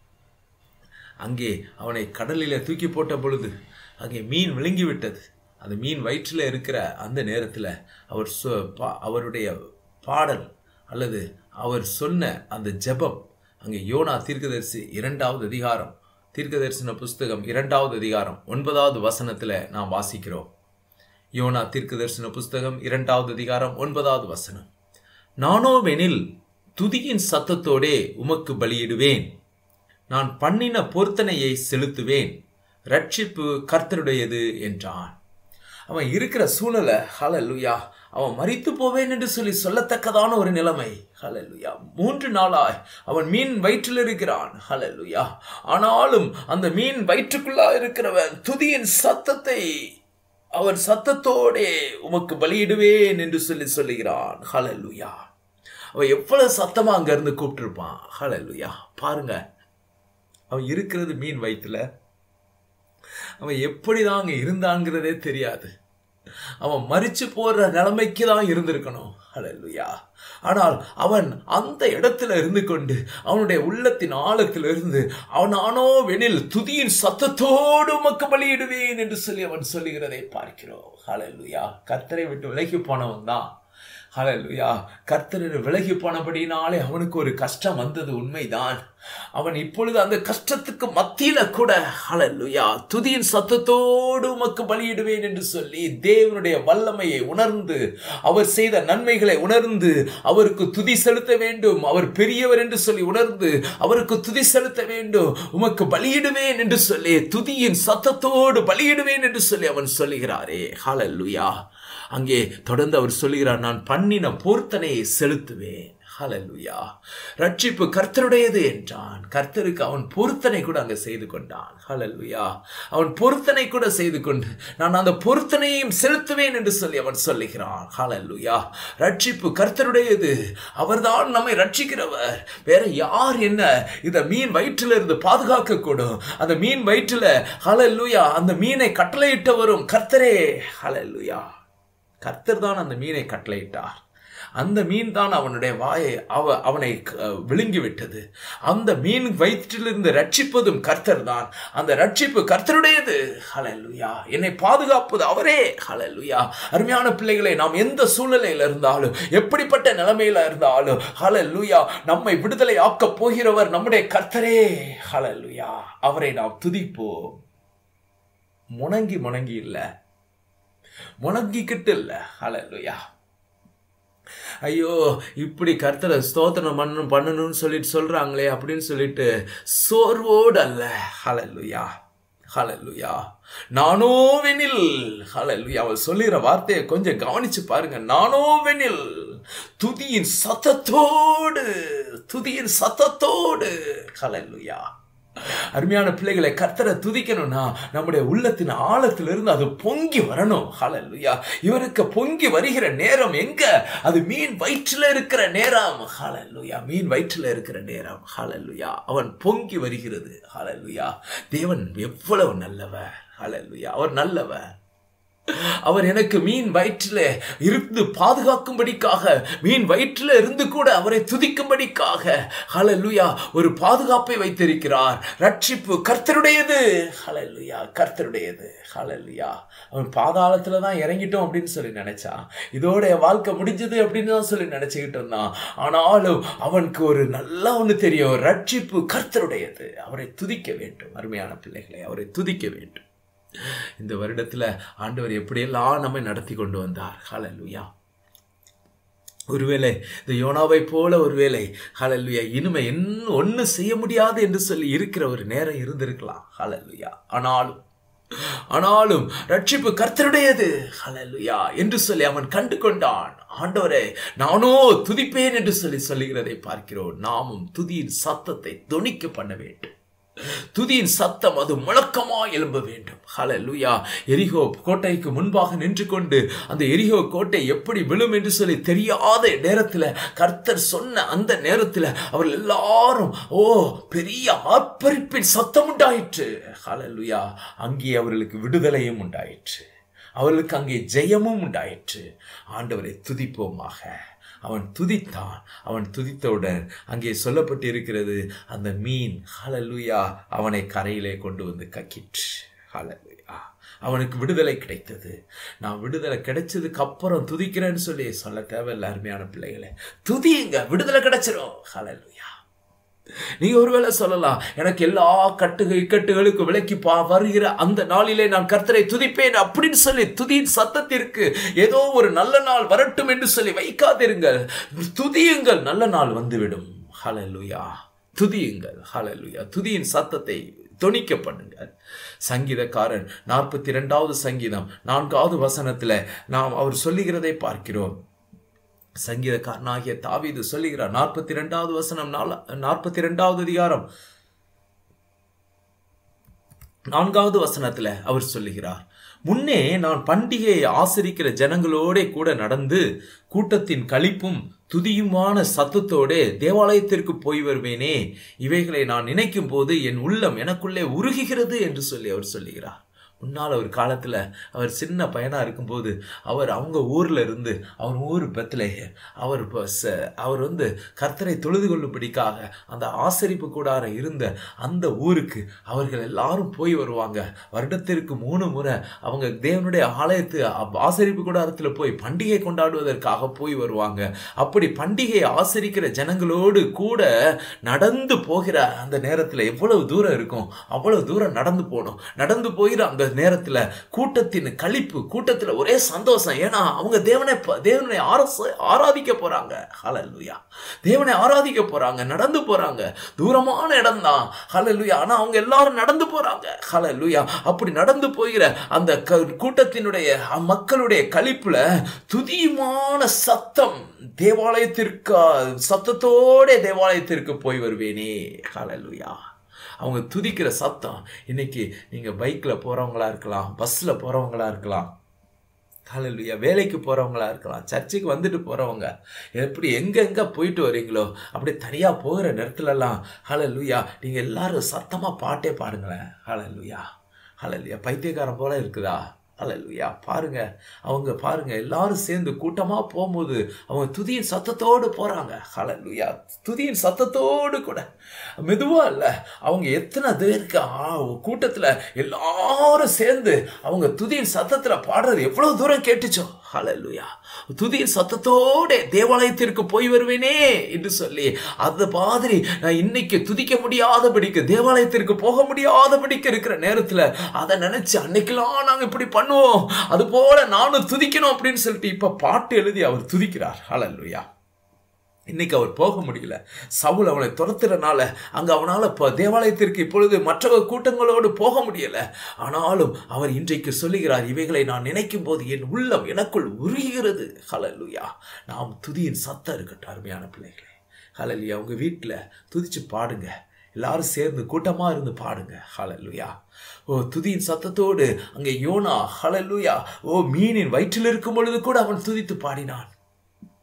அங்கே அவனை கடலிலே தூக்கி போட்ட பொழுது அங்கே மீன் விழுங்கி விட்டது அந்த மீன் வயிற்றில் இருக்கிற அந்த நேரத்தில் அவர் சொ- பா- அவருடைய பாடல் அல்லது அவர் சொன்ன அந்த ஜெபம் அங்கே யோனா தீர்க்கதரிசி இரண்டாவது அதிகாரம் தீர்க்கதரிசன புஸ்தகம் இரண்டாவது அதிகாரம் ஒன்பதாவது வசனத்தில் நாம் வாசிக்கிறோம் யோனா தீர்க்கதரிசன புஸ்தகம் இரண்டாவது அதிகாரம் ஒன்பதாவது வசனம் நானோவெனில் துதியின் சத்தத்தோடே உமக்கு பலியிடுவேன் நான் பண்ணின பொருத்தனையை செலுத்துவேன் ரட்சிப்பு கர்த்தருடையது என்றான் அவன் இருக்கிற சூழலை ஹalleluya அவன் மரித்து போவேன் என்று சொல்லி சொல்லத்தக்கதான ஒரு நிலைமை ஹalleluya மூன்று நாளாய் அவன் மீன் வயிற்றில் இருக்கிறான் ஹalleluya ஆனாலும் அந்த மீன் வயிற்றுக்குள்ளா இருக்கிறவன் துதியின் சத்தத்தை அவன் சத்தத்தோடே உமக்கு பலியிடுவேன் என்று சொல்லி சொல்லுகிறான் ஹalleluya அவன் எவ்வளவு சத்தமா அங்க இருந்து கூப்பிட்டிருப்பான் ஹalleluya பாருங்க அவன் இருக்கிறது மீன் வயிற்றுல அவன் எப்படி தான் அங்கே இருந்தாங்கிறதே தெரியாது அவன் மறிச்சு போற நிலைமைக்கு தான் இருந்திருக்கணும் ஹalleluya ஆனால் அவன் அந்த இடத்துல இருந்து கொண்டு அவனுடைய உள்ளத்தின் ஆழத்திலிருந்து அவனானோ வெனில் துதியின் சத்தத்தோடு உமக்கு பலியிடுவேன் என்று சொல்லி அவன் சொல்லுகிறதை பார்க்கிறோம் ஹalleluya கர்த்தரை விட்டு விலகி போனவன் தான் ஹalleluya கர்த்தர் விலகி போனபடினாலே அவனுக்கு ஒரு கஷ்டம் வந்தது உண்மைதான் அவன் இப்பொழுது அந்த கஷ்டத்துக்கு மத்தியில கூட ஹalleluya துதியின் சத்தத்தோடு உமக்கு பலியிடுவேன் என்று சொல்லி தேவனுடைய வல்லமையை உணர்ந்து அவர் செய்த நன்மைகளை உணர்ந்து அவருக்கு துதி செலுத்த வேண்டும் அவர் பெரியவர் என்று சொல்லி உணர்ந்து அவருக்கு துதி செலுத்த வேண்டும் உமக்கு பலியிடுவேன் என்று சொல்லி துதியின் சத்தத்தோடு பலியிடுவேன் என்று சொல்லி அவன் சொல்லுகிறாரே ஹalleluya அங்கே தொடர்ந்து அவர் சொல்லுகிறார் நான் பண்ணின பொருத்தனையை செலுத்துவேன் ஹalleluya ரட்சிப்பு கர்த்தருடையது என்றான் கர்த்தருக்கு அவன் பொருத்தனை கூட அங்கே செய்து கொண்டான் ஹalleluya அவன் பொருத்தனை கூட செய்து கொண்டு நான் அந்த பொருத்தனையும் செலுத்துவேன் என்று சொல்லி அவன் சொல்லுகிறான் ஹalleluya ரட்சிப்பு கர்த்தருடையது அவர்தான் நம்மை ரட்சிக்கிறவர் வேற யார் என்ன இந்த மீன் வயிற்றில இருந்து பாதுகாக்க கூடும் அந்த மீன் வயிற்றில ஹalleluya அந்த மீனை கட்டளையிட்டவரும் கர்த்தரே ஹalleluya கர்த்தர் தான் அந்த மீனை கட்டளையிட்டார் அந்த மீன் தான் அவனுடைய வாயை அவ அவனை அஹ், விழுங்கி விட்டது அந்த மீன் வயிற்றிலிருந்து ரட்சிப்பதும் கர்த்தர் தான் அந்த ரட்சிப்பு கர்த்தருடையது ஹalleluya என்னை பாதுகாப்பது அவரே ஹalleluya அருமையான பிள்ளைகளை நாம் எந்த சூழ்நிலையில இருந்தாலும் எப்படிப்பட்ட நிலைமையில இருந்தாலும் ஹalleluya நம்மை விடுதலை ஆக்கப் போகிறவர் நம்முடைய கர்த்தரே ஹalleluya அவரை நாம் துதிப்போம் முணங்கி முணங்கி இல்லை முணங்கிக்கிட்டு இல்லை ஹalleluya ஐயோ இப்படி கர்த்தரை ஸ்தோத்திரம் பண்ணணும் பண்ணணும்னு சொல்லிட்டு சொல்றாங்களே அப்படின்னு சொல்லிட்டு சோர்வோடு அல்ல ஹalleluya ஹalleluya நானோ வெனில் ஹalleluya அவள் சொல்லுகிற வார்த்தையை கொஞ்சம் கவனிச்சு பாருங்க நானோ வெனில் துதியின் சத்தத்தோடு துதியின் சத்தத்தோடு ஹalleluya அருமையான பிள்ளைகளை கர்த்தரை துதிக்கணும்னா நம்முடைய உள்ளத்தின் ஆழத்திலிருந்து அது பொங்கி வரணும் ஹalleluya இவருக்கு பொங்கி வருகிற நேரம் எங்க அது மீன் வயிற்றில் இருக்கிற நேரம் ஹalleluya மீன் வயிற்றில் இருக்கிற நேரம் ஹalleluya அவன் பொங்கி வருகிறது ஹalleluya தேவன் எவ்வளவு நல்லவர் ஹalleluya அவர் நல்லவர் அவர் எனக்கு மீன் வயிற்றில் இருந்து பாதுகாக்கும்படிக்காக மீன் வயிற்றில் இருந்து கூட அவரை துதிக்கும்படிக்காக ஹalleluya ஒரு பாதுகாப்பை வைத்திருக்கிறார் ரட்சிப்பு கர்த்தருடையது ஹalleluya கர்த்தருடையது ஹalleluya அவன் பாதாளத்துல தான் இறங்கிட்டோம் அப்படின்னு சொல்லி நினைச்சான் இதோட என் வாழ்க்கை முடிஞ்சது அப்படின்னு தான் சொல்லி நினைச்சுக்கிட்டு இருந்தான் ஆனாலும் அவனுக்கு ஒரு நல்லா ஒண்ணு தெரியும் ரட்சிப்பு கர்த்தருடையது அவரை துதிக்க வேண்டும் அருமையான பிள்ளைகளை அவரை துதிக்க வேண்டும் இந்த வருடத்துல ஆண்டவர் எப்படியெல்லாம் நம்மை நடத்தி கொண்டு வந்தார் ஹalleluya ஒருவேளை இந்த யோனாவை போல ஒருவேளை ஹalleluya இனிமே என்ன ஒண்ணு செய்ய முடியாது என்று சொல்லி இருக்கிற ஒரு நேரம் இருந்திருக்கலாம் ஹalleluya ஆனாலும் ஆனாலும் ரட்சிப்பு கர்த்தருடையது ஹalleluya என்று சொல்லி அவன் கண்டு கொண்டான் ஆண்டவரே நானோ துதிப்பேன் என்று சொல்லி சொல்லுகிறதை பார்க்கிறோம் நாமும் துதியின் சத்தத்தை தொனிக்க பண்ண வேண்டும் துதியின் சத்தம் அது முழக்கமா எழும்ப வேண்டும் ஹalleluya எரிகோ கோட்டைக்கு முன்பாக நின்று கொண்டு அந்த எரிகோ கோட்டை எப்படி விழும் என்று சொல்லி தெரியாத நேரத்தில் கர்த்தர் சொன்ன அந்த நேரத்தில் அவர்கள் எல்லாரும் ஓ பெரிய ஆர்ப்பரிப்பின் சத்தம் உண்டாயிற்று ஹalleluya அங்கே அவர்களுக்கு விடுதலையும் உண்டாயிற்று அவர்களுக்கு அங்கே ஜெயமும் உண்டாயிற்று ஆண்டவரை துதிப்போமாக அவன் துதித்தான் அவன் துதித்தவுடன் அங்கே சொல்லப்பட்டிருக்கிறது அந்த மீன் ஹalleluya அவனை கரையிலே கொண்டு வந்து கக்கிற்று ஹalleluya அவனுக்கு விடுதலை கிடைத்தது நான் விடுதலை கிடைச்சதுக்கு அப்புறம் துதிக்கிறேன்னு சொல்லி சொல்ல தேவையில்லை அருமையான பிள்ளைகளே துதியுங்க விடுதலை கிடைச்சிரும் ஹalleluya நீங்க ஒருவேளை சொல்லலாம் எனக்கு எல்லா கட்டுகை இக்கட்டுகளுக்கு விலக்கி பா வருகிற அந்த நாளிலே நான் கர்த்தரை துதிப்பேன் அப்படின்னு சொல்லி துதியின் சத்தத்திற்கு ஏதோ ஒரு நல்ல நாள் வரட்டும் என்று சொல்லி வைக்காதிருங்கள் துதியுங்கள் நல்ல நாள் வந்துவிடும் ஹalleluya துதியுங்கள் ஹalleluya துதியின் சத்தத்தை தொனிக்க பண்ணுங்கள் சங்கீதக்காரன் நாற்பத்தி ரெண்டாவது சங்கீதம் நான்காவது வசனத்துல நாம் அவர் சொல்லுகிறதை பார்க்கிறோம் சங்கீதக்காரனாகிய தாவீது சொல்லுகிறார் நாற்பத்தி ரெண்டாவது வசனம் நாற்பத்தி ரெண்டாவது அதிகாரம் நான்காவது வசனத்துல அவர் சொல்லுகிறார் முன்னே நான் பண்டிகையை ஆசரிக்கிற ஜனங்களோட கூட நடந்து கூட்டத்தின் களிப்பும் துதியுமான சத்தத்தோடே தேவாலயத்திற்கு போய் வருவேனே இவைகளை நான் நினைக்கும் போது என் உள்ளம் எனக்குள்ளே உருகுகிறது என்று சொல்லி அவர் சொல்லுகிறார் முன்னால் ஒரு காலத்தில் அவர் சின்ன பையனாக இருக்கும்போது அவர் அவங்க ஊரில் இருந்து அவர் ஊர் பெத்தலேயே அவர் இப்போ ச அவர் வந்து கர்த்தரை தொழுது கொள்ளும்படிக்காக அந்த ஆசரிப்பு கூடார இருந்த அந்த ஊருக்கு அவர்கள் எல்லாரும் போய் வருவாங்க வருடத்திற்கு மூணு முறை அவங்க தேவனுடைய ஆலயத்து ஆசரிப்பு கூடாரத்தில் போய் பண்டிகை கொண்டாடுவதற்காக போய் வருவாங்க அப்படி பண்டிகையை ஆசரிக்கிற ஜனங்களோடு கூட நடந்து போகிற அந்த நேரத்தில் எவ்வளவு தூரம் இருக்கும் அவ்வளவு தூரம் நடந்து போகணும் நடந்து போகிற அந்த நேரத்தில் கூட்டத்தின் கழிப்பு கூட்டத்தில் ஒரே சந்தோஷம் ஏன்னா அவங்க தேவனை தேவனை ஆரச ஆராதிக்க போறாங்க ஹலலுயா தேவனை ஆராதிக்க போறாங்க நடந்து போறாங்க தூரமான இடம் தான் ஹலலுயா ஆனா அவங்க எல்லாரும் நடந்து போறாங்க ஹலலுயா அப்படி நடந்து போகிற அந்த கூட்டத்தினுடைய மக்களுடைய கழிப்புல துதியுமான சத்தம் தேவாலயத்திற்கு சத்தத்தோட தேவாலயத்திற்கு போய் வருவேனே ஹலலுயா அவங்க துதிக்கிற சத்தம் இன்னைக்கு நீங்கள் பைக்கில் போகிறவங்களா இருக்கலாம் பஸ்ஸில் போகிறவங்களா இருக்கலாம் ஹalleluya வேலைக்கு போகிறவங்களா இருக்கலாம் சர்ச்சுக்கு வந்துட்டு போகிறவங்க எப்படி எங்கெங்கே போயிட்டு வரீங்களோ அப்படி தனியாக போகிற நேரத்துலலாம் ஹalleluya நீங்கள் எல்லாரும் சத்தமாக பாட்டே பாடுங்களேன் ஹalleluya ஹalleluya பைத்தியக்காரன் போல இருக்குதா ஹalleluya பாருங்க அவங்க பாருங்க எல்லாரும் சேர்ந்து கூட்டமா போகும்போது அவங்க துதியின் சத்தத்தோடு போறாங்க ஹalleluya துதியின் சத்தத்தோடு கூட மெதுவா இல்ல அவங்க எத்தனை பேருக்கு கூட்டத்துல எல்லாரும் சேர்ந்து அவங்க துதியின் சத்தத்துல பாடுறது எவ்வளவு தூரம் கேட்டுச்சோ ஹalleluya துதியின் சத்தத்தோட தேவாலயத்திற்கு போய் வருவேனே என்று சொல்லி அது மாதிரி நான் இன்னைக்கு துதிக்க முடியாதபடிக்கு தேவாலயத்திற்கு போக முடியாதபடிக்கு இருக்கிற நேரத்துல அதை நினைச்சு அன்னைக்கெல்லாம் நாங்க இப்படி பண்ணுவோம் அது போல நானும் துதிக்கணும் அப்படின்னு சொல்லிட்டு இப்ப பாட்டு எழுதி அவர் துதிக்கிறார் ஹalleluya இன்னைக்கு அவர் போக முடியல சவுல் அவனை துரத்துறனால அங்க அவனால இப்போ தேவாலயத்திற்கு இப்பொழுது மற்ற கூட்டங்களோடு போக முடியல ஆனாலும் அவர் இன்றைக்கு சொல்லுகிறார் இவைகளை நான் நினைக்கும் போது என் உள்ளம் எனக்குள் உருகிறது ஹலலுயா நாம் துதியின் சத்தம் இருக்கட்டும் அருமையான பிள்ளைகளே ஹலலுயா உங்க வீட்டில் துதிச்சு பாடுங்க எல்லாரும் சேர்ந்து கூட்டமா இருந்து பாடுங்க ஹலலுயா ஓ துதியின் சத்தத்தோடு அங்கே யோனா ஹலலுயா ஓ மீனின் வயிற்றில் இருக்கும் பொழுது கூட அவன் துதித்து பாடினான்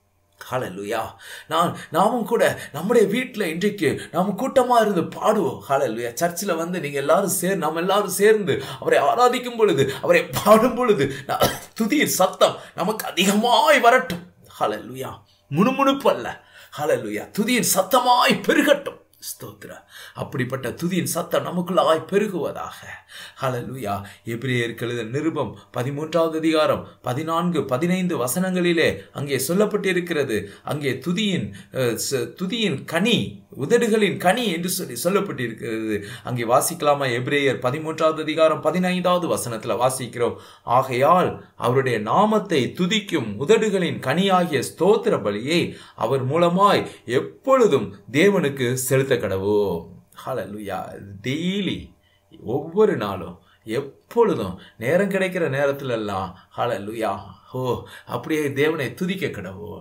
ஹalleluya நான் நாமும் கூட நம்முடைய வீட்டில் இன்றைக்கு நாம் கூட்டமாக இருந்து பாடுவோம் ஹalleluya சர்ச்சில் வந்து நீங்கள் எல்லாரும் சேர் நம்ம எல்லாரும் சேர்ந்து அவரை ஆராதிக்கும் பொழுது அவரை பாடும் பொழுது ந- துதியின் சத்தம் நமக்கு அதிகமாய் வரட்டும் ஹalleluya முணுமுணுப்பு அல்ல ஹalleluya துதியின் சத்தமாய் பெருகட்டும் ஸ்தோத்திர அப்படிப்பட்ட துதியின் சத்தம் நமக்குள்ளாய் பெருகுவதாக ஹalleluya எபிரேயருக்கு எழுதின நிருபம் பதிமூன்றாவது அதிகாரம் பதினான்கு பதினைந்து வசனங்களிலே அங்கே சொல்லப்பட்டிருக்கிறது அங்கே துதியின் அஹ், ச- துதியின் கனி உதடுகளின் கனி என்று சொல்லி சொல்லப்பட்டிருக்கிறது அங்கே வாசிக்கலாமா எபிரேயர் பதிமூன்றாவது அதிகாரம் பதினைந்தாவது வசனத்தில் வாசிக்கிறோம் ஆகையால் அவருடைய நாமத்தை துதிக்கும் உதடுகளின் கனியாகிய ஸ்தோத்திர பலியை அவர் மூலமாய் எப்பொழுதும் தேவனுக்கு செலுத்த கடவோம் ஹalleluya டெய்லி ஒவ்வொரு நாளும் எப்பொழுதும் நேரம் கிடைக்கிற நேரத்துல எல்லாம் ஹalleluya ஓ அப்படியே தேவனை துதிக்க கடவோம்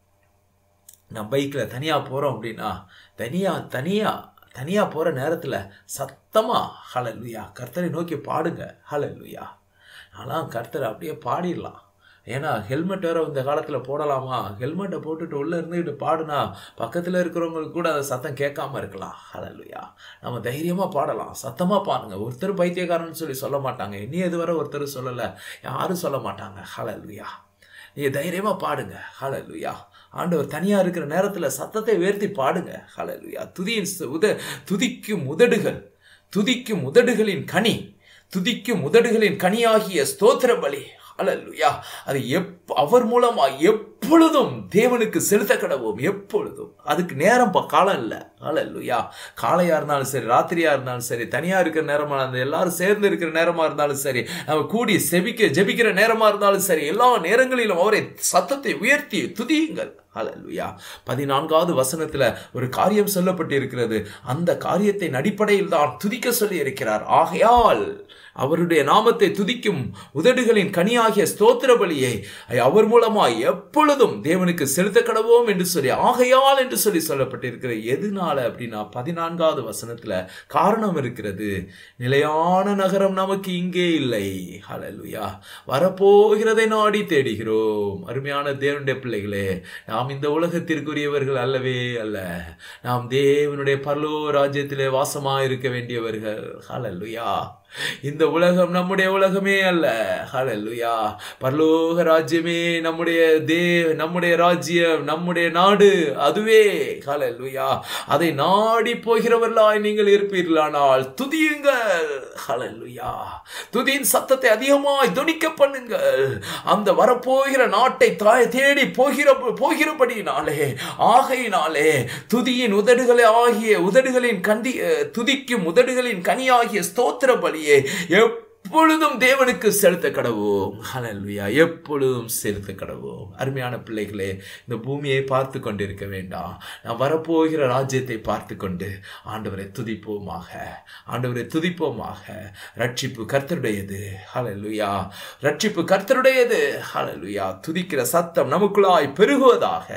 நான் பைக்கில் தனியாக போகிறோம் அப்படின்னா தனியாக தனியாக தனியாக போகிற நேரத்தில் சத்தமாக ஹalleluya கர்த்தரை நோக்கி பாடுங்க ஹalleluya நான்லாம் கர்த்தரை அப்படியே பாடிடலாம் ஏன்னா ஹெல்மெட் வேற இந்த காலத்தில் போடலாமா ஹெல்மெட்டை போட்டுட்டு உள்ளே இருந்துக்கிட்டு பாடுனா பக்கத்தில் இருக்கிறவங்களுக்கு கூட அந்த சத்தம் கேட்காம இருக்கலாம் ஹalleluya நம்ம தைரியமாக பாடலாம் சத்தமாக பாடுங்க ஒருத்தர் பைத்தியக்காரன்னு சொல்லி சொல்ல மாட்டாங்க இனி இதுவரை ஒருத்தர் சொல்லலை யாரும் சொல்ல மாட்டாங்க ஹalleluya நீங்க தைரியமா பாடுங்க ஹalleluya ஆண்டவர் தனியா இருக்கிற நேரத்துல சத்தத்தை உயர்த்தி பாடுங்க ஹalleluya துதியின் சு- உத துதிக்கும் உதடுகள் துதிக்கும் உதடுகளின் கனி துதிக்கும் உதடுகளின் கனியாகிய ஸ்தோத்திர பலி ஹalleluya அது எப் அவர் மூலமா எப்பொழுதும் தேவனுக்கு செலுத்த கடவோம் எப்பொழுதும் அதுக்கு நேரம் ப- காலம் இல்லை ஹalleluya காலையா இருந்தாலும் சரி ராத்திரியா இருந்தாலும் சரி தனியா இருக்கிற நேரமா இருந்தாலும் எல்லாரும் சேர்ந்து இருக்கிற நேரமா இருந்தாலும் சரி நம்ம கூடி செபிக்க ஜெபிக்கிற நேரமா இருந்தாலும் சரி எல்லா நேரங்களிலும் அவரை சத்தத்தை உயர்த்தி துதியுங்கள் ஹalleluya பதினான்காவது வசனத்துல ஒரு காரியம் சொல்லப்பட்டிருக்கிறது அந்த காரியத்தின் அடிப்படையில் தான் துதிக்க சொல்லி இருக்கிறார் ஆகையால் அவருடைய நாமத்தை துதிக்கும் உதடுகளின் கனியாகிய ஸ்தோத்திர பலியை அவர் மூலமாய் எப்பொழுதும் தேவனுக்கு செலுத்த கடவோம் என்று சொல்லி ஆகையால் என்று சொல்லி சொல்லப்பட்டிருக்கிறது எதுனால அப்படின்னா பதினான்காவது வசனத்துல காரணம் இருக்கிறது நிலையான நகரம் நமக்கு இங்கே இல்லை ஹalleluya வரப்போகிறதை நாடி தேடுகிறோம் அருமையான தேவனுடைய பிள்ளைகளே நாம் இந்த உலகத்திற்குரியவர்கள் அல்லவே அல்ல நாம் தேவனுடைய பரலோ ராஜ்யத்திலே வாசமாக இருக்க வேண்டியவர்கள் ஹalleluya இந்த உலகம் நம்முடைய உலகமே அல்ல ஹalleluya பரலோக ராஜ்யமே நம்முடைய தே நம்முடைய ராஜ்யம் நம்முடைய நாடு அதுவே ஹalleluya அதை நாடி போகிறவர்களாய் நீங்கள் இருப்பீர்களானால் துதியுங்கள் ஹalleluya துதியின் சத்தத்தை அதிகமாய் துணிக்க பண்ணுங்கள் அந்த வரப்போகிற நாட்டை தாய் தேடி போகிற போகிறபடியினாலே ஆகையினாலே துதியின் உதடுகளை ஆகிய உதடுகளின் கண்டி அஹ், துதிக்கும் உதடுகளின் கனியாகிய ஸ்தோத்திர பலியை எப்பொழுதும் தேவனுக்கு செலுத்த கடவோம் ஹalleluya எப்பொழுதும் செலுத்த கடவோம் அருமையான பிள்ளைகளே இந்த பூமியை பார்த்து கொண்டிருக்க வேண்டாம் நான் வரப்போகிற ராஜ்யத்தை பார்த்து கொண்டு ஆண்டவரை துதிப்போமாக ஆண்டவரை துதிப்போமாக ரட்சிப்பு கர்த்தருடையது ஹalleluya ரட்சிப்பு கர்த்தருடையது ஹalleluya துதிக்கிற சத்தம் நமக்குள்ளாய் பெருகுவதாக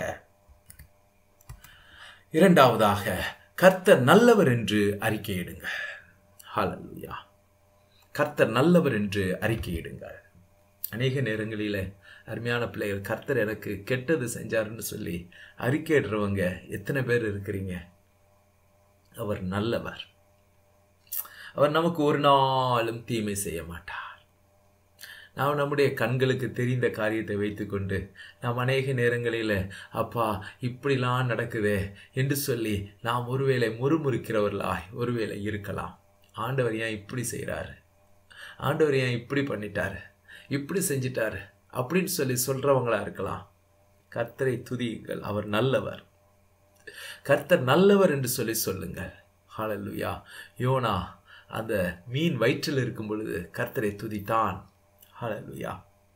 இரண்டாவதாக கர்த்தர் நல்லவர் என்று அறிக்கையிடுங்க ஹalleluya கர்த்தர் நல்லவர் என்று அறிக்கையிடுங்கள் அநேக நேரங்களில் அருமையான பிள்ளைகள் கர்த்தர் எனக்கு கெட்டது செஞ்சாருன்னு சொல்லி அறிக்கையிடுறவங்க எத்தனை பேர் இருக்கிறீங்க அவர் நல்லவர் அவர் நமக்கு ஒரு நாளும் தீமை செய்ய மாட்டார் நாம் நம்முடைய கண்களுக்கு தெரிந்த காரியத்தை வைத்துக்கொண்டு நாம் அநேக நேரங்களில் அப்பா இப்படிலாம் நடக்குதே என்று சொல்லி நாம் ஒருவேளை முறுமுறுக்கிறவர்களாய் ஒருவேளை இருக்கலாம் ஆண்டவர் ஏன் இப்படி செய்கிறாரு ஆண்டவர் ஏன் இப்படி பண்ணிட்டாரு இப்படி செஞ்சிட்டாரு அப்படின்னு சொல்லி சொல்றவங்களா இருக்கலாம் கர்த்தரை துதியுங்கள் அவர் நல்லவர் கர்த்தர் நல்லவர் என்று சொல்லி சொல்லுங்கள் ஹalleluya யோனா அந்த மீன் வயிற்றில் இருக்கும் பொழுது கர்த்தரை துதித்தான் ஹalleluya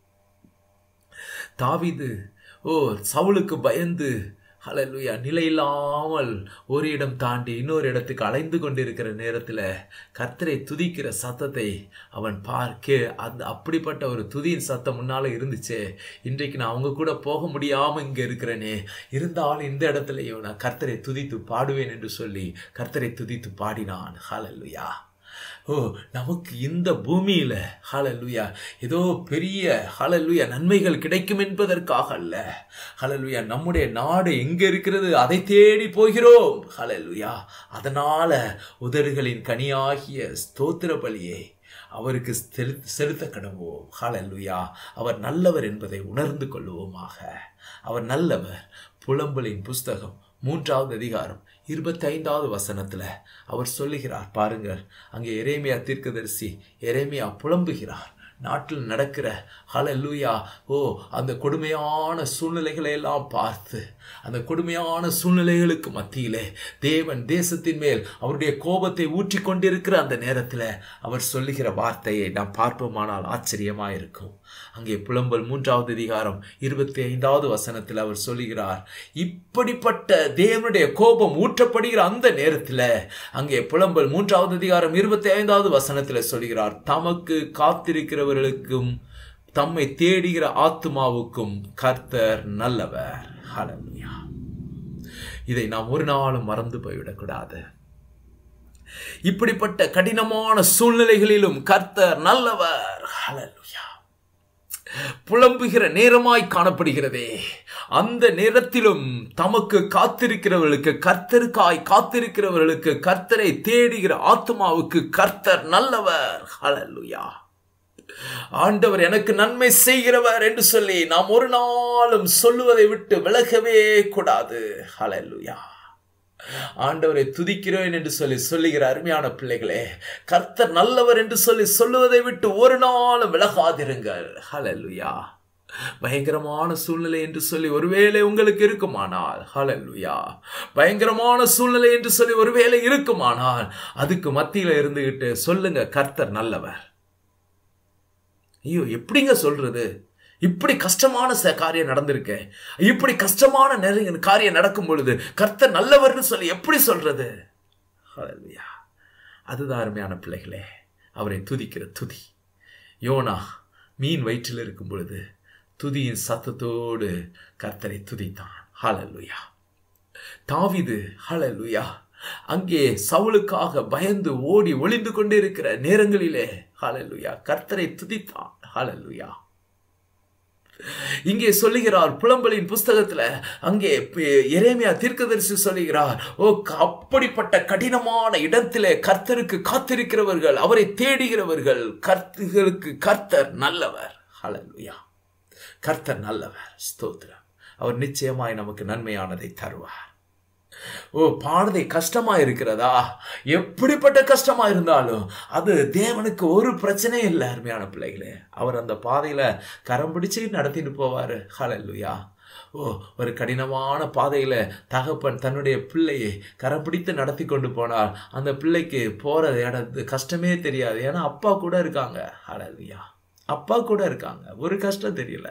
தாவீது ஓ சவுலுக்கு பயந்து ஹalleluya நிலையில்லாமல் ஒரு இடம் தாண்டி இன்னொரு இடத்துக்கு அலைந்து கொண்டிருக்கிற நேரத்தில் கர்த்தரை துதிக்கிற சத்தத்தை அவன் பார்க்க அந்த அப்படிப்பட்ட ஒரு துதியின் சத்தம் முன்னால இருந்துச்சே இன்றைக்கு நான் அவங்க கூட போக முடியாம இங்க இருக்கிறேனே இருந்தாலும் இந்த இடத்துலயும் நான் கர்த்தரை துதித்து பாடுவேன் என்று சொல்லி கர்த்தரை துதித்து பாடினான் ஹalleluya ஓ நமக்கு இந்த பூமியில ஹalleluya ஏதோ பெரிய ஹalleluya நன்மைகள் கிடைக்கும் என்பதற்காக அல்ல ஹalleluya நம்முடைய நாடு எங்க இருக்கிறது அதை தேடி போகிறோம் ஹalleluya அதனால உதடுகளின் கனியாகிய ஸ்தோத்திர பலியை அவருக்கு செலுத்த செலுத்த கடவோம் ஹalleluya அவர் நல்லவர் என்பதை உணர்ந்து கொள்வோமாக அவர் நல்லவர் புலம்பலின் புஸ்தகம் மூன்றாவது அதிகாரம் இருபத்தைந்தாவது வசனத்துல அவர் சொல்லுகிறார் பாருங்கள் அங்கே எரேமியா தீர்க்கதரிசி எரேமியா புலம்புகிறார் நாட்டில் நடக்கிற ஹalleluya ஓ அந்த கொடுமையான சூழ்நிலைகளை எல்லாம் பார்த்து அந்த கொடுமையான சூழ்நிலைகளுக்கு மத்தியிலே தேவன் தேசத்தின் மேல் அவருடைய கோபத்தை ஊற்றி கொண்டிருக்கிற அந்த நேரத்தில் அவர் சொல்லுகிற வார்த்தையை நாம் பார்ப்போமானால் ஆச்சரியமா இருக்கும் அங்கே புலம்பல் மூன்றாவது அதிகாரம் இருபத்தி ஐந்தாவது வசனத்தில் அவர் சொல்லுகிறார் இப்படிப்பட்ட தேவனுடைய கோபம் ஊற்றப்படுகிற அந்த நேரத்தில் அங்கே புலம்பல் மூன்றாவது அதிகாரம் இருபத்தி ஐந்தாவது வசனத்தில் சொல்கிறார் தமக்கு காத்திருக்கிறவர்களுக்கும் தம்மை தேடுகிற ஆத்மாவுக்கும் கர்த்தர் நல்லவர் ஹalleluya இதை நாம் ஒரு நாளும் மறந்து போய்விடக்கூடாது இப்படிப்பட்ட கடினமான சூழ்நிலைகளிலும் கர்த்தர் நல்லவர் ஹalleluya புலம்புகிற நேரமாய் காணப்படுகிறதே அந்த நேரத்திலும் தமக்கு காத்திருக்கிறவர்களுக்கு கர்த்தருக்காய் காத்திருக்கிறவர்களுக்கு கர்த்தரை தேடுகிற ஆத்மாவுக்கு கர்த்தர் நல்லவர் ஹalleluya ஆண்டவர் எனக்கு நன்மை செய்கிறவர் என்று சொல்லி நாம் ஒரு நாளும் சொல்லுவதை விட்டு விலகவே கூடாது ஹalleluya ஆண்டவரை துதிக்கிறேன் என்று சொல்லி சொல்லுகிற அருமையான பிள்ளைகளே கர்த்தர் நல்லவர் என்று சொல்லி சொல்லுவதை விட்டு ஒரு நாளும் விலகாதிருங்கள் ஹalleluya பயங்கரமான சூழ்நிலை என்று சொல்லி ஒருவேளை உங்களுக்கு இருக்குமானால் ஹalleluya பயங்கரமான சூழ்நிலை என்று சொல்லி ஒருவேளை இருக்குமானால் அதுக்கு மத்தியில இருந்துகிட்டு சொல்லுங்க கர்த்தர் நல்லவர் ஐயோ எப்படிங்க சொல்றது இப்படி கஷ்டமான ச- காரியம் நடந்திருக்கு இப்படி கஷ்டமான நிறைய காரியம் நடக்கும் பொழுது கர்த்தர் நல்லவர்னு சொல்லி எப்படி சொல்றது ஹalleluya அதுதான் அருமையான பிள்ளைகளே அவரை துதிக்கிற துதி யோனா மீன் வயிற்றில் இருக்கும் பொழுது துதியின் சத்தத்தோடு கர்த்தரை துதித்தான் ஹalleluya தாவீது ஹalleluya அங்கே சவுலுக்காக பயந்து ஓடி ஒளிந்து கொண்டிருக்கிற நேரங்களிலே ஹalleluya கர்த்தரை துதித்தான் ஹalleluya இங்கே சொல்லுகிறார் புலம்பலின் புஸ்தகத்துல அங்கே பி- எரேமியா தீர்க்கதரிசி சொல்லுகிறார் ஓ க- அப்படிப்பட்ட கடினமான இடத்திலே கர்த்தருக்கு காத்திருக்கிறவர்கள் அவரை தேடுகிறவர்கள் கர்த்தர்களுக்கு கர்த்தர் நல்லவர் ஹalleluya கர்த்தர் நல்லவர் ஸ்தோத்திரம் அவர் நிச்சயமாய் நமக்கு நன்மையானதை தருவார் ஓ பாடுதை கஷ்டமா இருக்கிறதா எப்படிப்பட்ட கஷ்டமா இருந்தாலும் அது தேவனுக்கு ஒரு பிரச்சனையும் இல்லை அருமையான பிள்ளைகளே அவர் அந்த பாதையில கரம் பிடிச்சு நடத்திட்டு போவாரு ஹalleluya ஓ ஒரு கடினமான பாதையில தகப்பன் தன்னுடைய பிள்ளையை கரம் பிடித்து நடத்தி கொண்டு போனால் அந்த பிள்ளைக்கு போற இடத்து கஷ்டமே தெரியாது ஏன்னா அப்பா கூட இருக்காங்க ஹalleluya அப்பா கூட இருக்காங்க ஒரு கஷ்டம் தெரியல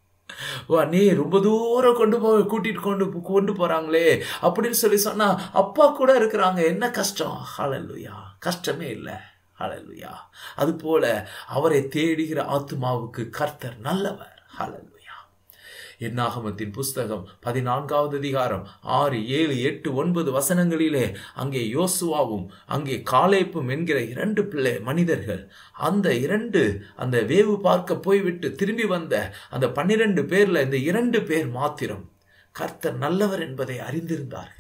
ஓ அண்ணே ரொம்ப தூரம் கொண்டு போ கூட்டிட்டு கொண்டு கொண்டு போறாங்களே அப்படின்னு சொல்லி சொன்னா அப்பா கூட இருக்கிறாங்க என்ன கஷ்டம் ஹalleluya கஷ்டமே இல்லை ஹalleluya அது போல அவரை தேடுகிற ஆத்மாவுக்கு கர்த்தர் நல்லவர் ஹalleluya என்னாகமத்தின் புஸ்தகம் பதினான்காவது அதிகாரம் ஆறு ஏழு எட்டு ஒன்பது வசனங்களிலே அங்கே யோசுவாவும் அங்கே காலேப்பும் என்கிற இரண்டு பிள்ளை மனிதர்கள் அந்த இரண்டு அந்த வேவு பார்க்க போய்விட்டு திரும்பி வந்த அந்த பன்னிரண்டு பேர்ல இந்த இரண்டு பேர் மாத்திரம் கர்த்தர் நல்லவர் என்பதை அறிந்திருந்தார்கள்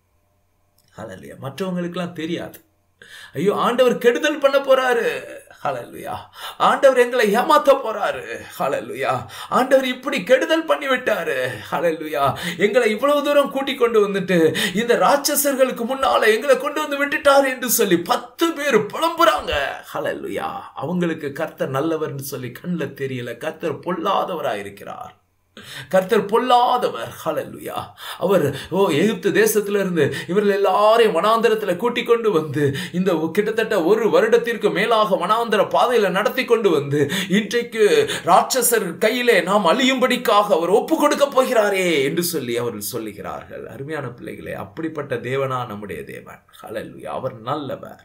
ஹalleluya மற்றவங்களுக்கெல்லாம் தெரியாது ஐயோ ஆண்டவர் கெடுதல் பண்ண போறாரு ஹalleluya ஆண்டவர் எங்களை ஏமாத்த போறாரு ஹalleluya ஆண்டவர் இப்படி கெடுதல் பண்ணி விட்டாரு ஹalleluya எங்களை இவ்வளவு தூரம் கூட்டி கொண்டு வந்துட்டு இந்த ராட்சசர்களுக்கு முன்னால எங்களை கொண்டு வந்து விட்டுட்டாரு என்று சொல்லி பத்து பேர் புலம்புறாங்க ஹalleluya அவங்களுக்கு கர்த்தர் நல்லவர்னு சொல்லி கண்ணில் தெரியல கர்த்தர் பொல்லாதவராயிருக்கிறார் கர்த்தர் பொல்லாதவர் ஹalleluya அவர் ஓ எகிப்து தேசத்துல இருந்து இவர்கள் எல்லாரையும் வனாந்தரத்துல கூட்டி கொண்டு வந்து இந்த கிட்டத்தட்ட ஒரு வருடத்திற்கு மேலாக வனாந்தர பாதையில நடத்தி கொண்டு வந்து இன்றைக்கு ராட்சசர் கையிலே நாம் அழியும்படிக்காக அவர் ஒப்பு கொடுக்க போகிறாரே என்று சொல்லி அவர்கள் சொல்லுகிறார்கள் அருமையான பிள்ளைகளே அப்படிப்பட்ட தேவனா நம்முடைய தேவன் ஹalleluya அவர் நல்லவர்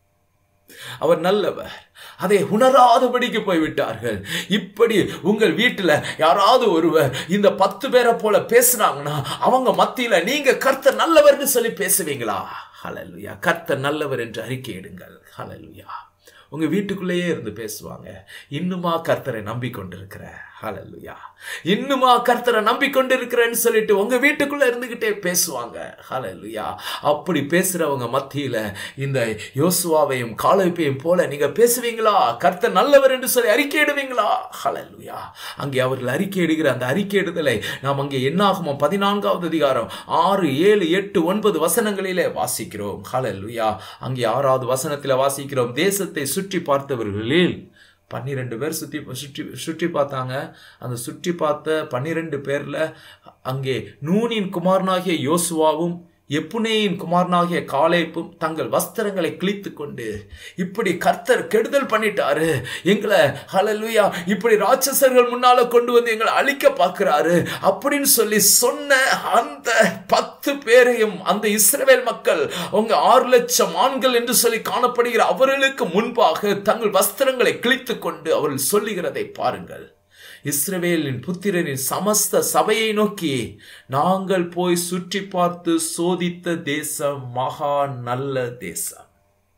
அவர் நல்லவர் அதை உணராதபடிக்கு போய்விட்டார்கள் இப்படி உங்கள் வீட்டுல யாராவது ஒருவர் இந்த பத்து பேரை போல பேசுனாங்கன்னா அவங்க மத்தியில நீங்க கர்த்தர் நல்லவர்னு சொல்லி பேசுவீங்களா ஹalleluya கர்த்தர் நல்லவர் என்று அறிக்கையிடுங்கள் ஹalleluya உங்க வீட்டுக்குள்ளேயே இருந்து பேசுவாங்க இன்னுமா கர்த்தரை நம்பிக்கொண்டிருக்கிற ஹalleluya இன்னுமா கர்த்தரை நம்பிக்கொண்டிருக்கிறேன்னு சொல்லிட்டு உங்க வீட்டுக்குள்ள இருந்துகிட்டே பேசுவாங்க ஹalleluya அப்படி பேசுறவங்க மத்தியில இந்த யோசுவாவையும் காலைப்பையும் போல நீங்க பேசுவீங்களா கர்த்தர் நல்லவர் என்று சொல்லி அறிக்கையிடுவீங்களா ஹalleluya அங்கே அவர்கள் அறிக்கையிடுகிற அந்த அறிக்கையிடுதலை நாம் அங்கே என்னாகுமோ பதினான்காவது அதிகாரம் ஆறு ஏழு எட்டு ஒன்பது வசனங்களிலே வாசிக்கிறோம் ஹalleluya அங்கே ஆறாவது வசனத்தில் வாசிக்கிறோம் தேசத்தை சுற்றி பார்த்தவர்களில் பன்னிரெண்டு பேர் சுற்றி சுற்றி சுற்றி பார்த்தாங்க அந்த சுற்றி பார்த்த பன்னிரெண்டு பேர்ல அங்கே நூனின் குமாரனாகிய யோசுவாவும் எப்புனேயின் குமாரனாகிய காலேப்பும் தங்கள் வஸ்திரங்களை கிழித்து கொண்டு இப்படி கர்த்தர் கெடுதல் பண்ணிட்டாரு எங்களை ஹalleluya இப்படி ராட்சசர்கள் முன்னால கொண்டு வந்து எங்களை அழிக்க பார்க்கிறாரு அப்படின்னு சொல்லி சொன்ன அந்த பத்து பேரையும் அந்த இஸ்ரவேல் மக்கள் அவங்க ஆறு லட்சம் ஆண்கள் என்று சொல்லி காணப்படுகிற அவர்களுக்கு முன்பாக தங்கள் வஸ்திரங்களை கிழித்து கொண்டு அவர்கள் சொல்லுகிறதை பாருங்கள் இஸ்ரவேலின் புத்திரரின் சமஸ்த சபையை நோக்கி நாங்கள் போய் சுற்றி பார்த்து சோதித்த தேசம் மகா நல்ல தேசம்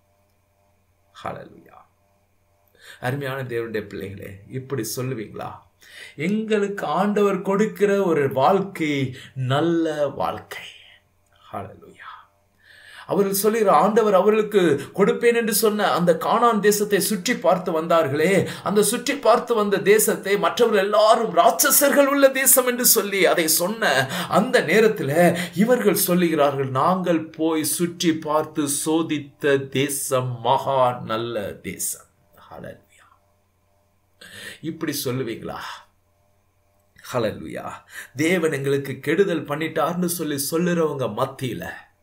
ஹalleluya அருமையான தேவனுடைய பிள்ளைகளே இப்படி சொல்லுவீங்களா எங்களுக்கு ஆண்டவர் கொடுக்கிற ஒரு வாழ்க்கை நல்ல வாழ்க்கை ஹalleluya அவர்கள் சொல்லுகிற ஆண்டவர் அவர்களுக்கு கொடுப்பேன் என்று சொன்ன அந்த கானான் தேசத்தை சுற்றி பார்த்து வந்தார்களே அந்த சுற்றி பார்த்து வந்த தேசத்தை மற்றவர்கள் எல்லாரும் ராட்சசர்கள் உள்ள தேசம் என்று சொல்லி அதை சொன்ன அந்த நேரத்தில் இவர்கள் சொல்லுகிறார்கள் நாங்கள் போய் சுற்றி பார்த்து சோதித்த தேசம் மகா நல்ல தேசம் ஹalleluya இப்படி சொல்லுவீங்களா ஹalleluya தேவன் எங்களுக்கு கெடுதல் பண்ணிட்டார்னு சொல்லி சொல்லுறவங்க மத்தியில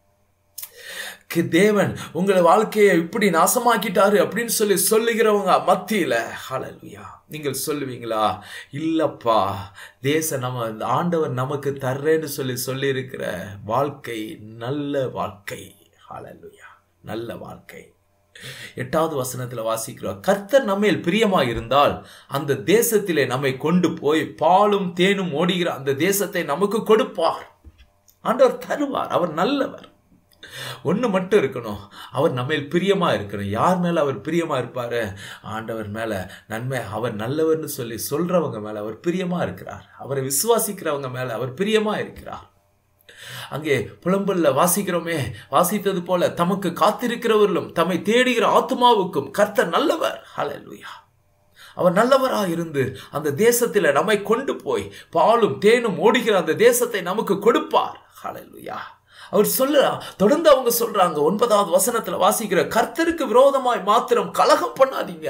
கி- தேவன் உங்களை வாழ்க்கையை இப்படி நாசமாக்கிட்டாரு அப்படின்னு சொல்லி சொல்லுகிறவங்க மத்தியில ஹalleluya நீங்கள் சொல்லுவீங்களா இல்லப்பா தேச நம்ம இந்த ஆண்டவர் நமக்கு தர்றேன்னு சொல்லி சொல்லி இருக்கிற வாழ்க்கை நல்ல வாழ்க்கை ஹalleluya நல்ல வாழ்க்கை எட்டாவது வசனத்துல வாசிக்கிறோம் கர்த்தர் நம்மேல் பிரியமா இருந்தால் அந்த தேசத்திலே நம்மை கொண்டு போய் பாலும் தேனும் ஓடுகிற அந்த தேசத்தை நமக்கு கொடுப்பார் ஆண்டவர் தருவார் அவர் நல்லவர் ஒன்று மட்டும் இருக்கணும் அவர் நம்மேல் பிரியமா இருக்கணும் யார் மேல அவர் பிரியமா இருப்பாரு ஆண்டவர் மேல நன்மை அவர் நல்லவர்னு சொல்லி சொல்றவங்க மேல அவர் பிரியமா இருக்கிறார் அவரை விசுவாசிக்கிறவங்க மேல அவர் பிரியமா இருக்கிறார் அங்கே புலம்பல்ல வாசிக்கிறோமே வாசித்தது போல தமக்கு காத்திருக்கிறவர்களும் தம்மை தேடுகிற ஆத்மாவுக்கும் கர்த்தர் நல்லவர் ஹalleluya அவர் நல்லவராக இருந்து அந்த தேசத்தில் நம்மை கொண்டு போய் பாலும் தேனும் ஓடுகிற அந்த தேசத்தை நமக்கு கொடுப்பார் ஹalleluya அவர் சொல்ல தொடர்ந்து அவங்க சொல்றாங்க ஒன்பதாவது வசனத்துல வாசிக்கிற கர்த்தருக்கு விரோதமாய் மாத்திரம் கலகம் பண்ணாதீங்க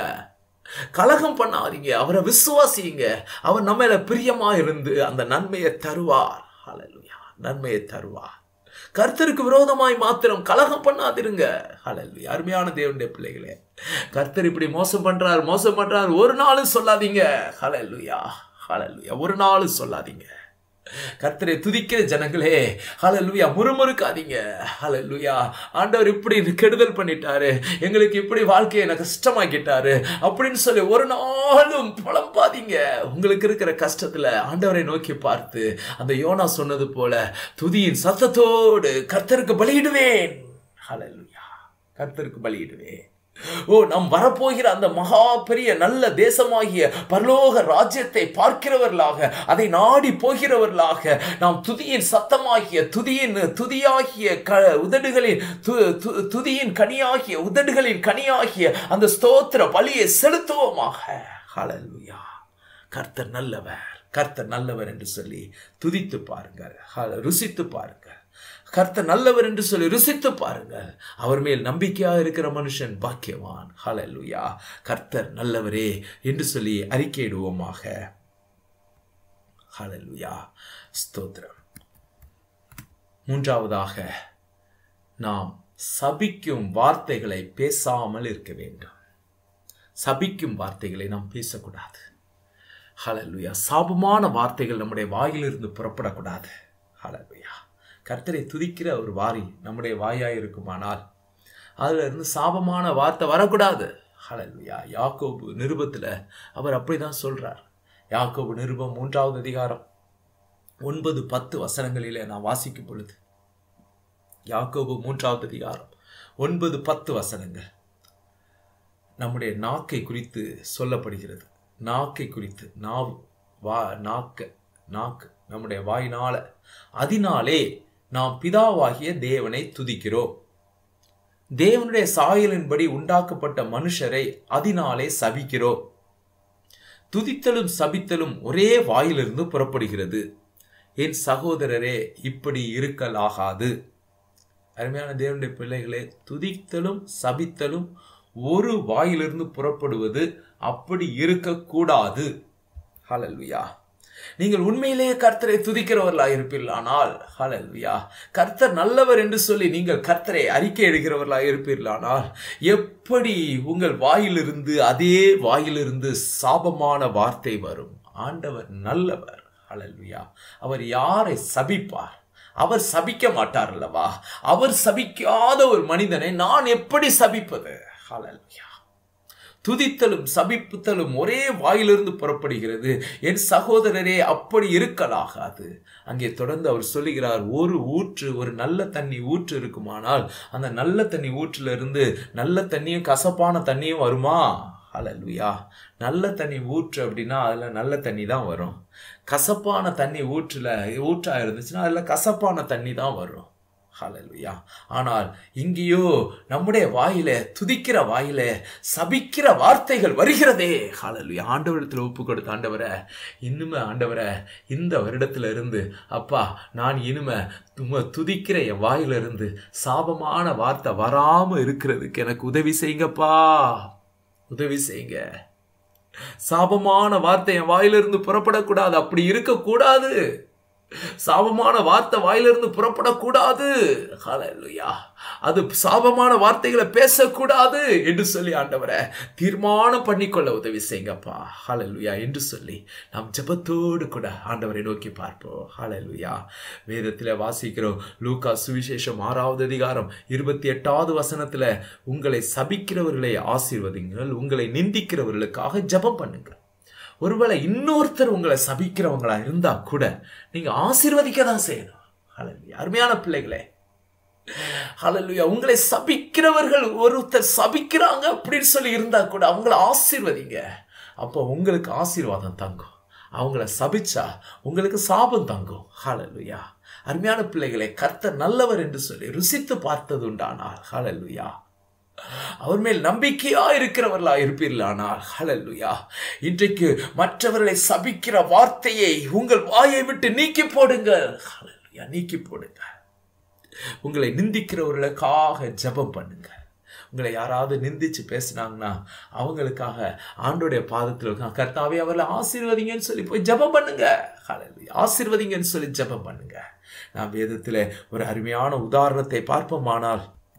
கலகம் பண்ணாதீங்க அவரை விசுவாசிங்க அவர் நம்ம மேல பிரியமா இருந்து அந்த நன்மையை தருவார் ஹalleluya நன்மையை தருவார் கர்த்தருக்கு விரோதமாய் மாத்திரம் கலகம் பண்ணாதிருங்க ஹalleluya அருமையான தேவனுடைய பிள்ளைகளே கர்த்தர் இப்படி மோசம் பண்றார் மோசம் பண்றார் ஒரு நாளும் சொல்லாதீங்க ஹalleluya ஹalleluya ஒரு நாளும் சொல்லாதீங்க கர்த்தரை துதிக்கிற ஜனங்களே ஹalleluya முறுமுறுக்காதீங்க ஹalleluya ஆண்டவர் இப்படி கெடுதல் பண்ணிட்டாரு எங்களுக்கு இப்படி வாழ்க்கையை எனக்கு கஷ்டமாக்கிட்டாரு அப்படின்னு சொல்லி ஒரு நாளும் புலம்பாதீங்க உங்களுக்கு இருக்கிற கஷ்டத்துல ஆண்டவரை நோக்கி பார்த்து அந்த யோனா சொன்னது போல துதியின் சத்தத்தோடு கர்த்தருக்கு பலியிடுவேன் ஹalleluya கர்த்தருக்கு பலியிடுவேன் ஓ நாம் வரப்போகிற அந்த மகா பெரிய நல்ல தேசமாகிய பரலோக ராஜ்யத்தை பார்க்கிறவர்களாக அதை நாடி போகிறவர்களாக நாம் துதியின் சத்தமாகிய துதியின் துதியாகிய க உதடுகளின் து- து- துதியின் கனியாகிய உதடுகளின் கனியாகிய அந்த ஸ்தோத்திர பலியை செலுத்துவோமாக ஹalleluya கர்த்தர் நல்லவர் கர்த்தர் நல்லவர் என்று சொல்லி துதித்து பாருங்கள் ஹல- ருசித்து பாருங்கள் கர்த்தர் நல்லவர் என்று சொல்லி ருசித்து பாருங்கள் அவர் மேல் நம்பிக்கையாக இருக்கிற மனுஷன் பாக்கியவான் ஹalleluya கர்த்தர் நல்லவரே என்று சொல்லி அறிக்கையிடுவோமாக ஹalleluya ஸ்தோத்திரம் மூன்றாவதாக நாம் சபிக்கும் வார்த்தைகளை பேசாமல் இருக்க வேண்டும் சபிக்கும் வார்த்தைகளை நாம் பேசக்கூடாது ஹalleluya சாபமான வார்த்தைகள் நம்முடைய வாயிலிருந்து புறப்படக்கூடாது ஹalleluya கர்த்தரை துதிக்கிற ஒரு வாரி நம்முடைய வாயாய் இருக்குமானால் அதுல இருந்து சாபமான வார்த்தை வரக்கூடாது ஹalleluya யாக்கோபு நிருபத்துல அவர் அப்படிதான் சொல்றார் யாக்கோபு நிருபம் மூன்றாவது அதிகாரம் ஒன்பது பத்து வசனங்களிலே நான் வாசிக்கும் பொழுது யாக்கோபு மூன்றாவது அதிகாரம் ஒன்பது பத்து வசனங்கள் நம்முடைய நாக்கை குறித்து சொல்லப்படுகிறது நாக்கை குறித்து நாவு வா நாக்க நாக்கு நம்முடைய வாயினால அதனாலே நாம் பிதாவாகிய தேவனை துதிக்கிறோம் தேவனுடைய சாயலின்படி உண்டாக்கப்பட்ட மனுஷரை அதனாலே சபிக்கிறோம் துதித்தலும் சபித்தலும் ஒரே வாயிலிருந்து புறப்படுகிறது என் சகோதரரே இப்படி இருக்கலாகாது அருமையான தேவனுடைய பிள்ளைகளே துதித்தலும் சபித்தலும் ஒரு வாயிலிருந்து புறப்படுவது அப்படி இருக்கக்கூடாது ஹalleluya நீங்கள் உண்மையிலேயே கர்த்தரை துதிக்கிறவர்களா இருப்பீர்களானால் ஹalleluya கர்த்தர் நல்லவர் என்று சொல்லி நீங்கள் கர்த்தரை அறிக்கை எடுக்கிறவர்களா இருப்பீர்களானால் எப்படி உங்கள் வாயிலிருந்து அதே வாயிலிருந்து சாபமான வார்த்தை வரும் ஆண்டவர் நல்லவர் ஹalleluya அவர் யாரை சபிப்பார் அவர் சபிக்க மாட்டார் அல்லவா அவர் சபிக்காத ஒரு மனிதனை நான் எப்படி சபிப்பது ஹalleluya துதித்தலும் சபிப்புத்தலும் ஒரே வாயிலிருந்து புறப்படுகிறது என் சகோதரரே அப்படி இருக்கலாகாது அங்கே தொடர்ந்து அவர் சொல்லுகிறார் ஒரு ஊற்று ஒரு நல்ல தண்ணி ஊற்று இருக்குமானால் அந்த நல்ல தண்ணி ஊற்றுல இருந்து நல்ல தண்ணியும் கசப்பான தண்ணியும் வருமா ஹalleluya நல்ல தண்ணி ஊற்று அப்படின்னா அதுல நல்ல தண்ணி தான் வரும் கசப்பான தண்ணி ஊற்றுல ஊற்றா இருந்துச்சுன்னா அதுல கசப்பான தண்ணி தான் வரும் ஹalleluya ஆனால் இங்கேயோ நம்முடைய வாயில துதிக்கிற வாயில சபிக்கிற வார்த்தைகள் வருகிறதே ஹalleluya ஆண்டவரிடத்தில் ஒப்பு கொடுத்த ஆண்டவரை இன்னுமே ஆண்டவரை இந்த வருடத்துல இருந்து அப்பா நான் இனிமே தும துதிக்கிற என் வாயில இருந்து சாபமான வார்த்தை வராம இருக்கிறதுக்கு எனக்கு உதவி செய்யுங்கப்பா உதவி செய்யுங்க சாபமான வார்த்தை என் வாயிலிருந்து புறப்படக்கூடாது அப்படி இருக்கக்கூடாது சாபமான வார்த்தை வாயிலிருந்து புறப்படக்கூடாது ஹalleluya அது சாபமான வார்த்தைகளை பேசக்கூடாது என்று சொல்லி ஆண்டவரை தீர்மானம் பண்ணிக்கொள்ள உதவி செய்யுங்கப்பா ஹalleluya என்று சொல்லி நாம் ஜெபத்தோடு கூட ஆண்டவரை நோக்கி பார்ப்போம் ஹalleluya வேதத்தில் வாசிக்கிறோம் லூக்கா சுவிசேஷம் ஆறாவது அதிகாரம் இருபத்தி எட்டாவது வசனத்துல உங்களை சபிக்கிறவர்களை ஆசீர்வதிங்கள் உங்களை நிந்திக்கிறவர்களுக்காக ஜெபம் பண்ணுங்கள் ஒருவேளை இன்னொருத்தர் உங்களை சபிக்கிறவங்களா இருந்தா கூட நீங்க ஆசீர்வதிக்க தான் செய்யணும் ஹalleluya அருமையான பிள்ளைகளே ஹalleluya உங்களை சபிக்கிறவர்கள் ஒருத்தர் சபிக்கிறாங்க அப்படின்னு சொல்லி இருந்தா கூட அவங்கள ஆசீர்வதிங்க அப்போ உங்களுக்கு ஆசீர்வாதம் தங்கும் அவங்கள சபிச்சா உங்களுக்கு சாபம் தங்கும் ஹalleluya அருமையான பிள்ளைகளே கர்த்தர் நல்லவர் என்று சொல்லி ருசித்து பார்த்தது உண்டானால் ஹalleluya அவர் மேல் நம்பிக்கையா இருக்கிறவர்களா இருப்பீர்களானால் ஹalleluya இன்றைக்கு மற்றவர்களை சபிக்கிற வார்த்தையை உங்கள் வாயை விட்டு நீக்கி போடுங்கள் ஹalleluya நீக்கி போடுங்க உங்களை நிந்திக்கிறவர்களுக்காக ஜெபம் பண்ணுங்க உங்களை யாராவது நிந்திச்சு பேசினாங்கன்னா அவங்களுக்காக ஆண்டோடைய பாதத்தில் இருக்காங்க கர்த்தாவே அவர்களை ஆசீர்வதிங்கன்னு சொல்லி போய் ஜெபம் பண்ணுங்க ஹalleluya ஆசீர்வதிங்கன்னு சொல்லி ஜெபம் பண்ணுங்க நான் வேதத்தில் ஒரு அருமையான உதாரணத்தை பார்ப்போமானால்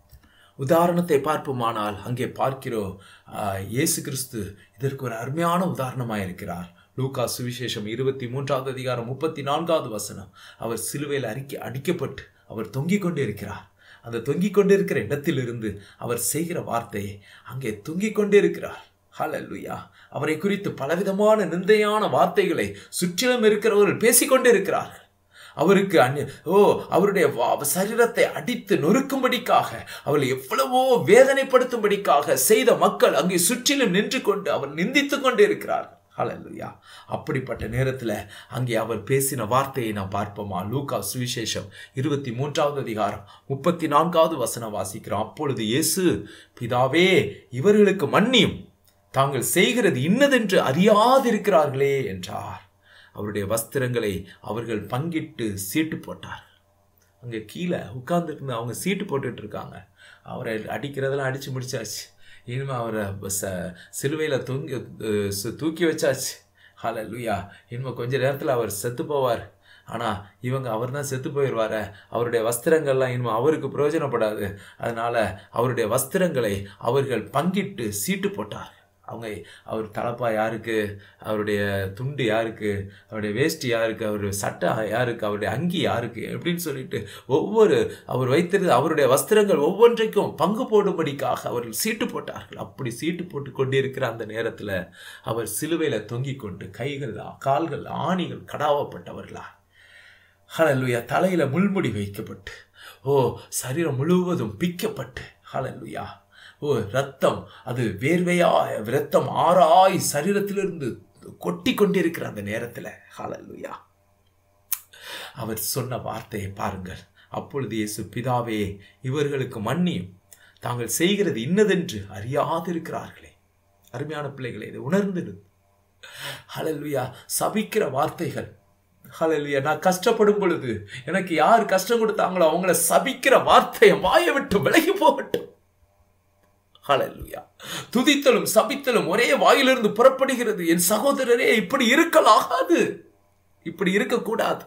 உதாரணத்தை பார்ப்போமானால் அங்கே பார்க்கிறோம் ஆஹ், இயேசு கிறிஸ்து இதற்கு ஒரு அருமையான உதாரணமாக இருக்கிறார் லூக்கா சுவிசேஷம் இருபத்தி மூன்றாவது அதிகாரம் முப்பத்தி நான்காவது வசனம் அவர் சிலுவையில் அறிக்கை அடிக்கப்பட்டு அவர் தொங்கிக் கொண்டு இருக்கிறார் அந்த தொங்கிக் கொண்டு இருக்கிற இடத்திலிருந்து அவர் செய்கிற வார்த்தையை அங்கே தொங்கிக் கொண்டே இருக்கிறார் ஹalleluya அவரை குறித்து பலவிதமான நிந்தையான வார்த்தைகளை சுற்றிலும் இருக்கிறவர்கள் பேசிக்கொண்டே இருக்கிறார்கள் அவருக்கு அந்நிய ஓ அவருடைய வா- சரீரத்தை அடித்து நொறுக்கும்படிக்காக அவளை எவ்வளவோ வேதனைப்படுத்தும்படிக்காக செய்த மக்கள் அங்கே சுற்றிலும் நின்று கொண்டு அவர் நிந்தித்துக் கொண்டே இருக்கிறார் ஹalleluya அப்படிப்பட்ட நேரத்தில் அங்கே அவர் பேசின வார்த்தையை நாம் பார்ப்போமா லூக்கா சுவிசேஷம் இருபத்தி மூன்றாவது அதிகாரம் முப்பத்தி நான்காவது வசனம் வாசிக்கிறோம் அப்பொழுது இயேசு பிதாவே இவர்களுக்கு மன்னியும் தாங்கள் செய்கிறது இன்னதென்று அறியாதிருக்கிறார்களே என்றார் அவருடைய வஸ்திரங்களை அவர்கள் பங்கிட்டு சீட்டு போட்டார் அங்கே கீழே உட்கார்ந்துட்டு அவங்க சீட்டு போட்டுட்டு இருக்காங்க அவரை அடிக்கிறதெல்லாம் அடிச்சு முடிச்சாச்சு இனிமே அவரை ச சிலுவையில் தூங்கி அஹ், சு- தூக்கி வச்சாச்சு ஹalleluya இனிமே கொஞ்ச நேரத்தில் அவர் செத்து போவார் ஆனால் இவங்க அவர் தான் செத்து போயிடுவார அவருடைய வஸ்திரங்கள்லாம் இனிமே அவருக்கு பிரயோஜனப்படாது அதனால அவருடைய வஸ்திரங்களை அவர்கள் பங்கிட்டு சீட்டு போட்டார் அவங்க அவர் தலப்பா யாருக்கு அவருடைய துண்டு யாருக்கு அவருடைய வேஷ்டி யாருக்கு அவருடைய சட்டை யாருக்கு அவருடைய அங்கி யாருக்கு அப்படின்னு சொல்லிட்டு ஒவ்வொரு அவர் வைத்திருந்த அவருடைய வஸ்திரங்கள் ஒவ்வொன்றைக்கும் பங்கு போடும்படிக்காக அவர்கள் சீட்டு போட்டார்கள் அப்படி சீட்டு போட்டு கொண்டிருக்கிற அந்த நேரத்தில் அவர் சிலுவையில் தொங்கிக் கொண்டு கைகள் கால்கள் ஆணிகள் கடாவப்பட்டவர்களா ஹalleluya தலையில முள்முடி வைக்கப்பட்டு ஓ சரீரம் முழுவதும் பிக்கப்பட்டு ஹalleluya ஓ ரத்தம் அது வேர்வையா ரத்தம் ஆறாய் சரீரத்திலிருந்து கொட்டி கொண்டிருக்கிற அந்த நேரத்தில் ஹalleluya அவர் சொன்ன வார்த்தையை பாருங்கள் அப்பொழுது இயேசு பிதாவே இவர்களுக்கு மன்னியும் தாங்கள் செய்கிறது இன்னதென்று அறியாதிருக்கிறார்களே அருமையான பிள்ளைகளே இதை உணர்ந்திரு ஹalleluya சபிக்கிற வார்த்தைகள் ஹalleluya நான் கஷ்டப்படும் பொழுது எனக்கு யார் கஷ்டம் கொடுத்தாங்களோ அவங்கள சபிக்கிற வார்த்தையை வாயை விட்டு விலகி போகட்டும் ஹalleluya துதித்தலும் சபித்தலும் ஒரே வாயிலிருந்து புறப்படுகிறது என் சகோதரரே இப்படி இருக்கலாகாது இப்படி இருக்கக்கூடாது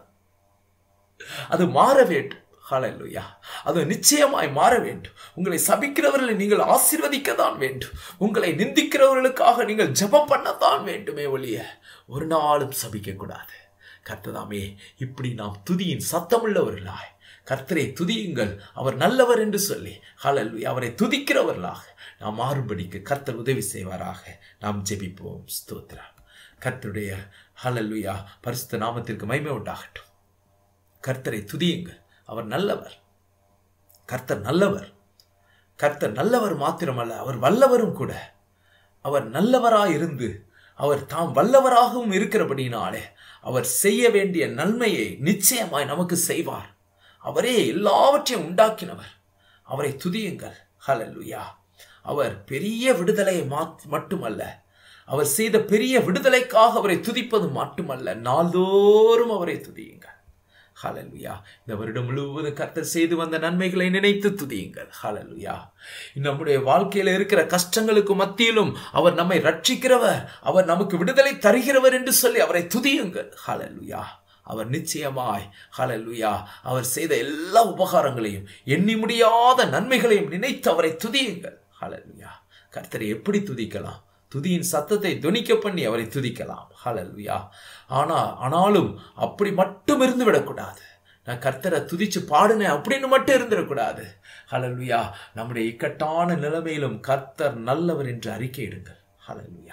அது மாற வேண்டும் ஹalleluya அது நிச்சயமாய் மாற வேண்டும் உங்களை சபிக்கிறவர்களை நீங்கள் ஆசீர்வதிக்க தான் வேண்டும் உங்களை நிந்திக்கிறவர்களுக்காக நீங்கள் ஜெபம் பண்ணத்தான் வேண்டுமே ஒழிய ஒரு நாளும் சபிக்க கூடாது கர்த்ததாமே இப்படி நாம் துதியின் சத்தமுள்ளவர்களாய் கர்த்தரை துதியுங்கள் அவர் நல்லவர் என்று சொல்லி ஹalleluya அவரை துதிக்கிறவர்களாக நாம் மாறும்படிக்கு கர்த்தர் உதவி செய்வாராக நாம் ஜெபிப்போம் ஸ்தோத்திரம் கர்த்தருடைய ஹalleluya பரிசுத்த நாமத்திற்கு மகிமை உண்டாகட்டும் கர்த்தரை துதியுங்கள் அவர் நல்லவர் கர்த்தர் நல்லவர் கர்த்தர் நல்லவர் மாத்திரமல்ல அவர் வல்லவரும் கூட அவர் நல்லவராய் இருந்து அவர் தாம் வல்லவராகவும் இருக்கிறபடினாலே அவர் செய்ய வேண்டிய நன்மையை நிச்சயமாய் நமக்கு செய்வார் அவரே எல்லாவற்றையும் உண்டாக்கினவர் அவரை துதியுங்கள் ஹalleluya அவர் பெரிய விடுதலையை மாத்- மட்டுமல்ல அவர் செய்த பெரிய விடுதலைக்காக அவரை துதிப்பது மட்டுமல்ல நாள்தோறும் அவரை துதியுங்கள் ஹalleluya இந்த வருடம் முழுவதும் கர்த்தர் செய்து வந்த நன்மைகளை நினைத்து துதியுங்கள் ஹalleluya நம்முடைய வாழ்க்கையில இருக்கிற கஷ்டங்களுக்கு மத்தியிலும் அவர் நம்மை ரட்சிக்கிறவர் அவர் நமக்கு விடுதலை தருகிறவர் என்று சொல்லி அவரை துதியுங்கள் ஹalleluya அவர் நிச்சயமாய் ஹalleluya அவர் செய்த எல்லா உபகாரங்களையும் எண்ணி முடியாத நன்மைகளையும் நினைத்து அவரை துதியுங்கள் ஹalleluya கர்த்தரை எப்படி துதிக்கலாம் துதியின் சத்தத்தை துணிக்க பண்ணி அவரை துதிக்கலாம் ஹalleluya ஆனா ஆனாலும் அப்படி மட்டும் இருந்து விடக்கூடாது நான் கர்த்தரை துதிச்சு பாடுனேன் அப்படின்னு மட்டும் இருந்துடக்கூடாது ஹalleluya நம்முடைய இக்கட்டான நிலைமையிலும் கர்த்தர் நல்லவர் என்று அறிக்கையிடுங்கள் ஹalleluya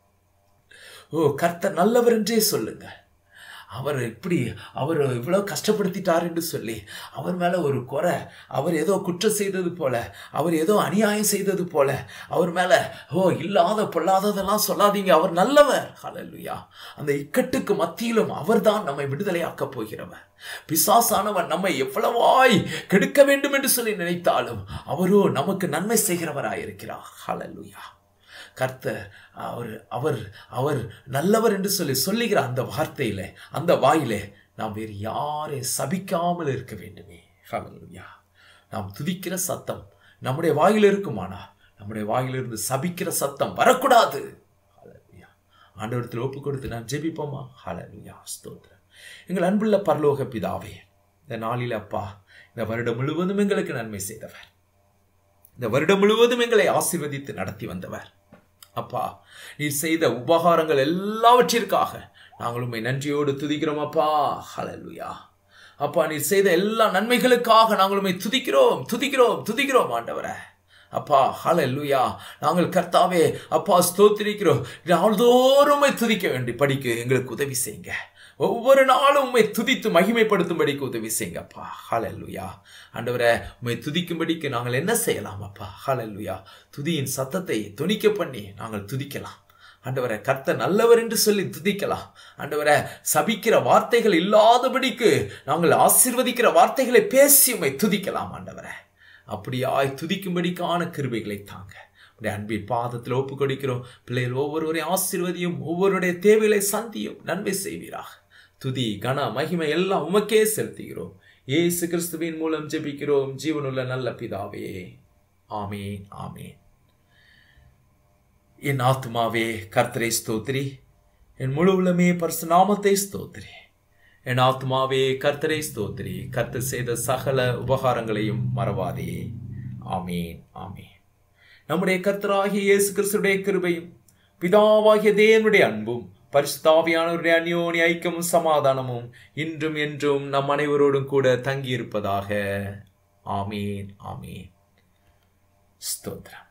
ஓ கர்த்தர் நல்லவர் என்றே சொல்லுங்க அவர் இப்படி அவர் இவ்வளோ கஷ்டப்படுத்திட்டார் என்று சொல்லி அவர் மேலே ஒரு குறை அவர் ஏதோ குற்றம் செய்தது போல அவர் ஏதோ அநியாயம் செய்தது போல அவர் மேலே ஓ இல்லாத பொல்லாததெல்லாம் சொல்லாதீங்க அவர் நல்லவர் ஹalleluya அந்த இக்கட்டுக்கு மத்தியிலும் அவர்தான் நம்மை விடுதலையாக்கப் போகிறவர் பிசாசானவன் நம்மை எவ்வளவாய் கெடுக்க வேண்டும் என்று சொல்லி நினைத்தாலும் அவரோ நமக்கு நன்மை செய்கிறவராயிருக்கிறார் ஹalleluya கர்த்தர் அவர் அவர் அவர் நல்லவர் என்று சொல்லி சொல்லுகிற அந்த வார்த்தையிலே அந்த வாயிலே நாம் வேறு யாரை சபிக்காமல் இருக்க வேண்டுமே ஹalleluya நாம் துதிக்கிற சத்தம் நம்முடைய வாயில் இருக்குமானா நம்முடைய வாயிலிருந்து சபிக்கிற சத்தம் வரக்கூடாது ஹalleluya ஆண்டவரத்தில் ஒப்பு கொடுத்து நாம் ஜெபிப்போமா ஹalleluya ஸ்தோத்திரம் எங்கள் அன்புள்ள பரலோக பிதாவே இந்த நாளில் அப்பா இந்த வருடம் முழுவதும் எங்களுக்கு நன்மை செய்தவர் இந்த வருடம் முழுவதும் எங்களை ஆசீர்வதித்து நடத்தி வந்தவர் அப்பா நீர் செய்த உபகாரங்கள் எல்லாவற்றிற்காக நாங்கள் உண்மை நன்றியோடு துதிக்கிறோம் அப்பா ஹalleluya அப்பா நீர் செய்த எல்லா நன்மைகளுக்காக நாங்கள் உண்மை துதிக்கிறோம் துதிக்கிறோம் துதிக்கிறோம் ஆண்டவரே அப்பா ஹalleluya நாங்கள் கர்த்தாவே அப்பா ஸ்தோத்திரிக்கிறோம் நாள்தோறும் உம்மை துதிக்க வேண்டி படிக்க எங்களுக்கு உதவி செய்யுங்க ஒவ்வொரு நாளும் உம்மை துதித்து மகிமைப்படுத்தும்படிக்கு உதவி செய்யுங்க அப்பா ஹalleluya ஆண்டவரே உம்மை துதிக்கும்படிக்கு நாங்கள் என்ன செய்யலாம் அப்பா ஹalleluya துதியின் சத்தத்தை துணிக்க பண்ணி நாங்கள் துதிக்கலாம் ஆண்டவரே கர்த்தர் நல்லவர் என்று சொல்லி துதிக்கலாம் ஆண்டவரே சபிக்கிற வார்த்தைகள் இல்லாதபடிக்கு நாங்கள் ஆசீர்வதிக்கிற வார்த்தைகளை பேசி உம்மை துதிக்கலாம் ஆண்டவரே அப்படியாய் துதிக்கும்படிக்கான கிருபைகளை தாங்க உடைய அன்பின் பாதத்தில் ஒப்பு கொடுக்கிறோம் பிள்ளைகள் ஒவ்வொருவரையும் ஆசீர்வதியும் ஒவ்வொருடைய தேவைகளை சந்தியும் நன்மை செய்வீராக துதி கன மகிமை எல்லாம் உமக்கே செலுத்துகிறோம் இயேசு கிறிஸ்துவின் மூலம் ஜெபிக்கிறோம் ஜீவனுள்ள நல்ல பிதாவே ஆமேன் ஆமேன் என் ஆத்மாவே கர்த்தரை ஸ்தோத்திரி என் முழு உள்ளமே பரிசு நாமத்தை ஸ்தோத்திரி என் ஆத்மாவே கர்த்தரை ஸ்தோத்திரி கர்த்தர் செய்த சகல உபகாரங்களையும் மறவாதே ஆமேன் ஆமேன் நம்முடைய கர்த்தராகிய இயேசு கிறிஸ்துடைய கிருபையும் பிதாவாகிய தேவனுடைய அன்பும் பரிசுத்தாவியானவருடைய அந்யோனி ஐக்கியமும் சமாதானமும் இன்றும் என்றும் நம் அனைவரோடும் கூட தங்கியிருப்பதாக ஆமீன் ஆமீன் ஸ்தோத்திரம்